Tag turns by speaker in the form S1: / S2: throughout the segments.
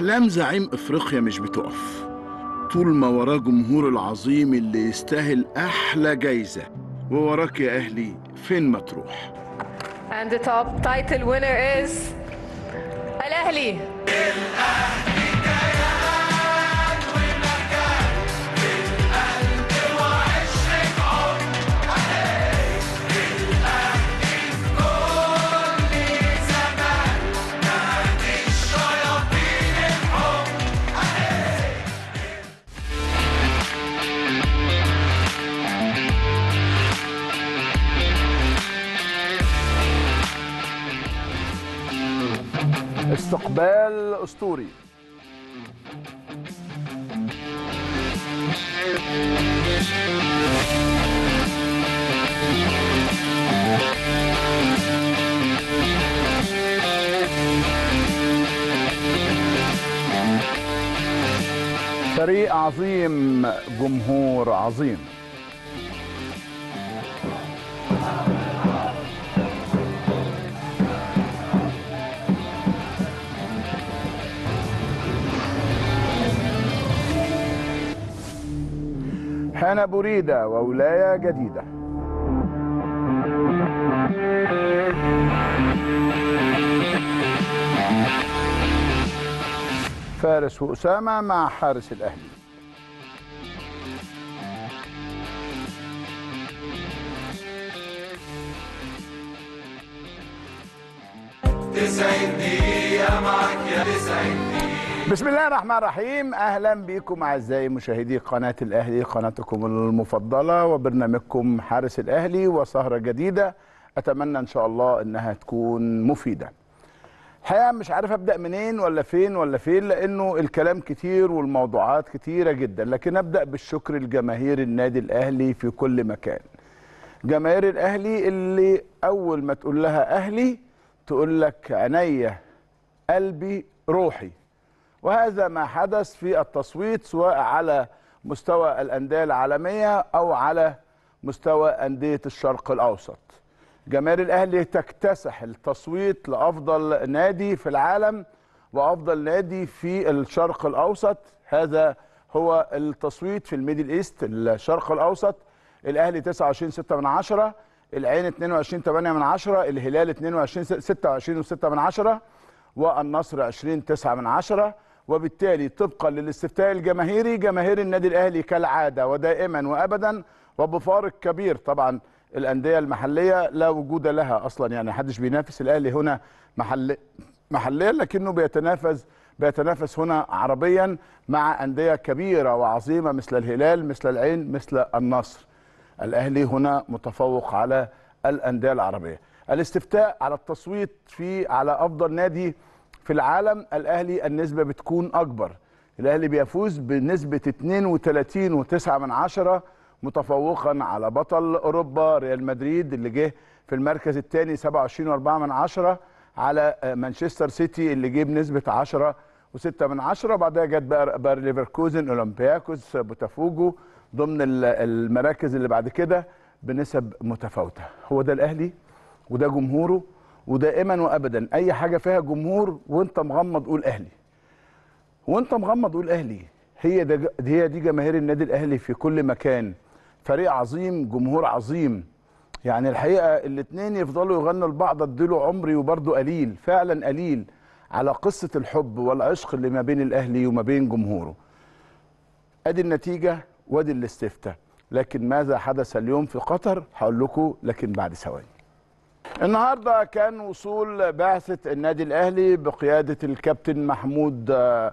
S1: أحلام زعيم إفريقيا مش بتقف طول ما وراه جمهور العظيم اللي يستاهل أحلى جايزة ووراك يا أهلي فين ما تروح
S2: And the top title winner is الأهلي
S3: استقبال اسطوري فريق عظيم جمهور عظيم حان بريدة وولاية جديدة فارس وأسامة مع حارس الأهلي بسم الله الرحمن الرحيم اهلا بكم اعزائي مشاهدي قناه الاهلي قناتكم المفضله وبرنامجكم حارس الاهلي وسهره جديده اتمنى ان شاء الله انها تكون مفيده الحقيقه مش عارف ابدا منين ولا فين ولا فين لانه الكلام كتير والموضوعات كتيره جدا لكن ابدا بالشكر لجماهير النادي الاهلي في كل مكان جماهير الاهلي اللي اول ما تقول لها اهلي تقول لك عينيا قلبي روحي وهذا ما حدث في التصويت سواء على مستوى الأندية العالمية أو على مستوى أندية الشرق الأوسط جماهير الأهلي تكتسح التصويت لأفضل نادي في العالم وأفضل نادي في الشرق الأوسط هذا هو التصويت في الميدل إيست الشرق الأوسط الأهلي 29 6 من عشرة العين 22 8 من عشرة الهلال 22 26 6 من عشرة والنصر 20 9 من عشرة وبالتالي طبقا للاستفتاء الجماهيري جماهير النادي الاهلي كالعاده ودائما وابدا وبفارق كبير طبعا الانديه المحليه لا وجود لها اصلا يعني محدش بينافس الاهلي هنا محل محليا لكنه بيتنافس بيتنافس هنا عربيا مع انديه كبيره وعظيمه مثل الهلال مثل العين مثل النصر الاهلي هنا متفوق على الانديه العربيه الاستفتاء على التصويت في على افضل نادي في العالم الاهلي النسبه بتكون اكبر الاهلي بيفوز بنسبه 32.9 من عشرة متفوقا على بطل اوروبا ريال مدريد اللي جه في المركز الثاني 27.4 من عشرة على مانشستر سيتي اللي جه بنسبه 10 و6 من عشرة بعدها جت بقى باير ليفركوزن اولمبياكوس بوتافوجو ضمن المراكز اللي بعد كده بنسب متفاوته هو ده الاهلي وده جمهوره ودائما وابدا اي حاجه فيها جمهور وانت مغمض قول اهلي وانت مغمض قول اهلي هي ده هي دي جماهير النادي الاهلي في كل مكان فريق عظيم جمهور عظيم يعني الحقيقه الاثنين يفضلوا يغنوا لبعض اديله عمري وبرده قليل فعلا قليل على قصه الحب والعشق اللي ما بين الاهلي وما بين جمهوره ادي النتيجه وادي الاستفتاء لكن ماذا حدث اليوم في قطر هقول لكم لكن بعد ثواني النهارده كان وصول بعثه النادي الاهلي بقياده الكابتن محمود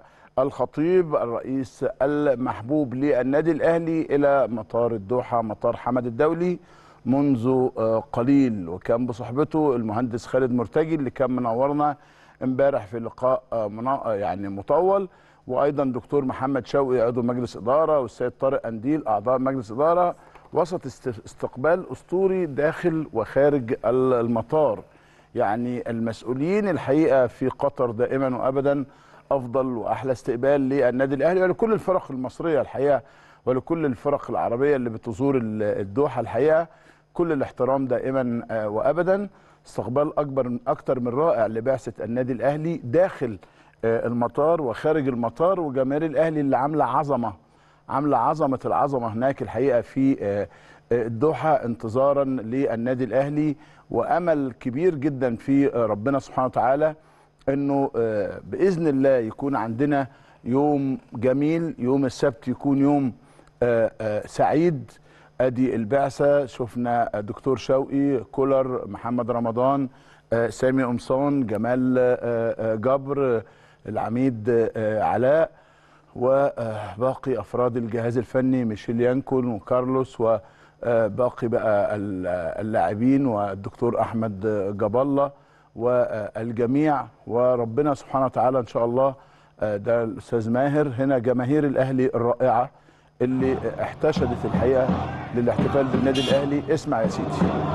S3: الخطيب الرئيس المحبوب للنادي الاهلي الى مطار الدوحه مطار حمد الدولي منذ قليل وكان بصحبته المهندس خالد مرتجي اللي كان منورنا امبارح في لقاء يعني مطول وايضا دكتور محمد شوقي عضو مجلس اداره والسيد طارق انديل اعضاء مجلس اداره وسط استقبال اسطوري داخل وخارج المطار يعني المسؤولين الحقيقه في قطر دائما وابدا افضل واحلى استقبال للنادي الاهلي ولكل الفرق المصريه الحقيقه ولكل الفرق العربيه اللي بتزور الدوحه الحقيقه كل الاحترام دائما وابدا استقبال اكبر اكتر من رائع لبعثه النادي الاهلي داخل آه، المطار وخارج المطار وجماهير الاهلي اللي عامله عظمه عامله عظمه العظمه هناك الحقيقه في آه، آه، الدوحه انتظارا للنادي الاهلي وامل كبير جدا في آه، ربنا سبحانه وتعالى انه آه، باذن الله يكون عندنا يوم جميل يوم السبت يكون يوم آه، آه، سعيد ادي البعثه شفنا دكتور شوقي كولر محمد رمضان آه، سامي قمصان جمال آه، آه، جبر آه، العميد آه، علاء وباقي افراد الجهاز الفني ميشيل يانكون وكارلوس وباقي بقى ال- اللاعبين والدكتور احمد جاب الله والجميع وربنا سبحانه وتعالى ان شاء الله آه، ده الاستاذ ماهر هنا جماهير الاهلي الرائعه اللي احتشدت الحقيقه للاحتفال بالنادي الاهلي اسمع يا سيدي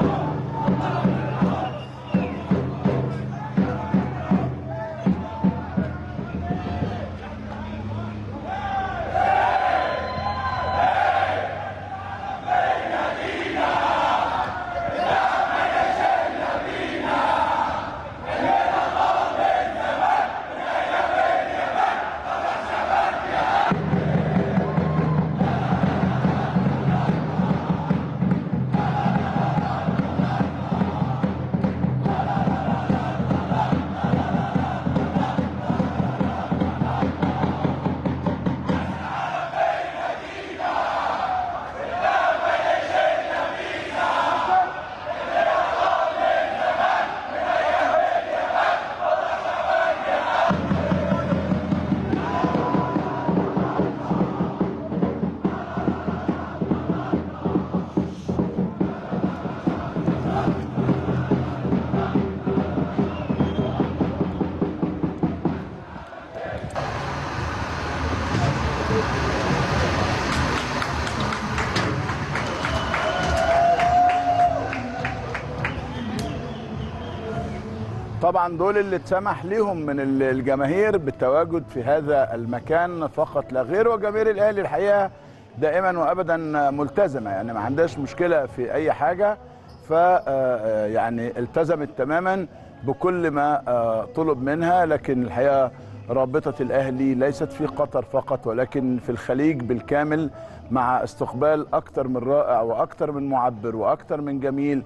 S3: طبعا دول اللي اتسمح ليهم من ال- الجماهير بالتواجد في هذا المكان فقط لا غير وجماهير الاهلي الحقيقه دائما وابدا ملتزمه يعني ما عندهاش مشكله في اي حاجه ف آه، يعني التزمت تماما بكل ما آه، طلب منها لكن الحقيقه رابطه الاهلي ليست في قطر فقط ولكن في الخليج بالكامل مع استقبال اكثر من رائع واكثر من معبر واكثر من جميل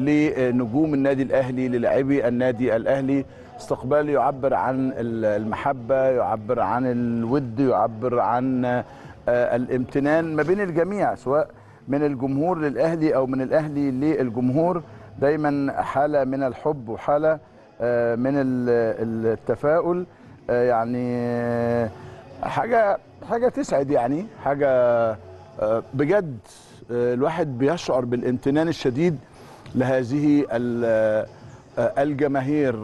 S3: لنجوم النادي الاهلي للاعبي النادي الاهلي استقبال يعبر عن المحبه يعبر عن الود يعبر عن آه، الامتنان ما بين الجميع سواء من الجمهور للاهلي او من الاهلي للجمهور دايما حاله من الحب وحاله آه، من ال- التفاؤل آه، يعني آه، حاجه حاجه تسعد يعني حاجه آه، بجد آه، الواحد بيشعر بالامتنان الشديد لهذه ال- آه، الجماهير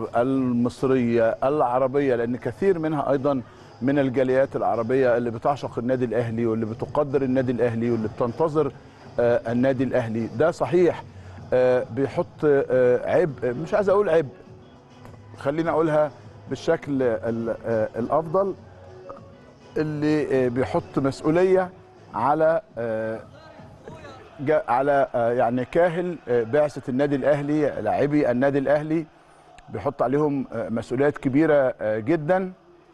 S3: المصريه العربيه لان كثير منها ايضا من الجاليات العربيه اللي بتعشق النادي الاهلي واللي بتقدر النادي الاهلي واللي بتنتظر آه، النادي الاهلي ده صحيح آه، بيحط آه، عبء مش عايز اقول عبء خليني اقولها بالشكل ال- آه، الافضل اللي آه، بيحط مسؤوليه على آه، جا- على آه، يعني كاهل آه، بعثه النادي الاهلي لاعبي النادي الاهلي بيحط عليهم آه، مسؤوليات كبيره آه، جدا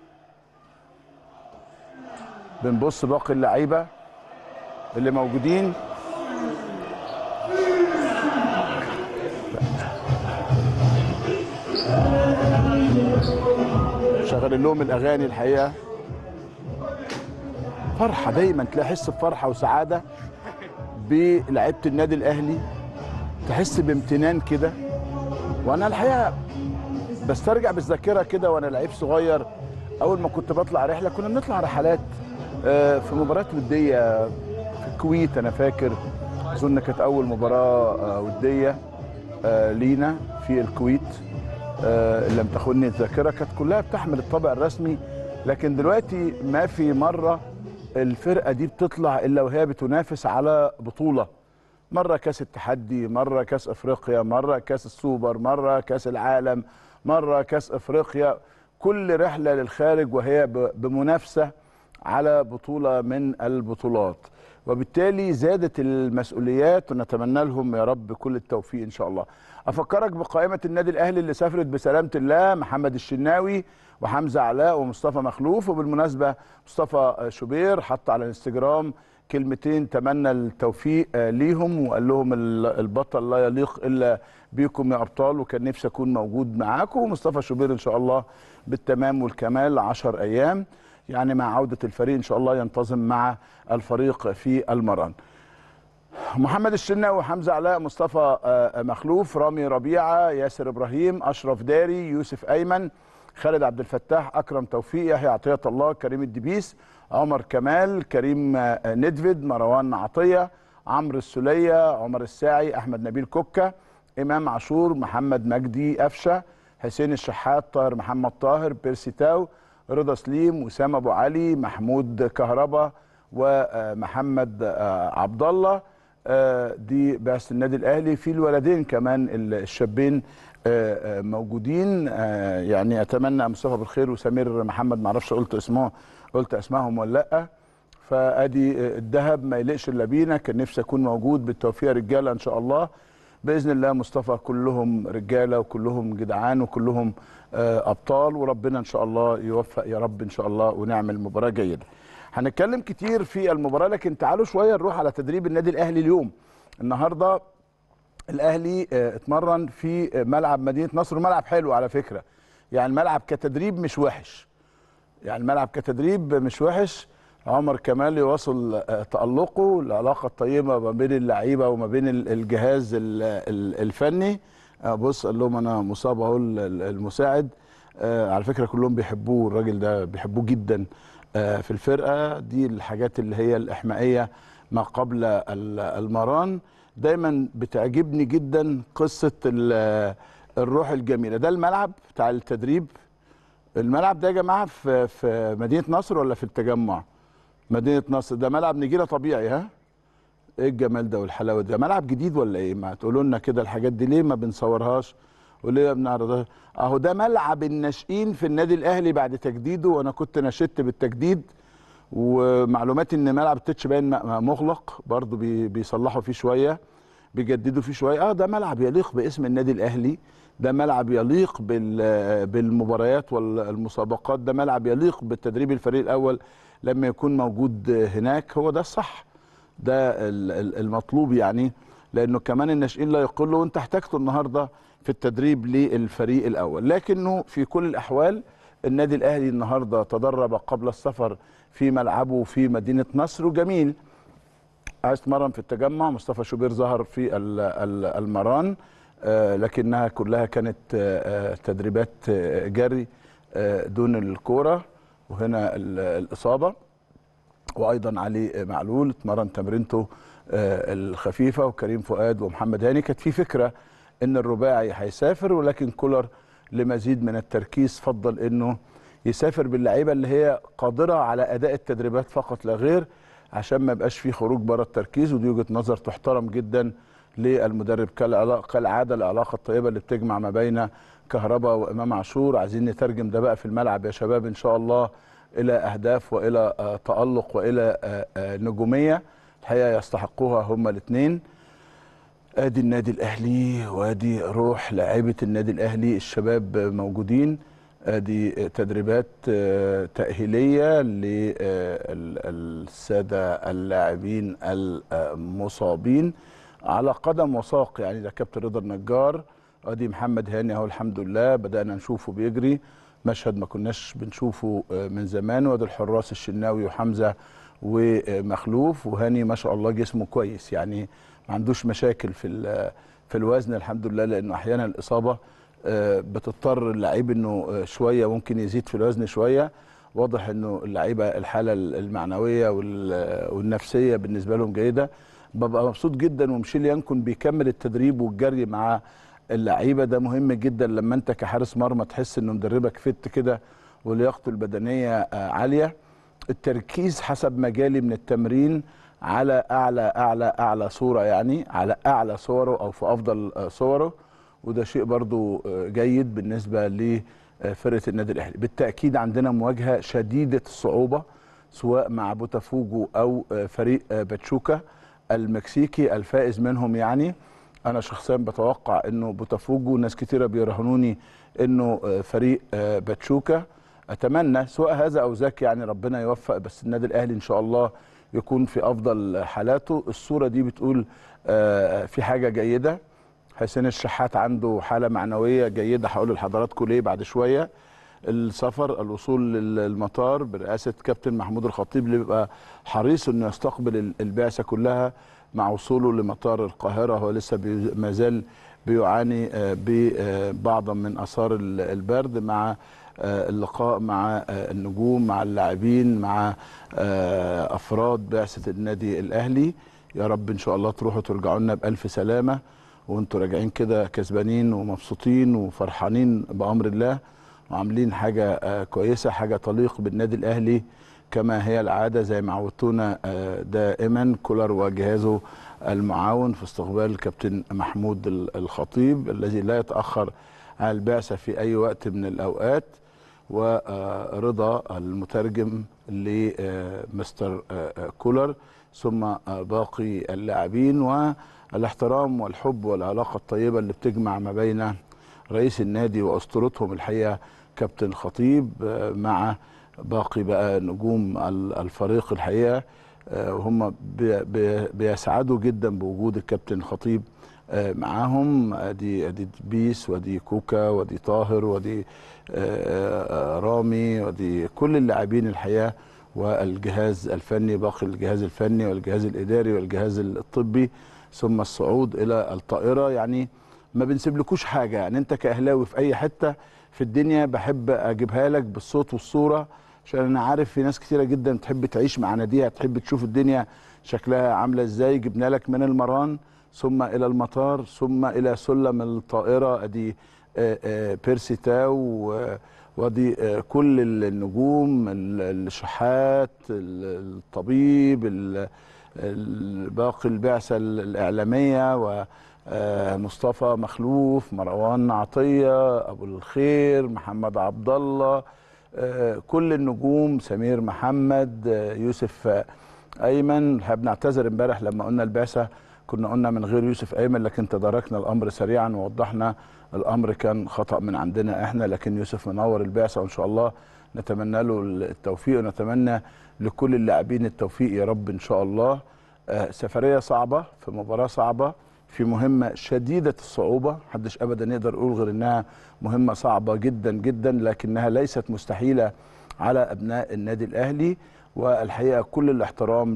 S3: بنبص باقي اللعيبه اللي موجودين شغالين لهم الاغاني الحقيقه فرحه دايما تلاقي حس بفرحه وسعاده بلعيبه النادي الاهلي تحس بامتنان كده وانا الحقيقه بسترجع بالذاكره كده وانا لعيب صغير اول ما كنت بطلع رحله كنا بنطلع رحلات آه، في مباريات وديه في الكويت انا فاكر اظن كانت اول مباراه آه، وديه آه، لينا في الكويت آه، إن لم تخني الذاكره كانت كلها بتحمل الطابع الرسمي لكن دلوقتي ما في مره الفرقه دي بتطلع الا وهي بتنافس على بطوله مره كاس التحدي مره كاس افريقيا مره كاس السوبر مره كاس العالم مره كاس افريقيا كل رحله للخارج وهي ب- بمنافسه على بطوله من البطولات وبالتالي زادت المسؤوليات ونتمنى لهم يا رب كل التوفيق ان شاء الله افكرك بقائمه النادي الاهلي اللي سافرت بسلامه الله محمد الشناوي وحمزه علاء ومصطفى مخلوف وبالمناسبه مصطفى شوبير حط على الانستجرام كلمتين تمنى التوفيق آه، ليهم وقال لهم ال- البطل لا يليق الا بيكم يا ابطال وكان نفسي اكون موجود معاكم ومصطفى شوبير ان شاء الله بالتمام والكمال 10 ايام يعني مع عوده الفريق ان شاء الله ينتظم مع الفريق في المران محمد الشناوي حمزه علاء مصطفى آه، مخلوف رامي ربيعه ياسر ابراهيم اشرف داري يوسف ايمن خالد عبد الفتاح اكرم توفيق يحيى عطيه الله كريم الدبيس عمر كمال كريم آه، ندفد مروان عطيه عمرو السليه عمر الساعي احمد نبيل كوكا امام عاشور محمد مجدي قفشه حسين الشحات طاهر محمد طاهر بيرسي تاو رضا سليم وسام ابو علي محمود كهربا ومحمد آه، عبد الله آه، دي بعثه النادي الاهلي في الولدين كمان الشابين آه، آه، موجودين آه، يعني اتمنى مصطفى بالخير وسمير محمد ما اعرفش قلت اسمه قلت اسمائهم ولا لا فادي آه، الذهب ما يليقش الا بينا كان نفسي اكون موجود بالتوفيق يا رجاله ان شاء الله باذن الله مصطفى كلهم رجاله وكلهم جدعان وكلهم آه، ابطال وربنا ان شاء الله يوفق يا رب ان شاء الله ونعمل مباراه جيده هنتكلم كتير في المباراه لكن تعالوا شويه نروح على تدريب النادي الاهلي اليوم النهارده الاهلي آه، اتمرن في آه، ملعب مدينه نصر ملعب حلو على فكره يعني الملعب كتدريب مش وحش يعني الملعب كتدريب مش وحش عمر كمال يواصل آه، تألقه العلاقة الطيبة ما بين اللعيبة وما بين ال- الجهاز ال- ال- الفني آه، بص قال لهم أنا مصاب أهو ال- ال- المساعد آه، على فكرة كلهم بيحبوه الراجل ده بيحبوه جدا آه، في الفرقة دي الحاجات اللي هي الإحمائية ما قبل ال- المران دايما بتعجبني جدا قصة ال- الروح الجميلة ده الملعب بتاع التدريب الملعب ده يا جماعه في في مدينه نصر ولا في التجمع؟ مدينه نصر ده ملعب نجيله طبيعي ها؟ ايه الجمال ده والحلاوه ده؟ ملعب جديد ولا ايه؟ ما تقولوا لنا كده الحاجات دي ليه ما بنصورهاش؟ وليه ما بنعرضهاش؟ اهو ده ملعب الناشئين في النادي الاهلي بعد تجديده وانا كنت نشدت بالتجديد ومعلوماتي ان ملعب التتش باين م- مغلق برضه بي- بيصلحوا فيه شويه بيجددوا فيه شويه اه ده ملعب يليق باسم النادي الاهلي ده ملعب يليق بال- بالمباريات والمسابقات ده ملعب يليق بالتدريب الفريق الاول لما يكون موجود هناك هو ده الصح ده ال- ال- المطلوب يعني لانه كمان الناشئين لا يقلوا وانت احتاجته النهارده في التدريب للفريق الاول لكنه في كل الاحوال النادي الاهلي النهارده تدرب قبل السفر في ملعبه في مدينه نصر وجميل عايز تمرن في التجمع مصطفى شوبير ظهر في ال- ال- المران آه، لكنها كلها كانت آه، آه، تدريبات آه، جري آه، دون الكوره وهنا ال- الاصابه وايضا علي معلول اتمرن تمرينته آه، الخفيفه وكريم فؤاد ومحمد هاني كانت في فكره ان الرباعي هيسافر ولكن كولر لمزيد من التركيز فضل انه يسافر باللعيبه اللي هي قادره على اداء التدريبات فقط لا غير عشان ما يبقاش في خروج بره التركيز ودي وجهه نظر تحترم جدا للمدرب كالعلا- كالعاده العلاقه الطيبه اللي بتجمع ما بين كهربا وامام عاشور عايزين نترجم ده بقى في الملعب يا شباب ان شاء الله الى اهداف والى آه، تالق والى آه، آه، نجوميه الحقيقه يستحقوها هما الاثنين ادي النادي الاهلي وادي روح لاعيبه النادي الاهلي الشباب موجودين ادي تدريبات آه، تاهيليه للساده اللاعبين المصابين على قدم وساق يعني ده كابتن رضا النجار ادي محمد هاني اهو الحمد لله بدانا نشوفه بيجري مشهد ما كناش بنشوفه آه، من زمان وادي الحراس الشناوي وحمزه ومخلوف وهاني ما شاء الله جسمه كويس يعني ما عندوش مشاكل في ال- في الوزن الحمد لله لانه احيانا الاصابه آه، بتضطر اللعيب انه آه، شويه ممكن يزيد في الوزن شويه واضح انه اللعيبه الحاله المعنويه وال- والنفسيه بالنسبه لهم جيده ببقى مبسوط جدا ومشيل ينكن بيكمل التدريب والجري مع اللعيبه ده مهم جدا لما انت كحارس مرمى تحس انه مدربك فت كده ولياقته البدنيه آه، عاليه التركيز حسب مجالي من التمرين على اعلى اعلى اعلى صوره يعني على اعلى صوره او في افضل آه، صوره وده شيء برضو آه، جيد بالنسبه لفرقه النادي الاهلي بالتاكيد عندنا مواجهه شديده الصعوبه سواء مع بوتافوجو او آه، فريق آه، باتشوكا المكسيكي الفائز منهم يعني انا شخصيا بتوقع انه بوتافوجو ناس كتيره بيرهنوني انه آه، فريق آه، باتشوكا اتمنى سواء هذا او ذاك يعني ربنا يوفق بس النادي الاهلي ان شاء الله يكون في افضل حالاته الصوره دي بتقول آه، في حاجه جيده حسين الشحات عنده حاله معنويه جيده هقول لحضراتكم ليه بعد شويه السفر الوصول للمطار برئاسه كابتن محمود الخطيب اللي بيبقى حريص انه يستقبل ال- البعثه كلها مع وصوله لمطار القاهره هو لسه بي ما زال بيعاني آه، ببعض من اثار ال- البرد مع آه، اللقاء مع آه، النجوم مع اللاعبين مع آه، افراد بعثه النادي الاهلي يا رب ان شاء الله تروحوا ترجعوا لنا بالف سلامه وانتوا راجعين كده كسبانين ومبسوطين وفرحانين بامر الله وعاملين حاجه آه، كويسه حاجه تليق بالنادي الاهلي كما هي العاده زي ما عودتونا آه، دائما كولر وجهازه المعاون في استقبال الكابتن محمود ال- الخطيب الذي لا يتاخر عن البعثه في اي وقت من الاوقات ورضا المترجم لمستر كولر ثم آه، باقي اللاعبين والاحترام والحب والعلاقه الطيبه اللي بتجمع ما بين رئيس النادي واسطورتهم الحقيقه كابتن خطيب آه، مع باقي بقى نجوم ال- الفريق الحقيقه آه، وهم بي- بي- بيسعدوا جدا بوجود الكابتن خطيب آه، معاهم ادي ادي بيس ودي كوكا ودي طاهر ودي آه، آه، رامي ودي كل اللاعبين الحقيقه والجهاز الفني باقي الجهاز الفني والجهاز الاداري والجهاز الطبي ثم الصعود الى الطائره يعني ما بنسيبلكوش حاجه يعني انت كاهلاوي في اي حته في الدنيا بحب اجيبها لك بالصوت والصوره عشان انا عارف في ناس كتيره جدا تحب تعيش مع ناديها تحب تشوف الدنيا شكلها عامله ازاي جبنا لك من المران ثم الى المطار ثم الى سلم الطائره ادي آه، آه، بيرسي تاو و- ودي آه، كل النجوم ال- الشحات ال- الطبيب ال- ال- باقي البعثه ال- الاعلاميه و آه، مصطفى مخلوف مروان عطيه ابو الخير محمد عبد الله آه، كل النجوم سمير محمد آه، يوسف آه، ايمن احنا بنعتذر امبارح لما قلنا البعثه كنا قلنا من غير يوسف ايمن لكن تداركنا الامر سريعا ووضحنا الامر كان خطا من عندنا احنا لكن يوسف منور البعثه وان شاء الله نتمنى له التوفيق ونتمنى لكل اللاعبين التوفيق يا رب ان شاء الله آه، سفريه صعبه في مباراه صعبه في مهمه شديده الصعوبه محدش ابدا يقدر يقول غير انها مهمه صعبه جدا جدا لكنها ليست مستحيله على ابناء النادي الاهلي والحقيقه كل الاحترام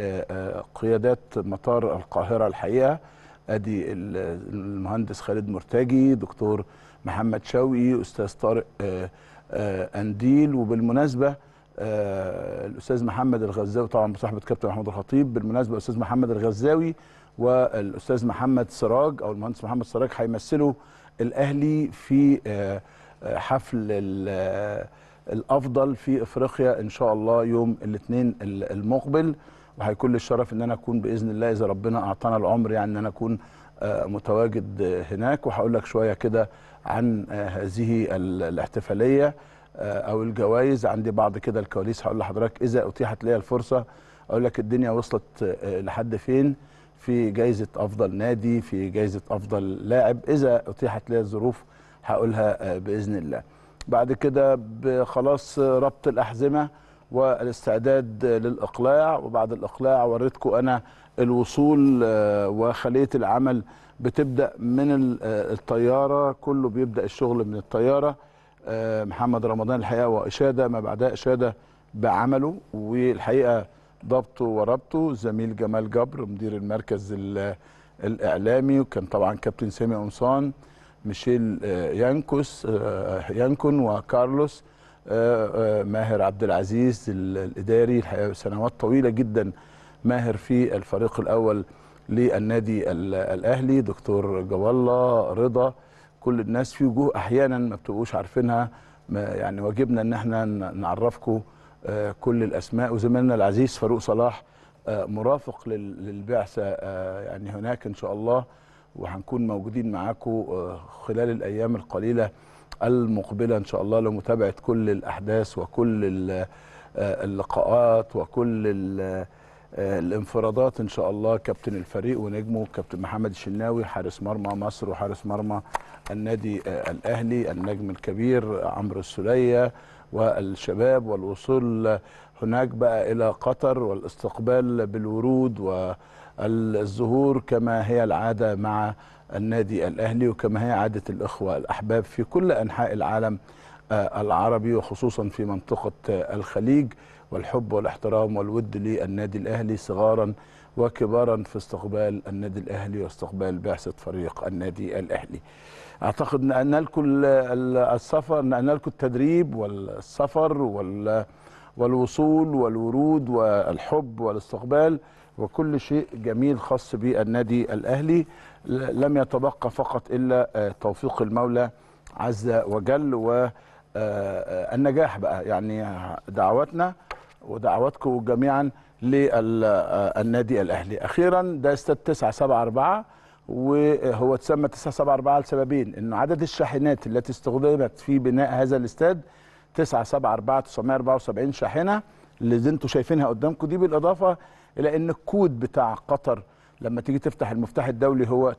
S3: لقيادات مطار القاهره الحقيقه ادي ال- المهندس خالد مرتجي دكتور محمد شوقي استاذ طارق آه، آه، انديل وبالمناسبه آه، الاستاذ محمد الغزاوي طبعا بصحبه كابتن محمود الخطيب بالمناسبه الاستاذ محمد الغزاوي والاستاذ محمد سراج او المهندس محمد سراج هيمثلوا الاهلي في آه، آه، حفل ال- آه، الافضل في افريقيا ان شاء الله يوم الاثنين المقبل وهيكون لي الشرف ان انا اكون باذن الله اذا ربنا اعطانا العمر يعني ان انا اكون آه، متواجد آه، هناك وهقول لك شويه كده عن آه، هذه ال- الاحتفاليه آه، او الجوائز عندي بعض كده الكواليس هقول لحضرتك اذا اتيحت لي الفرصه اقول لك الدنيا وصلت آه، لحد فين في جائزه افضل نادي في جائزه افضل لاعب اذا اتيحت لي الظروف هقولها آه، باذن الله بعد كده ب- خلاص آه، ربط الاحزمه والاستعداد آه، للاقلاع وبعد الاقلاع وريتكم انا الوصول آه، وخليه العمل بتبدا من ال- آه، الطياره كله بيبدا الشغل من الطياره آه، محمد رمضان الحقيقه واشاده ما بعدها اشاده بعمله والحقيقه ضبطه وربطه زميل جمال جبر مدير المركز ال- الاعلامي وكان طبعا كابتن سامي قمصان ميشيل آه، يانكوس آه، يانكون وكارلوس آه، آه، ماهر عبد العزيز ال- الاداري الحقيقه سنوات طويله جدا ماهر في الفريق الاول للنادي ال- الاهلي دكتور جوالله رضا كل الناس في وجوه احيانا ما بتبقوش عارفينها ما يعني واجبنا ان احنا ن- نعرفكم آه، كل الاسماء وزميلنا العزيز فاروق صلاح آه، مرافق لل- للبعثه آه، يعني هناك ان شاء الله وهنكون موجودين معاكم آه، خلال الايام القليله المقبله ان شاء الله لمتابعه كل الاحداث وكل ال- آه، اللقاءات وكل ال- آه، الانفرادات ان شاء الله كابتن الفريق ونجمه كابتن محمد الشناوي حارس مرمى مصر وحارس مرمى النادي آه، الاهلي النجم الكبير عمرو السوليه والشباب والوصول هناك بقى الى قطر والاستقبال بالورود والظهور كما هي العاده مع النادي الاهلي وكما هي عاده الاخوه الاحباب في كل انحاء العالم آه، العربي وخصوصا في منطقه آه، الخليج والحب والاحترام والود للنادي الاهلي صغارا وكبارا في استقبال النادي الاهلي واستقبال بعثه فريق النادي الاهلي. اعتقد ان لكم ال- ال- السفر ان لكم التدريب والسفر وال والوصول والورود والحب والاستقبال وكل شيء جميل خاص بالنادي الاهلي ل- لم يتبقى فقط الا آه، توفيق المولى عز وجل والنجاح بقى يعني دعواتنا ودعواتكم جميعا للنادي الاهلي اخيرا ده استاد 974 وهو تسمى 974 لسببين انه عدد الشاحنات التي استخدمت في بناء هذا الاستاد 974 974 شاحنه اللي انتم شايفينها قدامكم دي بالاضافه الى ان الكود بتاع قطر لما تيجي تفتح المفتاح الدولي هو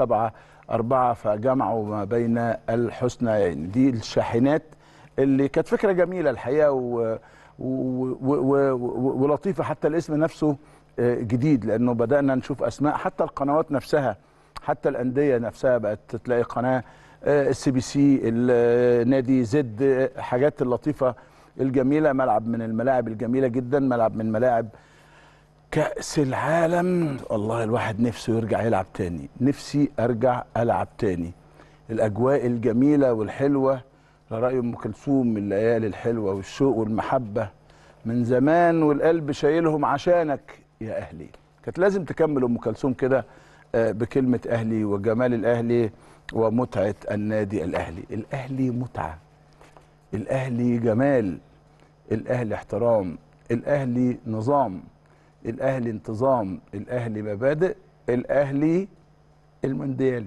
S3: 974 فجمعوا ما بين الحسنيين دي الشاحنات اللي كانت فكره جميله الحقيقه و و و و و ولطيفه حتى الاسم نفسه آه، جديد لانه بدانا نشوف اسماء حتى القنوات نفسها حتى الانديه نفسها بقت تلاقي قناه السي بي سي النادي زد آه، حاجات اللطيفه الجميله ملعب من الملاعب الجميله جدا ملعب من ملاعب كأس العالم والله الواحد نفسه يرجع يلعب تاني نفسي أرجع ألعب تاني الأجواء الجميلة والحلوة لرأي أم كلثوم من الليالي الحلوة والشوق والمحبة من زمان والقلب شايلهم عشانك يا أهلي كانت لازم تكمل أم كلثوم كده آه، بكلمة أهلي وجمال الأهلي ومتعة النادي الأهلي الأهلي متعة الأهلي جمال الأهلي احترام الأهلي نظام الاهلي انتظام الاهلي مبادئ الاهلي المونديالي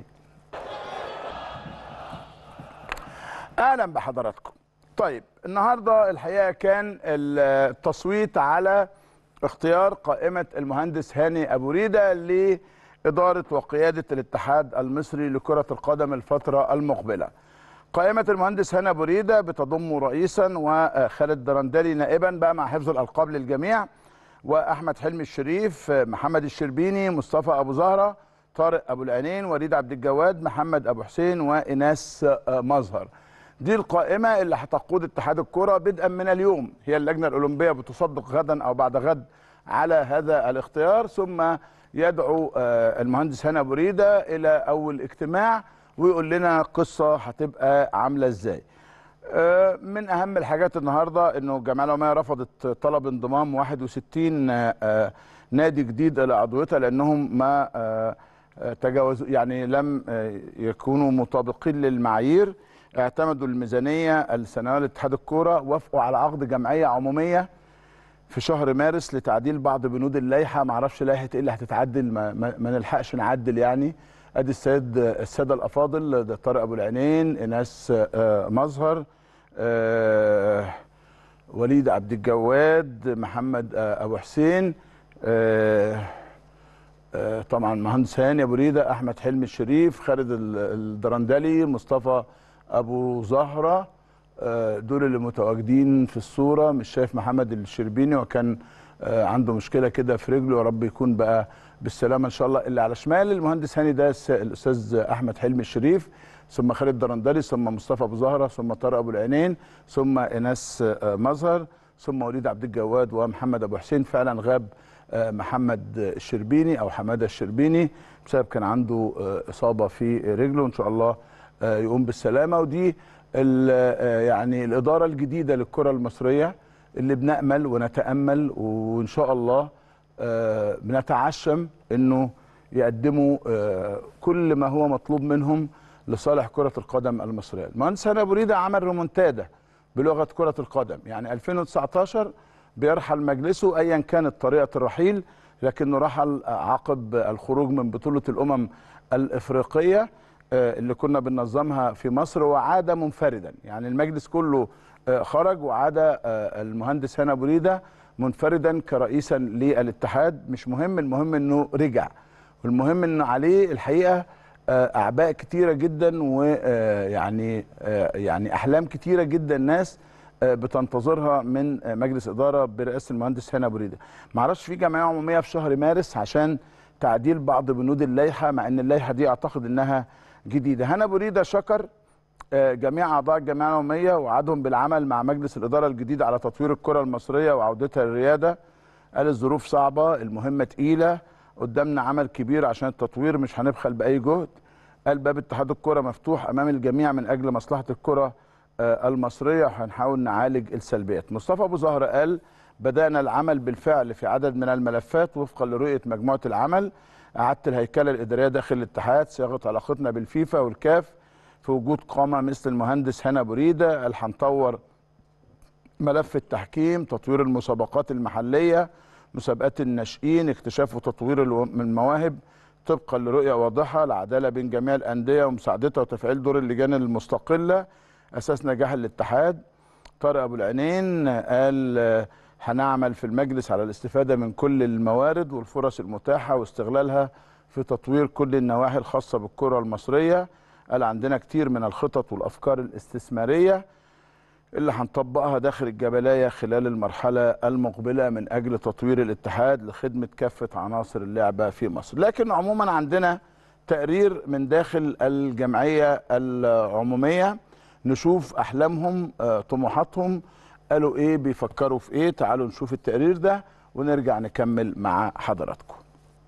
S3: اهلا بحضراتكم طيب النهارده الحقيقه كان التصويت على اختيار قائمه المهندس هاني ابو ريده لاداره وقياده الاتحاد المصري لكره القدم الفتره المقبله قائمة المهندس هاني أبو ريدة بتضم رئيسا وخالد درندلي نائبا بقى مع حفظ الألقاب للجميع واحمد حلمي الشريف محمد الشربيني مصطفى ابو زهره طارق ابو العينين وليد عبد الجواد محمد ابو حسين وايناس مظهر دي القائمه اللي هتقود اتحاد الكره بدءا من اليوم هي اللجنه الاولمبيه بتصدق غدا او بعد غد على هذا الاختيار ثم يدعو آه، المهندس هاني ابو ريده الى اول اجتماع ويقول لنا قصه هتبقى عامله ازاي آه، من اهم الحاجات النهارده انه الجمعيه العموميه رفضت طلب انضمام 61 آه، نادي جديد الى عضويتها لانهم ما آه، آه، تجاوزوا يعني لم آه، يكونوا مطابقين للمعايير اعتمدوا الميزانيه السنويه لاتحاد الكوره وافقوا على عقد جمعيه عموميه في شهر مارس لتعديل بعض بنود اللائحه ما اعرفش لائحه ايه اللي هتتعدل ما, ما, ما نلحقش نعدل يعني ادي السيد الساده الافاضل ده طارق ابو العينين ايناس آه، مظهر آه، وليد عبد الجواد محمد آه، ابو حسين آه، آه، طبعا مهندس هاني ابو ريده احمد حلمي الشريف خالد ال- الدرندلي مصطفى ابو زهره آه، دول اللي متواجدين في الصوره مش شايف محمد الشربيني وكان آه، عنده مشكله كده في رجله يا رب يكون بقى بالسلامه ان شاء الله اللي على شمال المهندس هاني ده الس- الاستاذ احمد حلمي الشريف ثم خالد درندلي ثم مصطفى ابو زهره ثم طارق ابو العينين ثم ايناس آه، مظهر ثم وليد عبد الجواد ومحمد ابو حسين فعلا غاب آه، محمد الشربيني او حماده الشربيني بسبب كان عنده آه، اصابه في رجله ان شاء الله آه، يقوم بالسلامه ودي ال- آه، يعني الاداره الجديده للكره المصريه اللي بنامل ونتامل وان شاء الله آه، بنتعشم انه يقدموا آه، كل ما هو مطلوب منهم لصالح كره القدم المصريه. المهندس هاني ابو ريده عمل ريمونتادا بلغه كره القدم، يعني 2019 بيرحل مجلسه ايا كانت طريقه الرحيل لكنه رحل عقب الخروج من بطوله الامم الافريقيه آه، اللي كنا بننظمها في مصر وعاد منفردا، يعني المجلس كله آه، خرج وعاد آه، المهندس هنا بريده منفردا كرئيسا للاتحاد مش مهم المهم انه رجع والمهم انه عليه الحقيقه آه، اعباء كتيره جدا ويعني يعني احلام كتيره جدا ناس آه، بتنتظرها من آه، مجلس اداره برئاسه المهندس هنا بريده معرفش في جمعيه عموميه في شهر مارس عشان تعديل بعض بنود اللائحه مع ان اللائحه دي اعتقد انها جديده هنا بريده شكر آه، جميع اعضاء الجمعيه العموميه وعدهم بالعمل مع مجلس الاداره الجديد على تطوير الكره المصريه وعودتها للرياده قال الظروف صعبه المهمه تقيله قدامنا عمل كبير عشان التطوير مش هنبخل باي جهد قال باب اتحاد الكره مفتوح امام الجميع من اجل مصلحه الكره آه، المصريه وهنحاول نعالج السلبيات مصطفى ابو زهره قال بدانا العمل بالفعل في عدد من الملفات وفقا لرؤيه مجموعه العمل اعاده الهيكله الاداريه داخل الاتحاد صياغه علاقتنا بالفيفا والكاف في وجود قامه مثل المهندس هنا بريده قال هنطور ملف التحكيم تطوير المسابقات المحليه مسابقات الناشئين اكتشاف وتطوير الو- المواهب طبقا لرؤيه واضحه العداله بين جميع الانديه ومساعدتها وتفعيل دور اللجان المستقله اساس نجاح الاتحاد طارق ابو العينين قال آه، هنعمل في المجلس على الاستفاده من كل الموارد والفرص المتاحه واستغلالها في تطوير كل النواحي الخاصه بالكره المصريه قال عندنا كتير من الخطط والافكار الاستثماريه اللي هنطبقها داخل الجبلايه خلال المرحله المقبله من اجل تطوير الاتحاد لخدمه كافه عناصر اللعبه في مصر لكن عموما عندنا تقرير من داخل الجمعيه العموميه نشوف احلامهم آه، طموحاتهم قالوا ايه بيفكروا في ايه تعالوا نشوف التقرير ده ونرجع نكمل مع حضراتكم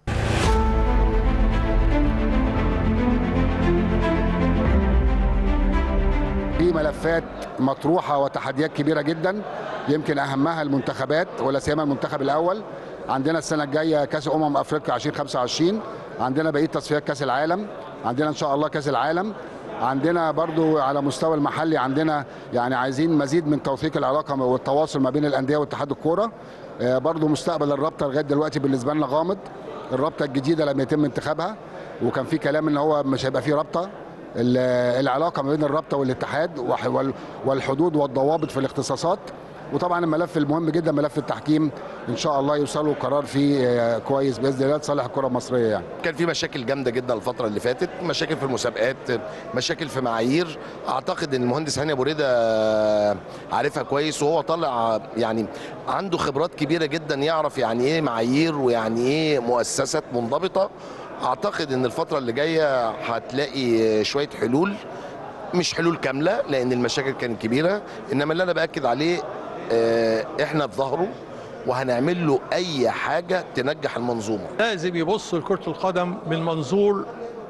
S4: في ملفات مطروحه وتحديات كبيره جدا يمكن اهمها المنتخبات ولا سيما المنتخب الاول عندنا السنه الجايه كاس امم افريقيا 2025 عندنا بقيه تصفيات كاس العالم عندنا ان شاء الله كاس العالم عندنا برضو على مستوى المحلي عندنا يعني عايزين مزيد من توثيق العلاقه والتواصل ما بين الانديه واتحاد الكوره آه، برضو مستقبل الرابطه لغايه دلوقتي بالنسبه لنا غامض الرابطه الجديده لم يتم انتخابها وكان في كلام ان هو مش هيبقى فيه رابطه ال- العلاقه ما بين الرابطه والاتحاد وح- وال- والحدود والضوابط في الاختصاصات وطبعا الملف المهم جدا ملف التحكيم ان شاء الله يوصلوا قرار فيه آه، كويس باذن الله لصالح الكره المصريه يعني
S5: كان في مشاكل جامده جدا الفتره اللي فاتت مشاكل في المسابقات مشاكل في معايير اعتقد ان المهندس هاني ابو رضا عارفها كويس وهو طالع يعني عنده خبرات كبيره جدا يعرف يعني ايه معايير ويعني ايه مؤسسات منضبطه اعتقد ان الفتره اللي جايه هتلاقي شويه حلول مش حلول كامله لان المشاكل كانت كبيره انما اللي انا باكد عليه آه، احنا في ظهره وهنعمل له اي حاجه تنجح المنظومه
S6: لازم يبصوا لكرة القدم من منظور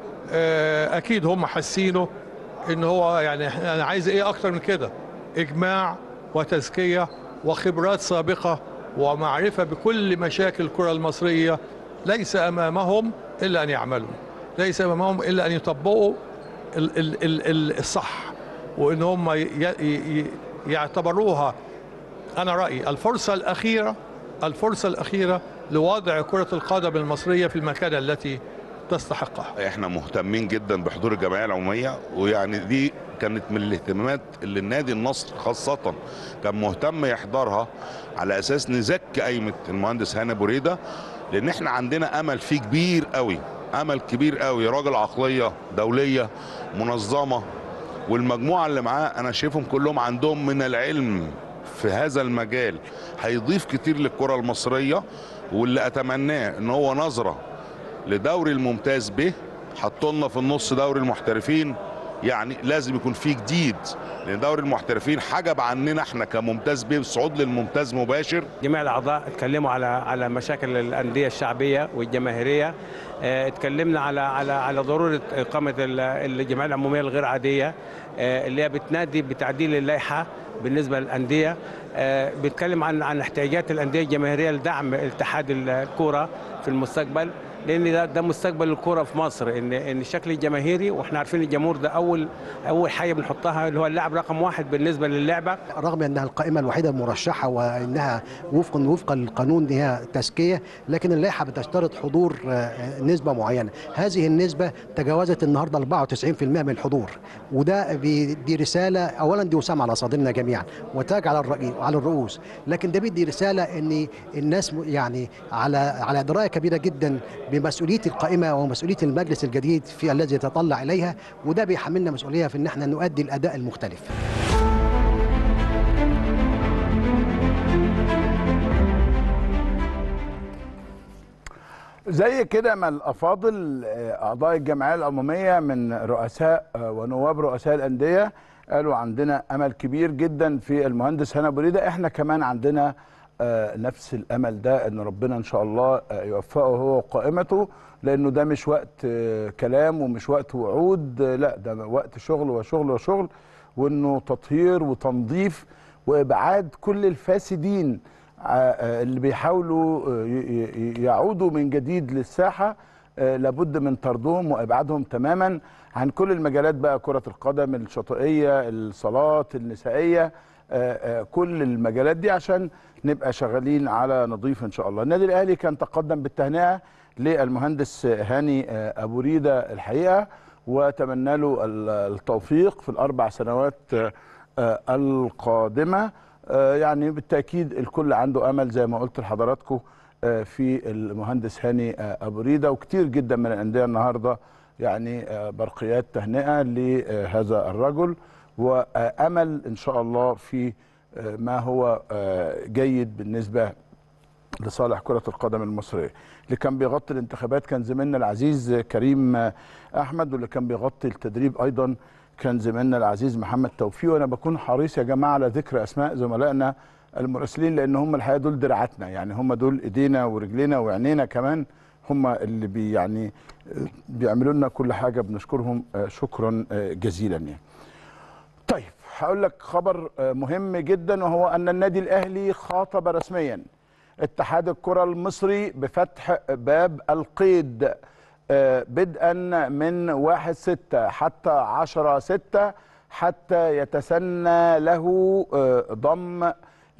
S6: آه، أكيد هم حاسينه إن هو يعني إحنا- أنا عايز إيه أكتر من كده إجماع وتزكية وخبرات سابقة ومعرفة بكل مشاكل الكرة المصرية ليس أمامهم إلا أن يعملوا ليس أمامهم إلا أن يطبقوا ال- ال- ال- ال- الصح وإن هم ي- ي- ي- يعتبروها أنا رأيي الفرصة الأخيرة الفرصة الأخيرة لوضع كرة القدم المصرية في المكانة التي تستحقها
S7: احنا مهتمين جدا بحضور الجمعيه العموميه ويعني دي كانت من الاهتمامات اللي النادي النصر خاصه كان مهتم يحضرها على اساس نزكي قايمه المهندس هاني بريده لان احنا عندنا امل فيه كبير قوي امل كبير قوي راجل عقليه دوليه منظمه والمجموعه اللي معاه انا شايفهم كلهم عندهم من العلم في هذا المجال هيضيف كتير للكره المصريه واللي اتمناه ان هو نظره لدوري الممتاز به حطوا لنا في النص دوري المحترفين يعني لازم يكون في جديد لان دوري المحترفين حجب عننا احنا كممتاز به الصعود للممتاز مباشر
S8: جميع الاعضاء اتكلموا على على مشاكل الانديه الشعبيه والجماهيريه اه، اتكلمنا على على على ضروره اقامه ال- الجمعيه العموميه الغير عاديه اه، اللي هي بتنادي بتعديل اللائحه بالنسبه للانديه اه، بيتكلم عن عن احتياجات الانديه الجماهيريه لدعم اتحاد الكوره في المستقبل لان ده, ده مستقبل الكوره في مصر ان ان الشكل الجماهيري واحنا عارفين الجمهور ده اول اول حاجه بنحطها اللي هو اللاعب رقم واحد بالنسبه للعبه
S9: رغم انها القائمه الوحيده المرشحه وانها وفقا وفق القانون هي تزكيه لكن اللائحه بتشترط حضور آه، نسبه معينه هذه النسبه تجاوزت النهارده 94% من الحضور وده بيدي رساله اولا دي وسام على صدرنا جميعا وتاج على الرأي على الرؤوس لكن ده بيدي رساله ان الناس م- يعني على على درايه كبيره جدا بمسؤوليه القائمه ومسؤوليه المجلس الجديد في الذي يتطلع اليها وده بيحملنا مسؤوليه في ان احنا نؤدي الاداء المختلف
S3: زي كده ما الافاضل آه، اعضاء الجمعيه العموميه من رؤساء آه، ونواب رؤساء الانديه قالوا عندنا امل كبير جدا في المهندس هنا بريده احنا كمان عندنا آه، نفس الامل ده ان ربنا ان شاء الله آه، يوفقه هو وقائمته لانه ده مش وقت آه، كلام ومش وقت وعود آه، لا ده وقت شغل وشغل وشغل وانه تطهير وتنظيف وابعاد كل الفاسدين ع- آه، اللي بيحاولوا آه، ي- ي- يعودوا من جديد للساحه آه، لابد من طردهم وابعادهم تماما عن كل المجالات بقى كره القدم الشاطئيه الصالات النسائيه آه، آه، كل المجالات دي عشان نبقى شغالين على نظيف ان شاء الله النادي الاهلي كان تقدم بالتهنئه للمهندس هاني آه، ابو ريده الحقيقه وتمنى له ال- التوفيق في الاربع سنوات آه، آه، القادمه آه، يعني بالتاكيد الكل عنده امل زي ما قلت لحضراتكم آه، في المهندس هاني آه، ابو ريده وكتير جدا من الانديه النهارده يعني آه، برقيات تهنئه لهذا الرجل وامل ان شاء الله في آه، ما هو آه، جيد بالنسبه لصالح كرة القدم المصرية اللي كان بيغطي الانتخابات كان زميلنا العزيز كريم أحمد واللي كان بيغطي التدريب أيضا كان زميلنا العزيز محمد توفيق وأنا بكون حريص يا جماعة على ذكر أسماء زملائنا المراسلين لأن هم الحقيقة دول دراعاتنا يعني هم دول إيدينا ورجلينا وعينينا كمان هم اللي بي يعني بيعملوا لنا كل حاجة بنشكرهم آه، شكرا آه، جزيلا يعني طيب هقول لك خبر آه، مهم جدا وهو ان النادي الاهلي خاطب رسميا اتحاد الكره المصري بفتح باب القيد آه، بدءا من 1 6 حتى 10 6 حتى يتسنى له آه، ضم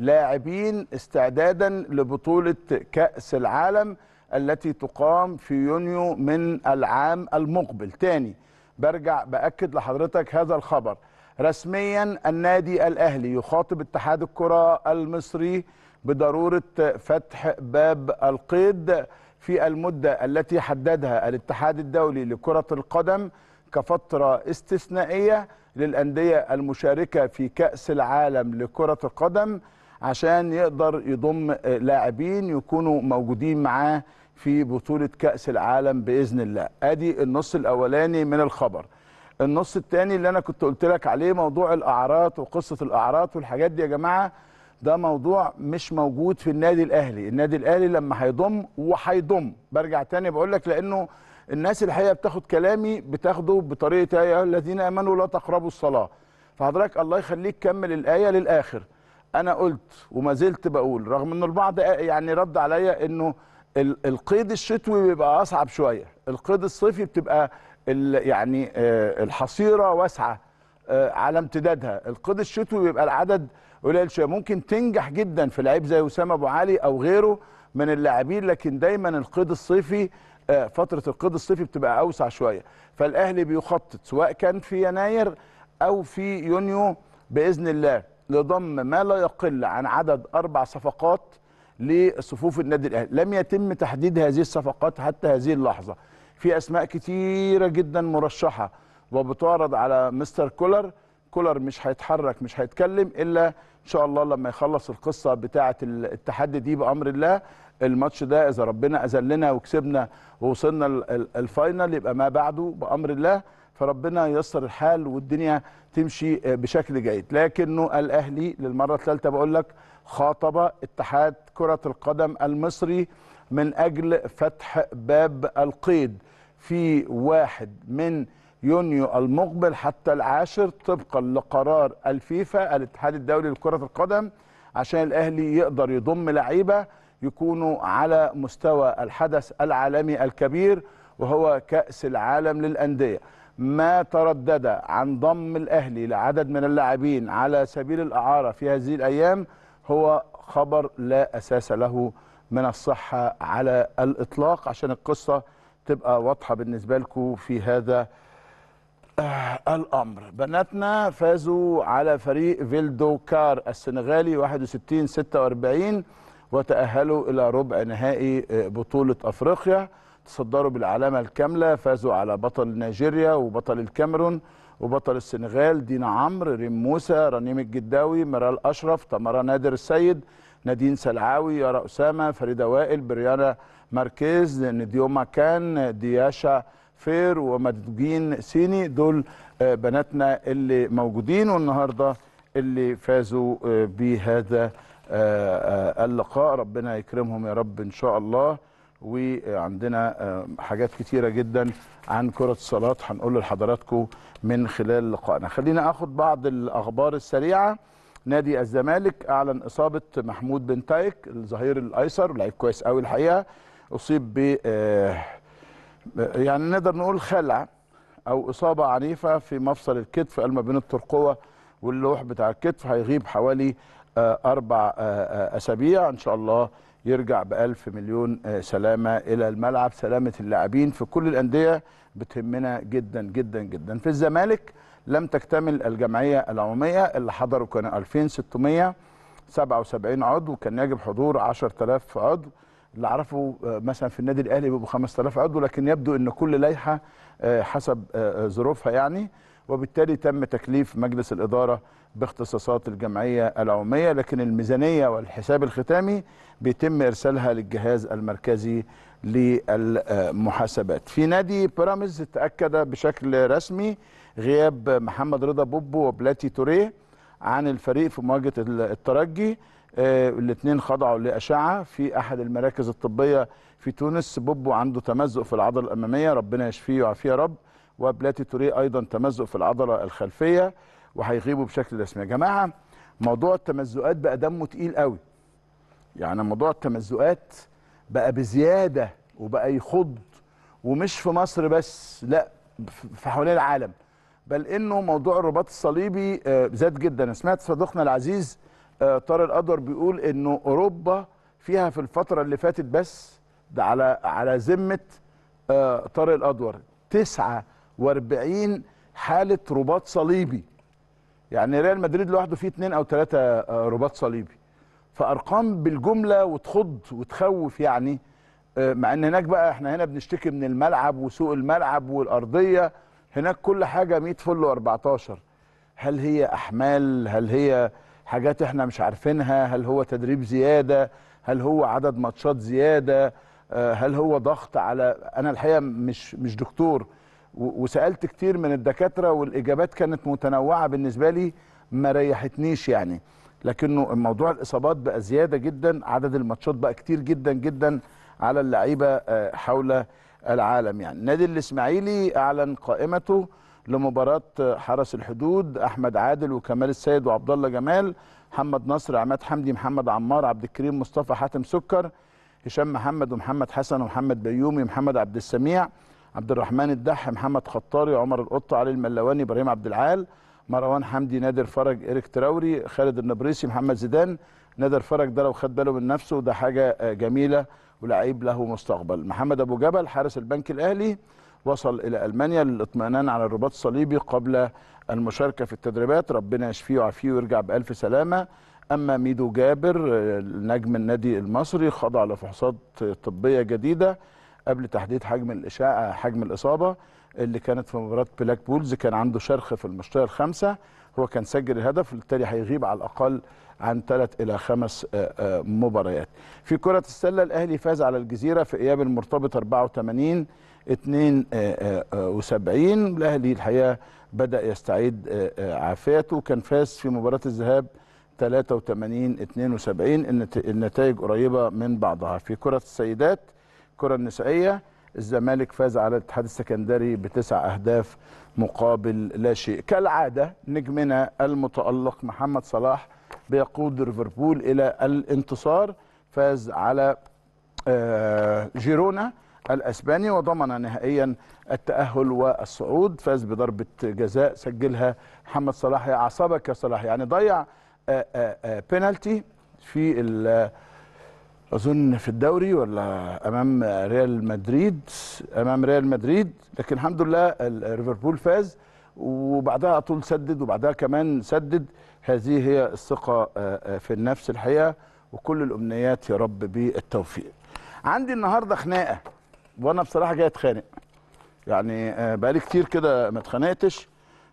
S3: لاعبين استعدادا لبطوله كاس العالم التي تقام في يونيو من العام المقبل تاني برجع باكد لحضرتك هذا الخبر رسميا النادي الاهلي يخاطب اتحاد الكره المصري بضروره فتح باب القيد في المده التي حددها الاتحاد الدولي لكره القدم كفتره استثنائيه للانديه المشاركه في كاس العالم لكره القدم عشان يقدر يضم لاعبين يكونوا موجودين معاه في بطوله كاس العالم باذن الله ادي النص الاولاني من الخبر النص الثاني اللي انا كنت قلت لك عليه موضوع الاعراض وقصه الاعراض والحاجات دي يا جماعه ده موضوع مش موجود في النادي الاهلي النادي الاهلي لما هيضم وهيضم برجع تاني بقول لك لانه الناس الحقيقه بتاخد كلامي بتاخده بطريقه يا أيها الذين امنوا لا تقربوا الصلاه فحضرتك الله يخليك كمل الايه للاخر انا قلت وما زلت بقول رغم ان البعض يعني رد عليا انه ال- القيد الشتوي بيبقى اصعب شويه القيد الصيفي بتبقى ال- يعني آه، الحصيره واسعه آه، على امتدادها القيد الشتوي بيبقى العدد قليل شويه ممكن تنجح جدا في لعيب زي وسام ابو علي او غيره من اللاعبين لكن دايما القيد الصيفي آه، فتره القيد الصيفي بتبقى اوسع شويه فالاهلي بيخطط سواء كان في يناير او في يونيو باذن الله لضم ما لا يقل عن عدد اربع صفقات لصفوف النادي الاهلي لم يتم تحديد هذه الصفقات حتى هذه اللحظه في اسماء كتيره جدا مرشحه وبتعرض على مستر كولر كولر مش هيتحرك مش هيتكلم الا ان شاء الله لما يخلص القصه بتاعه التحدي دي بامر الله الماتش ده اذا ربنا اذلنا وكسبنا ووصلنا ال- ال- الفاينل يبقى ما بعده بامر الله فربنا ييسر الحال والدنيا تمشي بشكل جيد لكنه الاهلي للمره الثالثه بقول لك خاطب اتحاد كره القدم المصري من اجل فتح باب القيد في واحد من يونيو المقبل حتى العاشر طبقا لقرار الفيفا الاتحاد الدولي لكرة القدم عشان الاهلي يقدر يضم لعيبه يكونوا على مستوى الحدث العالمي الكبير وهو كأس العالم للأندية ما تردد عن ضم الأهلي لعدد من اللاعبين على سبيل الإعارة في هذه الأيام هو خبر لا أساس له من الصحة على الإطلاق عشان القصة تبقى واضحة بالنسبة لكم في هذا آه الامر بناتنا فازوا على فريق فيلدوكار السنغالي 61 46 وتاهلوا الى ربع نهائي آه، بطوله افريقيا تصدروا بالعلامه الكامله فازوا على بطل نيجيريا وبطل الكاميرون وبطل السنغال دينا عمرو ريم موسى رنيم الجداوي مرال اشرف تمارا نادر السيد نادين سلعاوي يارا اسامه فريده وائل بريانا ماركيز نديوما كان دياشا فير ومدجين سيني دول آه، بناتنا اللي موجودين والنهارده اللي فازوا آه، بهذا آه، آه، اللقاء ربنا يكرمهم يا رب ان شاء الله وعندنا آه، حاجات كتيره جدا عن كره الصالات هنقول لحضراتكم من خلال لقائنا خلينا اخد بعض الاخبار السريعه نادي الزمالك اعلن اصابه محمود بن تايك الظهير الايسر لعيب كويس قوي الحقيقه اصيب ب آه، يعني نقدر نقول خلع او اصابه عنيفه في مفصل الكتف ما بين الترقوه واللوح بتاع الكتف هيغيب حوالي آه، اربع آه، آه، اسابيع ان شاء الله يرجع بألف مليون آه، سلامه الى الملعب سلامه اللاعبين في كل الانديه بتهمنا جدا جدا جدا في الزمالك لم تكتمل الجمعيه العموميه اللي حضروا كانوا 2677 عضو كان يجب حضور 10000 عضو اللي اعرفه آه، مثلا في النادي الاهلي بيبقوا 5000 عضو لكن يبدو ان كل لائحه آه، حسب آه، آه، ظروفها يعني وبالتالي تم تكليف مجلس الاداره باختصاصات الجمعيه العموميه لكن الميزانيه والحساب الختامي بيتم ارسالها للجهاز المركزي للمحاسبات. في نادي بيراميدز تاكد بشكل رسمي غياب محمد رضا بوبو وبلاتي توريه عن الفريق في مواجهه الترجي الاثنين خضعوا لاشعه في احد المراكز الطبيه في تونس بوبو عنده تمزق في العضله الاماميه ربنا يشفيه ويعافيه يا رب وبلاتي توريه ايضا تمزق في العضله الخلفيه وهيغيبوا بشكل رسمي يا جماعه موضوع التمزقات بقى دمه تقيل قوي يعني موضوع التمزقات بقى بزياده وبقى يخض ومش في مصر بس لا في حوالين العالم بل انه موضوع الرباط الصليبي آه، زاد جدا أنا سمعت صديقنا العزيز آه، طارق الادور بيقول انه اوروبا فيها في الفتره اللي فاتت بس ده على على ذمه آه، طارق الادور 49 حاله رباط صليبي يعني ريال مدريد لوحده فيه اثنين او ثلاثه رباط صليبي فارقام بالجمله وتخض وتخوف يعني آه، مع ان هناك بقى احنا هنا بنشتكي من الملعب وسوق الملعب والارضيه هناك كل حاجه 100 فل و14 هل هي احمال هل هي حاجات احنا مش عارفينها هل هو تدريب زياده هل هو عدد ماتشات زياده آه، هل هو ضغط على انا الحقيقه مش مش دكتور و- وسالت كتير من الدكاتره والاجابات كانت متنوعه بالنسبه لي ما ريحتنيش يعني لكنه موضوع الاصابات بقى زياده جدا عدد الماتشات بقى كتير جدا جدا على اللعيبه آه، حول العالم يعني نادي الاسماعيلي اعلن قائمته لمباراه حرس الحدود احمد عادل وكمال السيد وعبد الله جمال محمد نصر عماد حمدي محمد عمار عبد الكريم مصطفى حاتم سكر هشام محمد ومحمد حسن ومحمد بيومي محمد عبد السميع عبد الرحمن الدح محمد خطاري عمر القطة علي الملواني ابراهيم عبد العال مروان حمدي نادر فرج إيريك تراوري خالد النبريسي محمد زيدان نادر فرج ده لو خد باله من نفسه ده حاجة آه، جميلة ولعيب له مستقبل محمد أبو جبل حارس البنك الأهلي وصل إلى ألمانيا للإطمئنان على الرباط الصليبي قبل المشاركة في التدريبات ربنا يشفيه ويعافيه ويرجع بألف سلامة أما ميدو جابر آه، نجم النادي المصري خضع لفحوصات طبية جديدة قبل تحديد حجم الإشاعة حجم الإصابة اللي كانت في مباراة بلاك بولز كان عنده شرخ في المشطية الخامسة هو كان سجل الهدف بالتالي هيغيب على الأقل عن ثلاث إلى خمس آه، آه، مباريات في كرة السلة الأهلي فاز على الجزيرة في إياب المرتبط 84 72 الأهلي الحقيقة بدأ يستعيد آه، آه، عافيته كان فاز في مباراة الذهاب 83 72 النت- النتائج قريبة من بعضها في كرة السيدات الكرة النسائية الزمالك فاز على الاتحاد السكندري بتسع أهداف مقابل لا شيء كالعادة نجمنا المتألق محمد صلاح بيقود ليفربول إلى الانتصار فاز على آه، جيرونا الاسباني وضمن نهائيا التاهل والصعود فاز بضربه جزاء سجلها محمد صلاح يا اعصابك يا صلاح يعني ضيع آه، آه، آه، بينالتي في ال- اظن في الدوري ولا امام ريال مدريد امام ريال مدريد لكن الحمد لله ال- ليفربول فاز وبعدها على طول سدد وبعدها كمان سدد هذه هي الثقه آه، آه، في النفس الحقيقه وكل الامنيات يا رب بالتوفيق عندي النهارده خناقه وانا بصراحه جاي اتخانق يعني آه، بقالي كتير كده ما اتخانقتش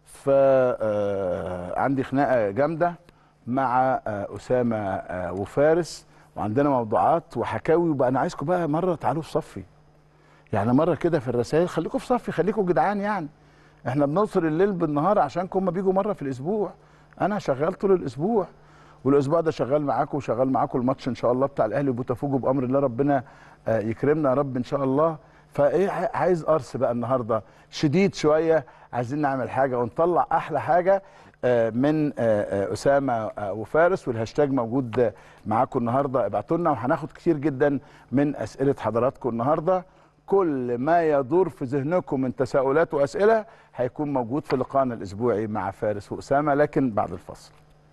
S3: فعندي خناقه جامده مع آه، اسامه آه، وفارس وعندنا موضوعات وحكاوي وبقى انا عايزكم بقى مره تعالوا في صفي يعني مره كده في الرسائل خليكم في صفي خليكم جدعان يعني احنا بنوصل الليل بالنهار عشانكم هم بيجوا مره في الاسبوع انا شغال طول الاسبوع والاسبوع ده شغال معاكم وشغال معاكم الماتش ان شاء الله بتاع الاهلي وبوتافوجو بامر الله ربنا آه، يكرمنا يا رب ان شاء الله فايه ع- عايز قرص بقى النهارده شديد شويه عايزين نعمل حاجه ونطلع احلى حاجه آه، من آه، آه، اسامه آه، وفارس والهاشتاج موجود آه، معاكم النهارده ابعتوا لنا وهناخد كتير جدا من اسئله حضراتكم النهارده كل ما يدور في ذهنكم من تساؤلات واسئله هيكون موجود في لقائنا الاسبوعي مع فارس واسامه لكن بعد الفصل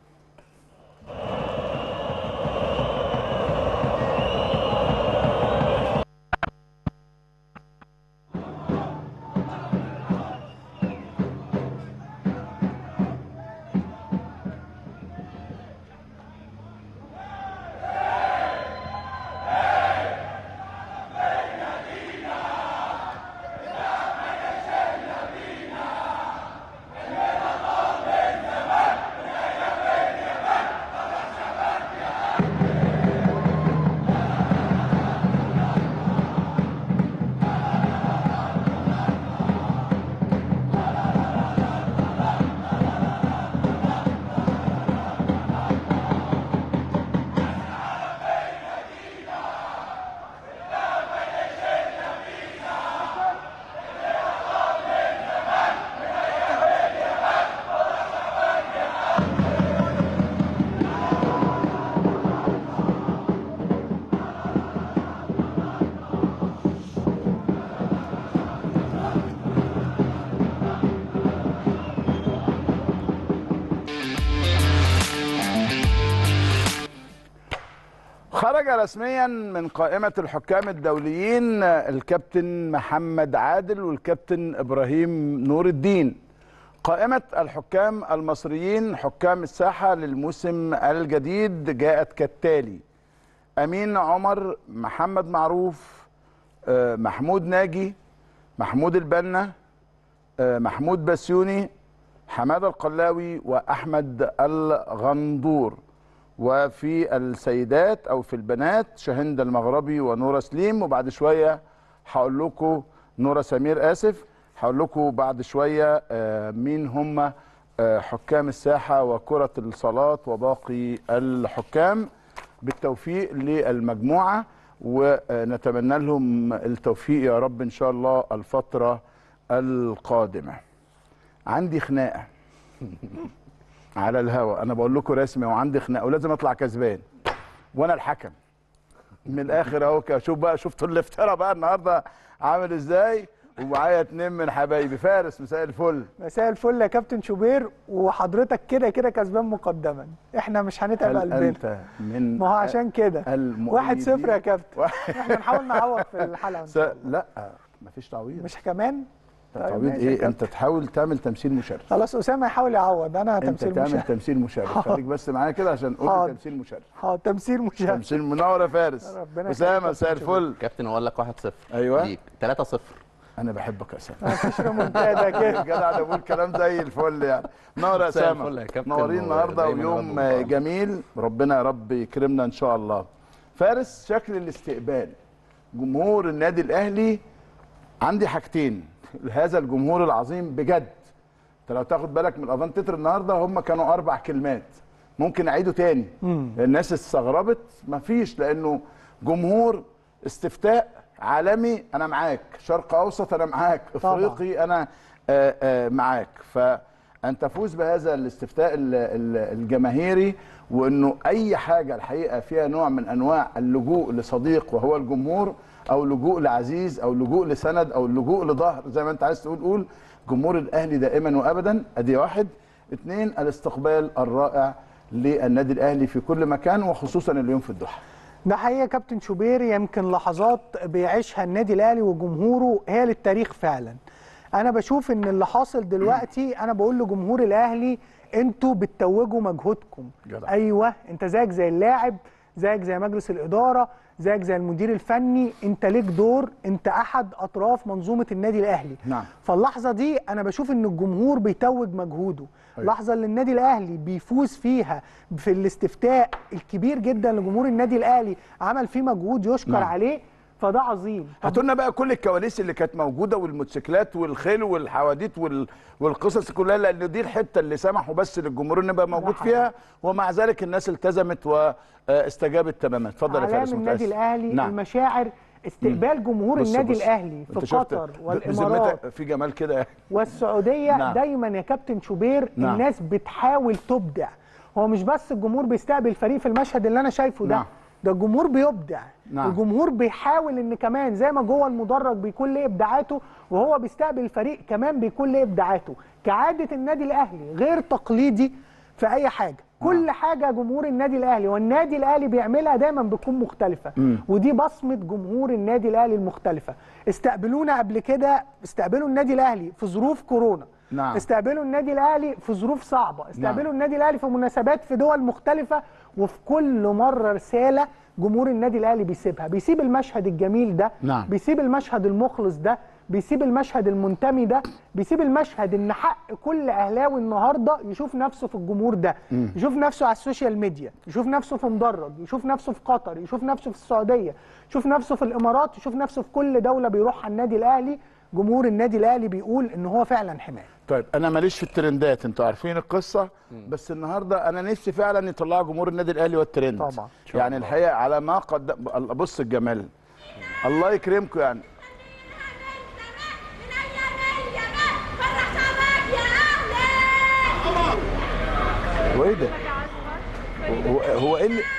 S3: خرج رسميا من قائمة الحكام الدوليين الكابتن محمد عادل والكابتن إبراهيم نور الدين قائمة الحكام المصريين حكام الساحة للموسم الجديد جاءت كالتالي أمين عمر محمد معروف آه، محمود ناجي محمود البنا آه، محمود بسيوني حماده القلاوي واحمد الغندور وفي السيدات او في البنات شهند المغربي ونورة سليم وبعد شويه هقول لكم نورة سمير اسف هقول لكم بعد شويه آه، مين هم آه، حكام الساحه وكره الصالات وباقي الحكام بالتوفيق للمجموعه ونتمنى لهم التوفيق يا رب ان شاء الله الفتره القادمه عندي خناقه على الهوا انا بقول لكم رسمي وعندي خناقه ولازم اطلع كسبان وانا الحكم من الاخر اهو كده. شوف بقى شفتوا الافتراء بقى النهارده عامل ازاي ومعايا اتنين من حبايبي فارس مساء الفل
S10: مساء الفل يا كابتن شوبير وحضرتك كده كده كسبان مقدما احنا مش هنتعب
S3: هل
S10: قلبنا
S3: انت من
S10: ما هو عشان كده
S3: المؤيدين؟
S10: واحد صفر يا كابتن احنا نحاول نعوض في الحلقه
S3: س... لا مفيش تعويض
S10: مش كمان طيب
S3: تعويض
S10: ماشي يا
S3: ايه
S10: كابتن.
S3: انت تحاول تعمل تمثيل مشرف
S10: خلاص اسامه يحاول يعوض انا
S3: انت
S10: تمثيل
S3: تعمل
S10: مشرف
S3: تمثيل مشرف خليك بس معايا كده عشان قول
S10: حاضر.
S3: لي تمثيل مشرف
S10: اه تمثيل مشرف
S3: تمثيل منور يا فارس
S10: ربنا
S3: اسامه
S10: يخليك
S3: مساء
S10: يا كابتن
S3: الفل
S11: كابتن اقول لك 1-0
S3: ايوه
S11: ليك 3-0
S3: انا بحبك يا اسامه
S10: مفيش ريمونتادا كده
S3: جدع انا بقول كلام زي الفل يعني نور يا
S11: مساء
S3: اسامه
S11: الفل يا كابتن
S3: منورين النهارده
S11: ودايماً
S3: ويوم
S11: يا رب
S3: جميل ربنا يا رب يكرمنا ان شاء الله فارس شكل الاستقبال جمهور النادي الاهلي عندي حاجتين لهذا الجمهور العظيم بجد انت لو تاخد بالك من الاذان تتر النهارده هم كانوا اربع كلمات ممكن اعيده تاني الناس استغربت مفيش لانه جمهور استفتاء عالمي انا معاك شرق اوسط انا معاك
S10: طبعاً.
S3: افريقي انا آه، آه، معاك ان تفوز بهذا الاستفتاء ال- ال- الجماهيري وانه اي حاجه الحقيقه فيها نوع من انواع اللجوء لصديق وهو الجمهور او لجوء لعزيز او لجوء لسند او اللجوء لظهر زي ما انت عايز تقول قول جمهور الاهلي دائما وابدا ادي واحد اثنين الاستقبال الرائع للنادي الاهلي في كل مكان وخصوصا اليوم في الدوحه
S10: ده حقيقه كابتن شوبير يمكن لحظات بيعيشها النادي الاهلي وجمهوره هي للتاريخ فعلا انا بشوف ان اللي حاصل دلوقتي انا بقول لجمهور الاهلي انتوا بتتوجوا مجهودكم
S3: جدع.
S10: ايوه انت زيك زي اللاعب زيك زي مجلس الاداره زيك زي المدير الفني انت ليك دور انت احد اطراف منظومه النادي الاهلي
S3: نعم.
S10: فاللحظه دي انا بشوف ان الجمهور بيتوج مجهوده
S3: أيوة.
S10: اللحظه اللي النادي الاهلي بيفوز فيها في الاستفتاء الكبير جدا لجمهور النادي الاهلي عمل فيه مجهود يشكر
S3: نعم.
S10: عليه فده عظيم طب
S3: هاتوا لنا بقى كل الكواليس اللي كانت موجوده والموتوسيكلات والخيل والحواديت وال... والقصص كلها لان دي الحته اللي سمحوا بس للجمهور انه يبقى موجود
S10: حقيقي.
S3: فيها ومع ذلك الناس التزمت واستجابت تماما اتفضل يا
S10: اعلام
S3: فارس
S10: النادي
S3: متأسف.
S10: الاهلي
S3: نعم.
S10: المشاعر استقبال جمهور
S3: بص-
S10: النادي
S3: بص.
S10: الاهلي
S3: أنت
S10: في
S3: شفت
S10: قطر
S3: ب-
S10: والامارات
S3: بذمتك في جمال كده
S10: والسعوديه
S3: نعم.
S10: دايما يا كابتن شوبير
S3: نعم.
S10: الناس بتحاول تبدع هو مش بس الجمهور بيستقبل فريق في المشهد اللي انا شايفه ده
S3: نعم.
S10: ده الجمهور بيبدع
S3: نعم.
S10: الجمهور بيحاول ان كمان زي ما جوه المدرج بيكون ليه ابداعاته وهو بيستقبل الفريق كمان بيكون ليه ابداعاته كعاده النادي الاهلي غير تقليدي في اي حاجه كل حاجه جمهور النادي الاهلي والنادي الاهلي بيعملها دايما بتكون مختلفه ودي بصمه جمهور النادي الاهلي المختلفه استقبلونا قبل كده استقبلوا النادي الاهلي في ظروف كورونا
S3: نعم.
S10: استقبلوا النادي الاهلي في ظروف صعبه استقبلوا النادي الاهلي في مناسبات في دول مختلفه وفي كل مره رساله جمهور النادي الاهلي بيسيبها بيسيب المشهد الجميل ده
S3: نعم.
S10: بيسيب المشهد المخلص ده بيسيب المشهد المنتمي ده بيسيب المشهد ان حق كل اهلاوي النهارده يشوف نفسه في الجمهور ده يشوف نفسه على السوشيال ميديا يشوف نفسه في مدرج يشوف نفسه في قطر يشوف نفسه في السعوديه يشوف نفسه في الامارات يشوف نفسه في كل دوله بيروحها النادي الاهلي جمهور النادي الاهلي بيقول ان هو فعلا حمايه
S3: طيب انا ماليش في الترندات انتوا عارفين القصه بس النهارده انا نفسي فعلا يطلعوا جمهور النادي الاهلي والترند
S10: طبعا.
S3: يعني الحقيقه على ما قد بص الجمال الله يكرمكم يعني هو ايه ده؟ هو هو ايه اللي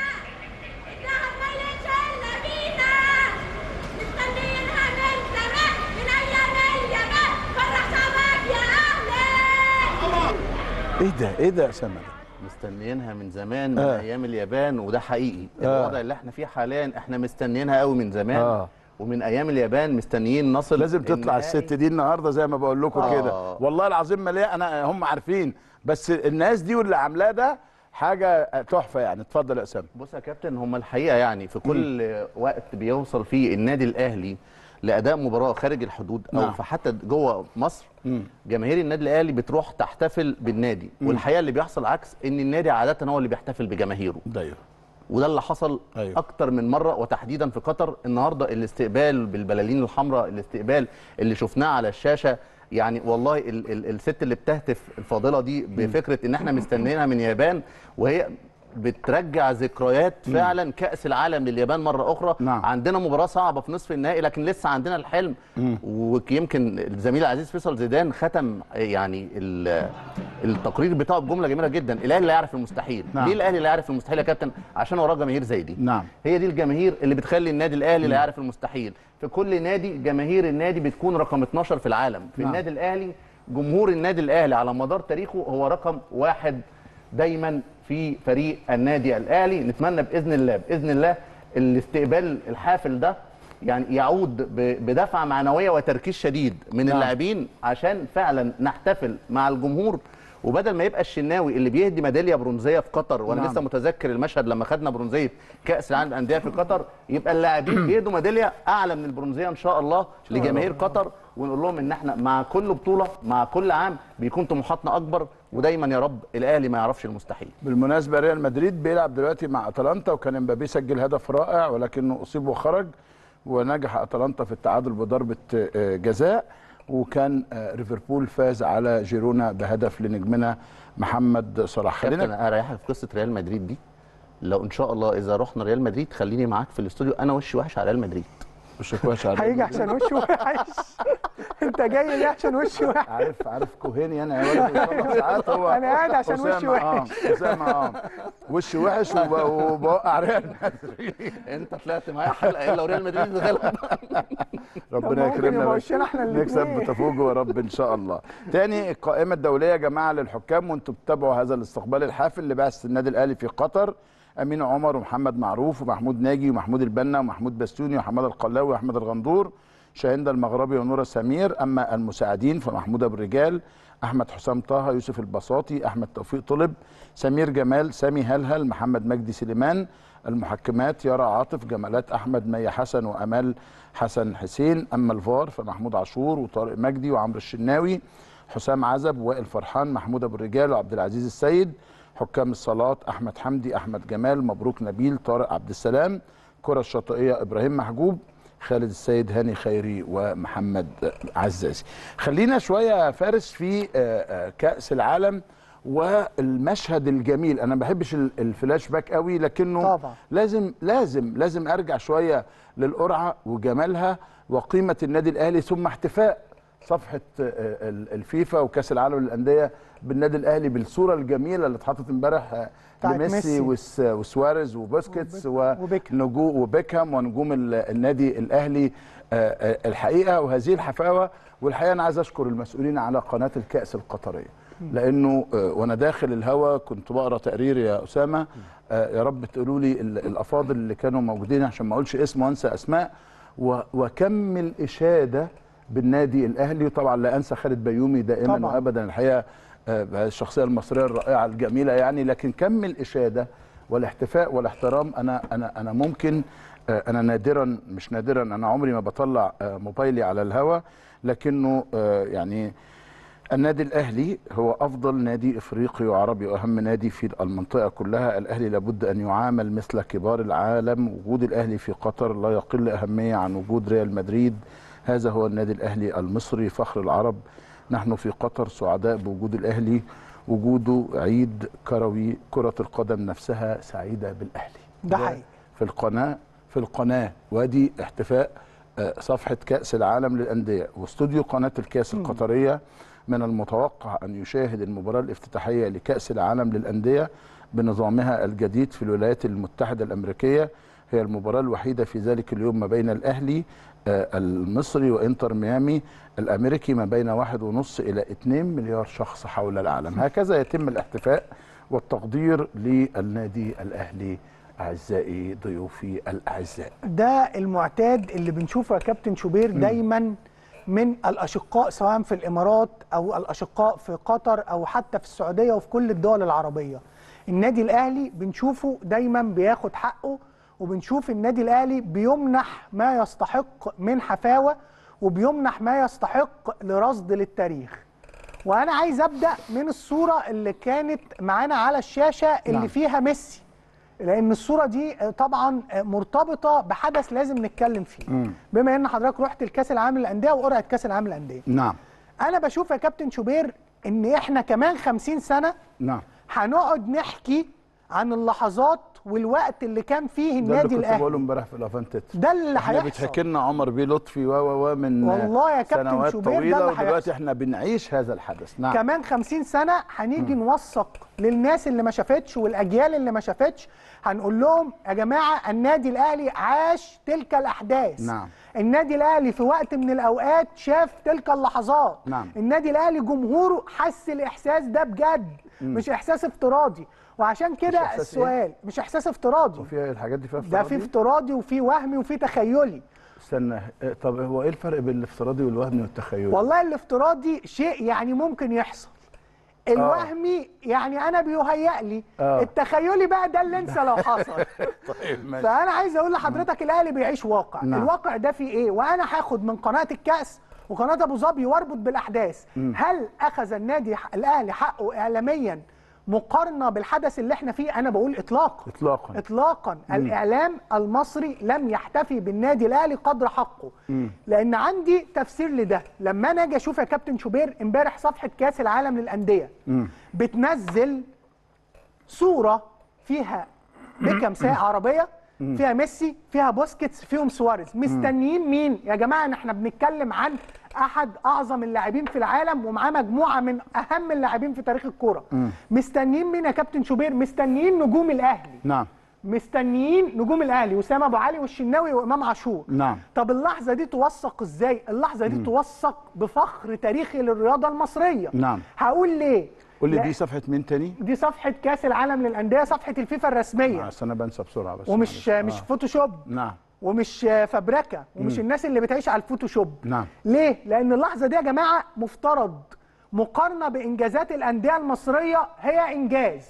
S3: ايه ده؟ ايه ده يا اسامه ده؟
S11: مستنيينها من زمان من
S3: آه.
S11: ايام اليابان وده حقيقي
S3: آه.
S11: الوضع اللي احنا فيه حاليا احنا مستنيينها قوي من زمان
S3: آه.
S11: ومن ايام اليابان مستنيين نصل
S3: لازم تطلع
S11: النهائي.
S3: الست دي النهارده زي ما بقول لكم
S11: آه.
S3: كده والله العظيم ما ليه انا هم عارفين بس الناس دي واللي عاملاه ده حاجه تحفه يعني اتفضل يا اسامه
S11: بص يا كابتن هم الحقيقه يعني في كل وقت بيوصل فيه النادي الاهلي لاداء مباراه خارج الحدود او
S3: نعم.
S11: في حتى جوه مصر جماهير النادي الاهلي بتروح تحتفل بالنادي والحقيقه اللي بيحصل عكس ان النادي عاده هو اللي بيحتفل بجماهيره
S3: ده
S11: وده اللي حصل
S3: أيوه.
S11: أيوه. اكتر من مره وتحديدا في قطر النهارده الاستقبال بالبلالين الحمراء الاستقبال اللي شفناه على الشاشه يعني والله ال ال الست اللي بتهتف الفاضله دي بفكره ان احنا مستنيينها من اليابان وهي بترجع ذكريات فعلا كاس العالم لليابان مره اخرى
S3: نعم.
S11: عندنا مباراه صعبه في نصف النهائي لكن لسه عندنا الحلم ويمكن الزميل العزيز فيصل زيدان ختم يعني ال- التقرير بتاعه بجمله جميله جدا الاهلي لا يعرف المستحيل
S3: نعم.
S11: ليه الاهلي لا يعرف المستحيل يا كابتن عشان وراه جماهير زي دي
S3: نعم
S11: هي دي الجماهير اللي بتخلي النادي الاهلي لا يعرف المستحيل في كل نادي جماهير النادي بتكون رقم 12 في العالم في
S3: نعم.
S11: النادي الاهلي جمهور النادي الاهلي على مدار تاريخه هو رقم واحد دايما في فريق النادي الاهلي نتمنى باذن الله باذن الله الاستقبال الحافل ده يعني يعود ب- بدفعه معنويه وتركيز شديد من
S3: نعم.
S11: اللاعبين عشان فعلا نحتفل مع الجمهور وبدل ما يبقى الشناوي اللي بيهدي ميداليه برونزيه في قطر وانا
S3: نعم.
S11: لسه متذكر المشهد لما خدنا برونزيه كاس العالم للانديه في قطر يبقى اللاعبين بيهدوا ميداليه اعلى من البرونزيه ان شاء الله لجماهير قطر ونقول لهم ان احنا مع كل بطوله مع كل عام بيكون طموحاتنا اكبر ودايما يا رب الاهلي ما يعرفش المستحيل
S3: بالمناسبه ريال مدريد بيلعب دلوقتي مع اتلانتا وكان امبابي سجل هدف رائع ولكنه اصيب وخرج ونجح اتلانتا في التعادل بضربه آه، جزاء وكان آه، ليفربول فاز على جيرونا بهدف لنجمنا محمد صلاح
S11: كابتن
S3: خلينا
S11: انا اريحك في قصه ريال مدريد دي لو ان شاء الله اذا رحنا ريال مدريد خليني معاك في الاستوديو انا وشي وحش على ريال مدريد
S3: وشك وحش على
S10: هيجي عشان وشه وحش انت جاي ليه عشان وشه وحش
S3: عارف عارف كوهيني انا يا ولد بيصلح ساعات هو
S10: أنا قاعد عشان
S3: أسامة،
S10: وشي وحش.
S3: اه اسامه اه وشي وحش وب- وبوقع ريال
S11: انت طلعت معايا حلقه الا وريال مدريد غلب
S3: ربنا
S10: ممكن
S3: يكرمنا
S10: يبقى
S3: بس.
S10: وشنا احنا
S3: نكسب
S10: الاتنين.
S3: بتفوق يا رب ان شاء الله تاني القائمه الدوليه يا جماعه للحكام وانتم بتتابعوا هذا الاستقبال الحافل لبعثه النادي الاهلي في قطر امين عمر ومحمد معروف ومحمود ناجي ومحمود البنا ومحمود بستوني وحماد القلاوي واحمد الغندور شاهندة المغربي ونورة سمير اما المساعدين فمحمود ابو الرجال احمد حسام طه يوسف البساطي احمد توفيق طلب سمير جمال سامي هلهل محمد مجدي سليمان المحكمات يارا عاطف جمالات احمد مي حسن وامال حسن حسين اما الفار فمحمود عاشور وطارق مجدي وعمرو الشناوي حسام عزب وائل فرحان محمود ابو الرجال وعبد العزيز السيد حكام الصالات احمد حمدي احمد جمال مبروك نبيل طارق عبد السلام كره الشاطئيه ابراهيم محجوب خالد السيد هاني خيري ومحمد عزازي خلينا شويه يا فارس في آه، آه، كاس العالم والمشهد الجميل انا ما بحبش ال- الفلاش باك قوي لكنه
S10: طبعا.
S3: لازم لازم لازم ارجع شويه للقرعه وجمالها وقيمه النادي الاهلي ثم احتفاء صفحه آه، ال- الفيفا وكاس العالم للانديه بالنادي الاهلي بالصوره الجميله اللي اتحطت امبارح آه،
S10: بتاعت
S3: لميسي
S10: ميسي.
S3: وس- وسواريز وبوسكيتس
S10: وبيكهام.
S3: ونجوم وبيكهام ونجوم ال- النادي الاهلي آه، آه، الحقيقه وهذه الحفاوه والحقيقه انا عايز اشكر المسؤولين على قناه الكاس القطريه لانه آه، وانا داخل الهوا كنت بقرا تقرير يا اسامه آه، يا رب تقولوا لي ال- الافاضل اللي كانوا موجودين عشان ما اقولش اسم وانسى اسماء و- وكم الاشاده بالنادي الاهلي وطبعا لا انسى خالد بيومي دائما
S10: طبعاً.
S3: وابدا الحقيقه آه، الشخصيه المصريه الرائعه الجميله يعني لكن كم الاشاده والاحتفاء والاحترام انا انا انا ممكن آه، انا نادرا مش نادرا انا عمري ما بطلع آه، موبايلي على الهوا لكنه آه، يعني النادي الاهلي هو افضل نادي افريقي وعربي واهم نادي في المنطقه كلها الاهلي لابد ان يعامل مثل كبار العالم وجود الاهلي في قطر لا يقل اهميه عن وجود ريال مدريد هذا هو النادي الاهلي المصري فخر العرب نحن في قطر سعداء بوجود الاهلي وجوده عيد كروي كره القدم نفسها سعيده بالاهلي
S10: ده حقيقي
S3: في القناه في القناه وادي احتفاء آه، صفحه كاس العالم للانديه واستوديو قناه الكاس القطريه من المتوقع ان يشاهد المباراه الافتتاحيه لكاس العالم للانديه بنظامها الجديد في الولايات المتحده الامريكيه هي المباراه الوحيده في ذلك اليوم ما بين الاهلي آه، المصري وانتر ميامي الامريكي ما بين واحد ونص الى 2 مليار شخص حول العالم هكذا يتم الاحتفاء والتقدير للنادي الاهلي اعزائي ضيوفي الاعزاء
S10: ده المعتاد اللي بنشوفه يا كابتن شوبير دايما من الاشقاء سواء في الامارات او الاشقاء في قطر او حتى في السعوديه وفي كل الدول العربيه النادي الاهلي بنشوفه دايما بياخد حقه وبنشوف النادي الاهلي بيمنح ما يستحق من حفاوه وبيمنح ما يستحق لرصد للتاريخ وانا عايز ابدا من الصوره اللي كانت معانا على الشاشه اللي
S3: نعم.
S10: فيها ميسي لان الصوره دي آه، طبعا آه، مرتبطه بحدث لازم نتكلم فيه بما ان حضرتك رحت الكاس العالم للانديه وقرعه كاس العالم للانديه
S3: نعم
S10: انا بشوف يا كابتن شوبير ان احنا كمان 50 سنه
S3: نعم
S10: هنقعد نحكي عن اللحظات والوقت اللي كان فيه
S3: ده
S10: النادي
S3: اللي كنت بقوله
S10: الاهلي
S3: امبارح في الافانتت
S10: ده اللي
S3: احنا
S10: هيحصل
S3: بتحكي لنا عمر بيه لطفي و و و من
S10: والله يا كابتن
S3: سنوات
S10: شوبير ده
S3: طويله
S10: اللي
S3: ودلوقتي
S10: هيحصل.
S3: احنا بنعيش هذا الحدث نعم
S10: كمان 50 سنه هنيجي نوثق للناس اللي ما شافتش والاجيال اللي ما شافتش هنقول لهم يا جماعه النادي الاهلي عاش تلك الاحداث
S3: نعم.
S10: النادي الاهلي في وقت من الاوقات شاف تلك اللحظات
S3: نعم.
S10: النادي الاهلي جمهوره حس الاحساس ده بجد مش احساس افتراضي وعشان كده
S3: إحساس إيه؟
S10: السؤال مش احساس افتراضي
S3: وفي الحاجات دي فيها
S10: ده في
S3: افتراضي؟
S10: افتراضي وفي وهمي وفي تخيلي
S3: استنى اه، طب هو ايه الفرق بين الافتراضي والوهمي والتخيلي
S10: والله الافتراضي شيء يعني ممكن يحصل الوهمي يعني انا بيهيأ لي
S3: آه.
S10: التخيلي بقى ده اللي انسى لو حصل
S3: طيب ماشي
S10: فانا عايز اقول لحضرتك الاهلي بيعيش واقع
S3: نعم.
S10: الواقع ده فيه ايه وانا هاخد من قناه الكاس وقناه ابو ظبي واربط بالاحداث هل اخذ النادي الاهلي حقه اعلاميا مقارنه بالحدث اللي احنا فيه انا بقول اطلاقا
S3: اطلاقا
S10: اطلاقا الاعلام المصري لم يحتفي بالنادي الاهلي قدر حقه لان عندي تفسير لده لما انا اجي اشوف يا كابتن شوبير امبارح صفحه كاس العالم للانديه بتنزل صوره فيها بيكهام سايق عربيه فيها ميسي فيها بوسكيتس فيهم سواريز مستنيين مين يا جماعه إن احنا بنتكلم عن احد اعظم اللاعبين في العالم ومعاه مجموعه من اهم اللاعبين في تاريخ الكوره مستنيين مين يا كابتن شوبير مستنيين نجوم الاهلي
S3: نعم
S10: مستنيين نجوم الاهلي وسام ابو علي والشناوي وامام عاشور
S3: نعم
S10: طب اللحظه دي توثق ازاي اللحظه دي توثق بفخر تاريخي للرياضه المصريه
S3: نعم.
S10: هقول ليه
S3: قول لي
S10: لا،
S3: دي صفحه مين تاني؟
S10: دي صفحه كاس العالم للانديه صفحه الفيفا الرسميه
S3: بس انا بنسى بسرعه بس
S10: ومش
S3: معلش.
S10: مش
S3: آه.
S10: فوتوشوب
S3: نعم
S10: ومش فبركه ومش الناس اللي بتعيش على الفوتوشوب
S3: نعم
S10: ليه لان اللحظه دي يا جماعه مفترض مقارنه بانجازات الانديه المصريه هي انجاز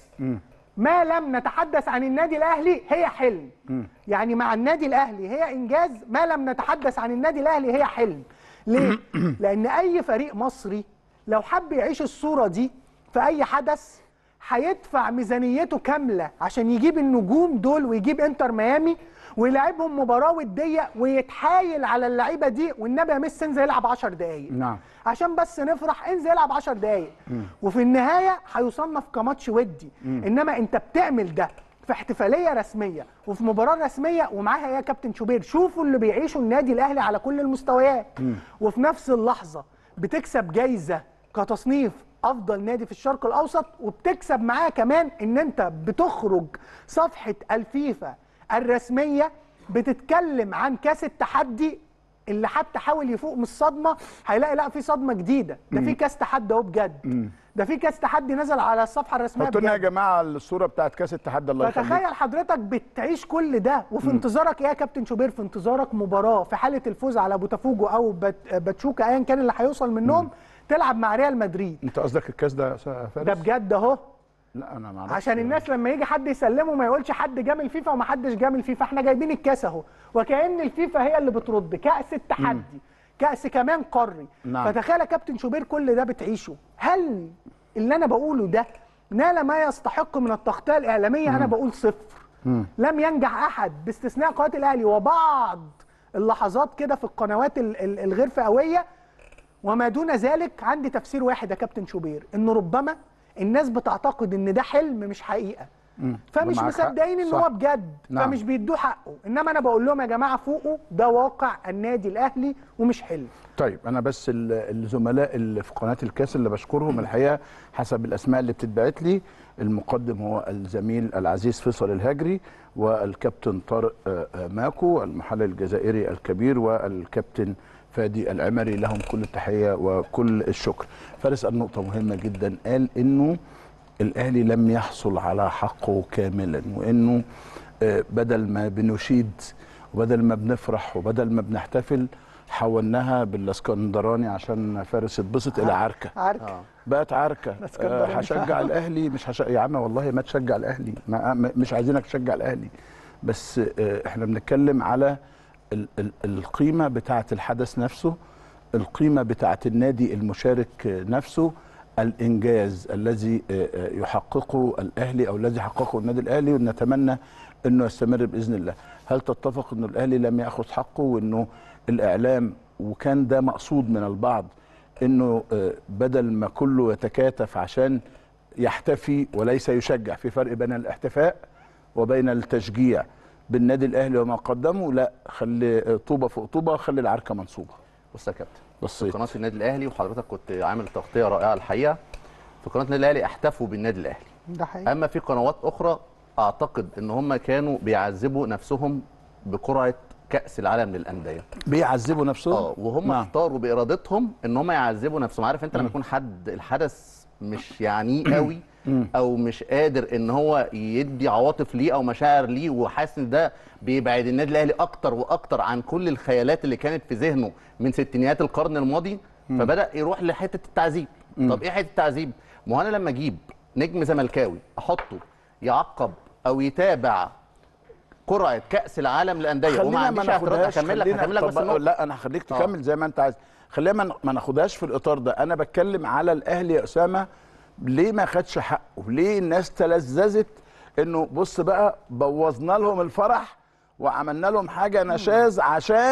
S10: ما لم نتحدث عن النادي الاهلي هي حلم يعني مع النادي الاهلي هي انجاز ما لم نتحدث عن النادي الاهلي هي حلم ليه لان اي فريق مصري لو حب يعيش الصوره دي في اي حدث هيدفع ميزانيته كامله عشان يجيب النجوم دول ويجيب انتر ميامي ويلعبهم مباراه وديه ويتحايل على اللعيبه دي والنبي يا ميسي انزل يلعب 10 دقائق
S3: نعم
S10: عشان بس نفرح انزل العب 10 دقايق وفي النهايه هيصنف كماتش ودي انما انت بتعمل ده في احتفاليه رسميه وفي مباراه رسميه ومعاها يا كابتن شوبير شوفوا اللي بيعيشوا النادي الاهلي على كل المستويات وفي نفس اللحظه بتكسب جايزه كتصنيف افضل نادي في الشرق الاوسط وبتكسب معاه كمان ان انت بتخرج صفحه الفيفا الرسميه بتتكلم عن كاس التحدي اللي حتى حاول يفوق من الصدمه هيلاقي لا في صدمه جديده ده في كاس تحدي اهو بجد ده في كاس تحدي نزل على الصفحه الرسميه
S3: حطوا لنا يا
S10: بجد
S3: جماعه الصوره بتاعت كاس التحدي الله يخليك
S10: فتخيل حضرتك بتعيش كل ده وفي انتظارك ايه يا كابتن شوبير في انتظارك مباراه في حاله الفوز على بوتافوجو او بت- باتشوكا ايا كان اللي هيوصل منهم تلعب مع ريال مدريد
S3: انت قصدك الكاس ده يا فارس؟
S10: ده بجد اهو
S3: لا انا ما اعرفش
S10: عشان الناس لما يجي حد يسلمه ما يقولش حد جام الفيفا وما حدش جام الفيفا احنا جايبين الكاس اهو وكأن الفيفا هي اللي بترد كأس التحدي كأس كمان قاري
S3: نعم.
S10: فتخيل يا كابتن شوبير كل ده بتعيشه هل اللي انا بقوله ده نال ما يستحق من التغطيه الاعلاميه انا بقول صفر لم ينجح احد باستثناء قناه الاهلي وبعض اللحظات كده في القنوات ال- ال- الغير فئويه وما دون ذلك عندي تفسير واحد يا كابتن شوبير ان ربما الناس بتعتقد ان ده حلم مش حقيقه فمش
S3: معاك حق.
S10: مصدقين ان
S3: صح.
S10: هو بجد
S3: نعم.
S10: فمش بيدوه حقه انما انا بقول لهم يا جماعه فوقوا ده واقع النادي الاهلي ومش حلم
S3: طيب انا بس ال- الزملاء اللي في قناه الكاس اللي بشكرهم الحقيقه حسب الاسماء اللي بتتبعت لي المقدم هو الزميل العزيز فيصل الهجري والكابتن طارق آه، آه، ماكو المحلل الجزائري الكبير والكابتن فادي العمري لهم كل التحيه وكل الشكر فارس قال نقطه مهمه جدا قال انه الاهلي لم يحصل على حقه كاملا وانه آه، بدل ما بنشيد وبدل ما بنفرح وبدل ما بنحتفل حولناها بالاسكندراني عشان فارس يتبسط الى عركه
S10: عارف
S3: بقت عركه
S10: الاسكندراني.
S3: آه، هشجع الاهلي مش هش... يا عم والله ما تشجع الاهلي ما... ما- مش عايزينك تشجع الاهلي بس آه، احنا بنتكلم على ال... ال... القيمه بتاعه الحدث نفسه القيمه بتاعه النادي المشارك آه، نفسه الانجاز الذي آه، آه، يحققه الاهلي او الذي حققه النادي الاهلي ونتمنى انه يستمر باذن الله هل تتفق انه الاهلي لم ياخذ حقه وانه الاعلام وكان ده مقصود من البعض انه آه، بدل ما كله يتكاتف عشان يحتفي وليس يشجع في فرق بين الاحتفاء وبين التشجيع بالنادي الاهلي وما قدمه لا خلي آه، طوبه فوق طوبه خلي العركه منصوبه
S11: بص يا كابتن
S3: بصيت
S11: قناه النادي الاهلي وحضرتك كنت عامل تغطيه رائعه الحقيقه في قناه النادي الاهلي احتفوا بالنادي الاهلي
S10: ده حقيقي
S11: اما في قنوات اخرى اعتقد ان هم كانوا بيعذبوا نفسهم بقرعه كاس العالم للانديه
S3: بيعذبوا نفسهم
S11: اه وهم
S3: نعم.
S11: اختاروا بارادتهم ان هم يعذبوا نفسهم عارف انت لما يكون حد الحدث مش يعنيه قوي او مش قادر ان هو يدي عواطف ليه او مشاعر ليه وحاسس ان ده بيبعد النادي الاهلي اكتر واكتر عن كل الخيالات اللي كانت في ذهنه من ستينيات القرن الماضي فبدا يروح لحته التعذيب طب ايه حته التعذيب ما هو انا لما اجيب نجم زملكاوي احطه يعقب او يتابع قرعه كاس العالم للانديه وما
S3: خلينا ما
S11: عنديش اعتراض
S3: ناخدهاش
S11: هكمل لك
S3: خلينا
S11: هكمل لك بس
S3: طب
S11: النقطه
S3: لا انا هخليك
S11: آه.
S3: تكمل زي ما انت عايز خلينا ما- ما ناخدهاش في الاطار ده انا بتكلم على الاهلي يا اسامه ليه ما خدش حقه ليه الناس تلذذت انه بص بقى بوظنا لهم الفرح وعملنا لهم حاجه نشاز عشان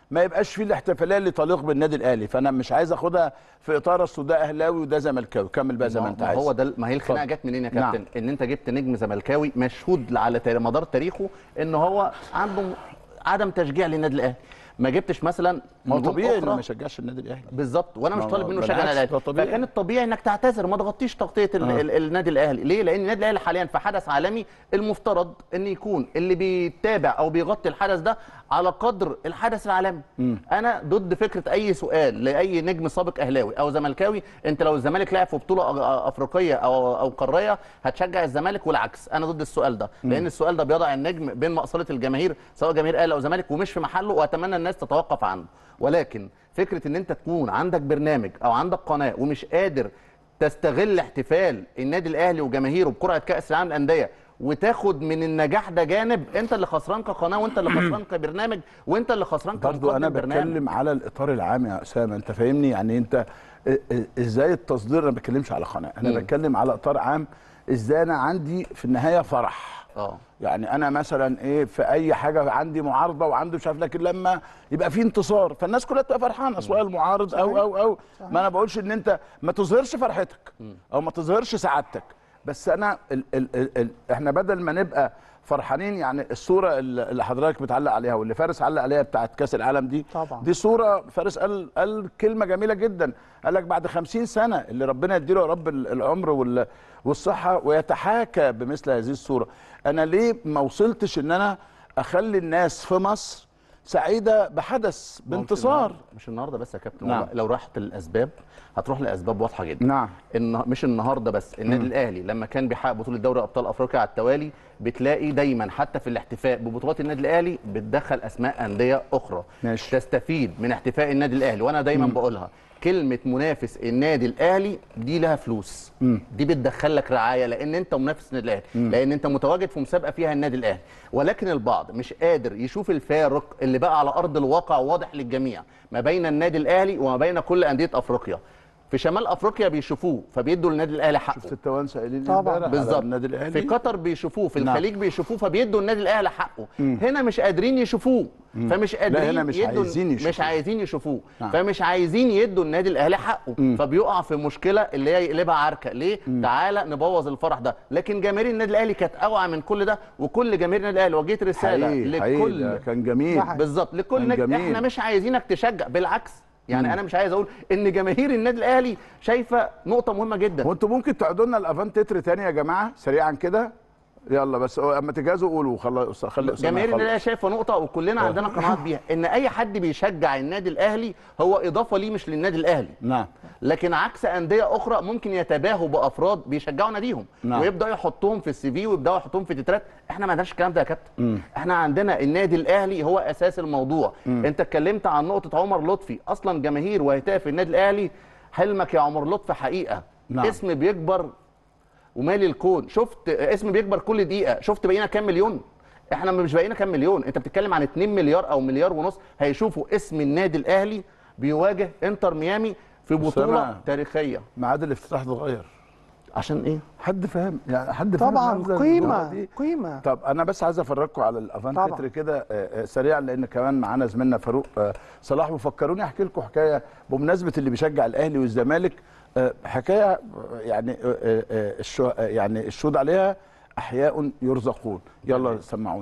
S3: ما يبقاش فيه الاحتفاليه اللي تليق بالنادي الاهلي فانا مش عايز اخدها في اطار اصل ده اهلاوي وده زملكاوي كمل بقى زي ما انت
S11: ما
S3: عايز
S11: هو ده ما هي الخناقه
S3: اتفضل.
S11: جت منين يا
S3: نعم.
S11: كابتن ان انت جبت نجم زملكاوي مشهود على تار- مدار تاريخه ان هو عنده عدم تشجيع للنادي الاهلي ما جبتش مثلا
S3: ما هو
S11: نجوم
S3: طبيعي
S11: أخرى
S3: انه ما يشجعش النادي الاهلي
S11: بالظبط وانا مش
S3: ما-
S11: طالب منه
S3: بالعكس،
S11: يشجع النادي
S3: ده
S11: الاهلي
S3: طبيعي.
S11: فكان الطبيعي انك تعتذر ما تغطيش تغطيه ال-
S3: آه.
S11: ال- النادي الاهلي ليه لان النادي الاهلي حاليا في حدث عالمي المفترض ان يكون اللي بيتابع او بيغطي الحدث ده على قدر الحدث العالمي انا ضد فكره اي سؤال لاي نجم سابق اهلاوي او زملكاوي انت لو الزمالك لعب في بطوله أ- افريقيه او او قاريه هتشجع الزمالك والعكس انا ضد السؤال ده لان السؤال ده بيضع النجم بين مقصله الجماهير سواء جماهير اهلي او زمالك ومش في محله واتمنى الناس تتوقف عنه ولكن فكره ان انت تكون عندك برنامج او عندك قناه ومش قادر تستغل احتفال النادي الاهلي وجماهيره بقرعه كاس العالم للانديه وتاخد من النجاح ده جانب انت اللي خسران كقناه وانت اللي خسران كبرنامج وانت اللي خسران
S3: برضو انا
S11: كمقدم برنامج
S3: بتكلم على الاطار العام يا اسامه انت فاهمني يعني انت ا- ا- ازاي التصدير انا ما بتكلمش على قناه انا
S11: مم.
S3: بتكلم على اطار عام ازاي انا عندي في النهايه فرح
S11: اه
S3: يعني انا مثلا ايه في اي حاجه عندي معارضه وعنده مش عارف لكن لما يبقى في انتصار فالناس كلها تبقى فرحانه سواء المعارض او او او ما انا بقولش ان انت ما تظهرش فرحتك او ما تظهرش سعادتك بس انا ال ال ال ال احنا بدل ما نبقى فرحانين يعني الصوره اللي اللي حضرتك بتعلق عليها واللي فارس علق عليها بتاعت كاس العالم دي
S10: طبعا.
S3: دي صوره فارس قال قال كلمه جميله جدا قال لك بعد خمسين سنه اللي ربنا يديله يا رب ال- العمر وال والصحه ويتحاكى بمثل هذه الصوره انا ليه ما وصلتش ان انا اخلي الناس في مصر سعيده بحدث بانتصار
S11: مش النهارده بس يا كابتن
S3: نعم.
S11: نعم. لو راحت الاسباب هتروح لاسباب واضحه جدا
S3: نعم
S11: إن مش النهارده بس النادي الاهلي لما كان بيحقق بطوله دوري ابطال افريقيا على التوالي بتلاقي دايما حتى في الاحتفاء ببطولات النادي الاهلي بتدخل اسماء انديه اخرى
S3: ماشي.
S11: تستفيد من احتفاء النادي الاهلي وانا دايما بقولها كلمه منافس النادي الاهلي دي لها فلوس
S3: مم.
S11: دي بتدخل لك رعايه لان انت منافس النادي الاهلي لان انت متواجد في مسابقه فيها النادي الاهلي ولكن البعض مش قادر يشوف الفارق اللي بقى على ارض الواقع واضح للجميع ما بين النادي الاهلي وما بين كل انديه افريقيا في شمال افريقيا بيشوفوه فبيدوا للنادي الاهلي حقه
S3: شفت التوانسه قايلين إيه
S10: طبعاً.
S3: امبارح على
S11: بالظبط
S3: النادي الاهلي
S11: في قطر بيشوفوه في
S3: نعم.
S11: الخليج بيشوفوه فبيدوا النادي الاهلي حقه هنا مش قادرين يشوفوه فمش قادرين
S3: هنا مش
S11: يدوا
S3: عايزين يشوفوه.
S11: مش عايزين يشوفوه
S3: نعم.
S11: فمش عايزين يدوا النادي الاهلي حقه فبيقع في مشكله اللي هي يقلبها عركه ليه تعالى نبوظ الفرح ده لكن جماهير النادي الاهلي كانت اوعى من كل ده وكل جماهير النادي الاهلي وجهت رساله
S3: حقيقي حقيقي
S11: لكل
S3: ده كان جميل
S11: بالظبط لكل
S3: كان
S11: نجم
S3: جميل.
S11: احنا مش عايزينك تشجع بالعكس يعني انا مش عايز اقول ان جماهير النادي الاهلي شايفه نقطه مهمه جدا
S3: وانتوا ممكن تعدوا لنا الافان تتر تاني يا جماعه سريعا كده يلا بس اما تجهزوا قولوا خلي خلي أسامة
S11: جماهير النادي
S3: يخلص.
S11: الاهلي شايفه نقطه وكلنا عندنا قناعات بيها ان اي حد بيشجع النادي الاهلي هو اضافه ليه مش للنادي الاهلي
S3: نعم
S11: لكن عكس انديه اخرى ممكن يتباهوا بافراد بيشجعوا ناديهم
S3: نعم.
S11: ويبداوا يحطوهم في السي في ويبداوا يحطوهم في تترات احنا ما عندناش الكلام ده يا كابتن احنا عندنا النادي الاهلي هو اساس الموضوع انت اتكلمت عن نقطه عمر لطفي اصلا جماهير وهتاف النادي الاهلي حلمك يا عمر لطفي حقيقه
S3: نعم.
S11: اسم بيكبر ومالي الكون شفت اسم بيكبر كل دقيقه شفت بقينا كام مليون احنا مش بقينا كام مليون انت بتتكلم عن 2 مليار او مليار ونص هيشوفوا اسم النادي الاهلي بيواجه انتر ميامي في بطوله
S3: أسامة.
S11: تاريخيه
S3: ميعاد الافتتاح اتغير
S11: عشان ايه
S3: حد فاهم يعني حد فاهم
S10: طبعا
S3: هذا الموضوع
S10: قيمه
S3: دي؟
S10: قيمه
S3: طب انا بس عايز افرجكم على الافان
S10: طبعا.
S3: تتر كده آه، آه، سريعا لان كمان معانا زميلنا فاروق آه، صلاح وفكروني احكي لكم حكايه بمناسبه اللي بيشجع الاهلي والزمالك آه، حكايه آه، يعني آه، آه، آه، الشو آه، يعني الشهود عليها احياء يرزقون يلا سمعونا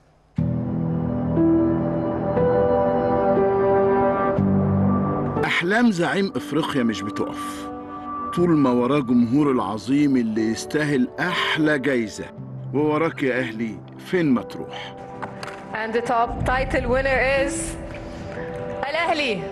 S3: احلام زعيم افريقيا مش بتقف طول ما وراه جمهور العظيم اللي يستاهل احلى جايزه ووراك يا اهلي فين ما تروح
S2: And the top title winner is الأهلي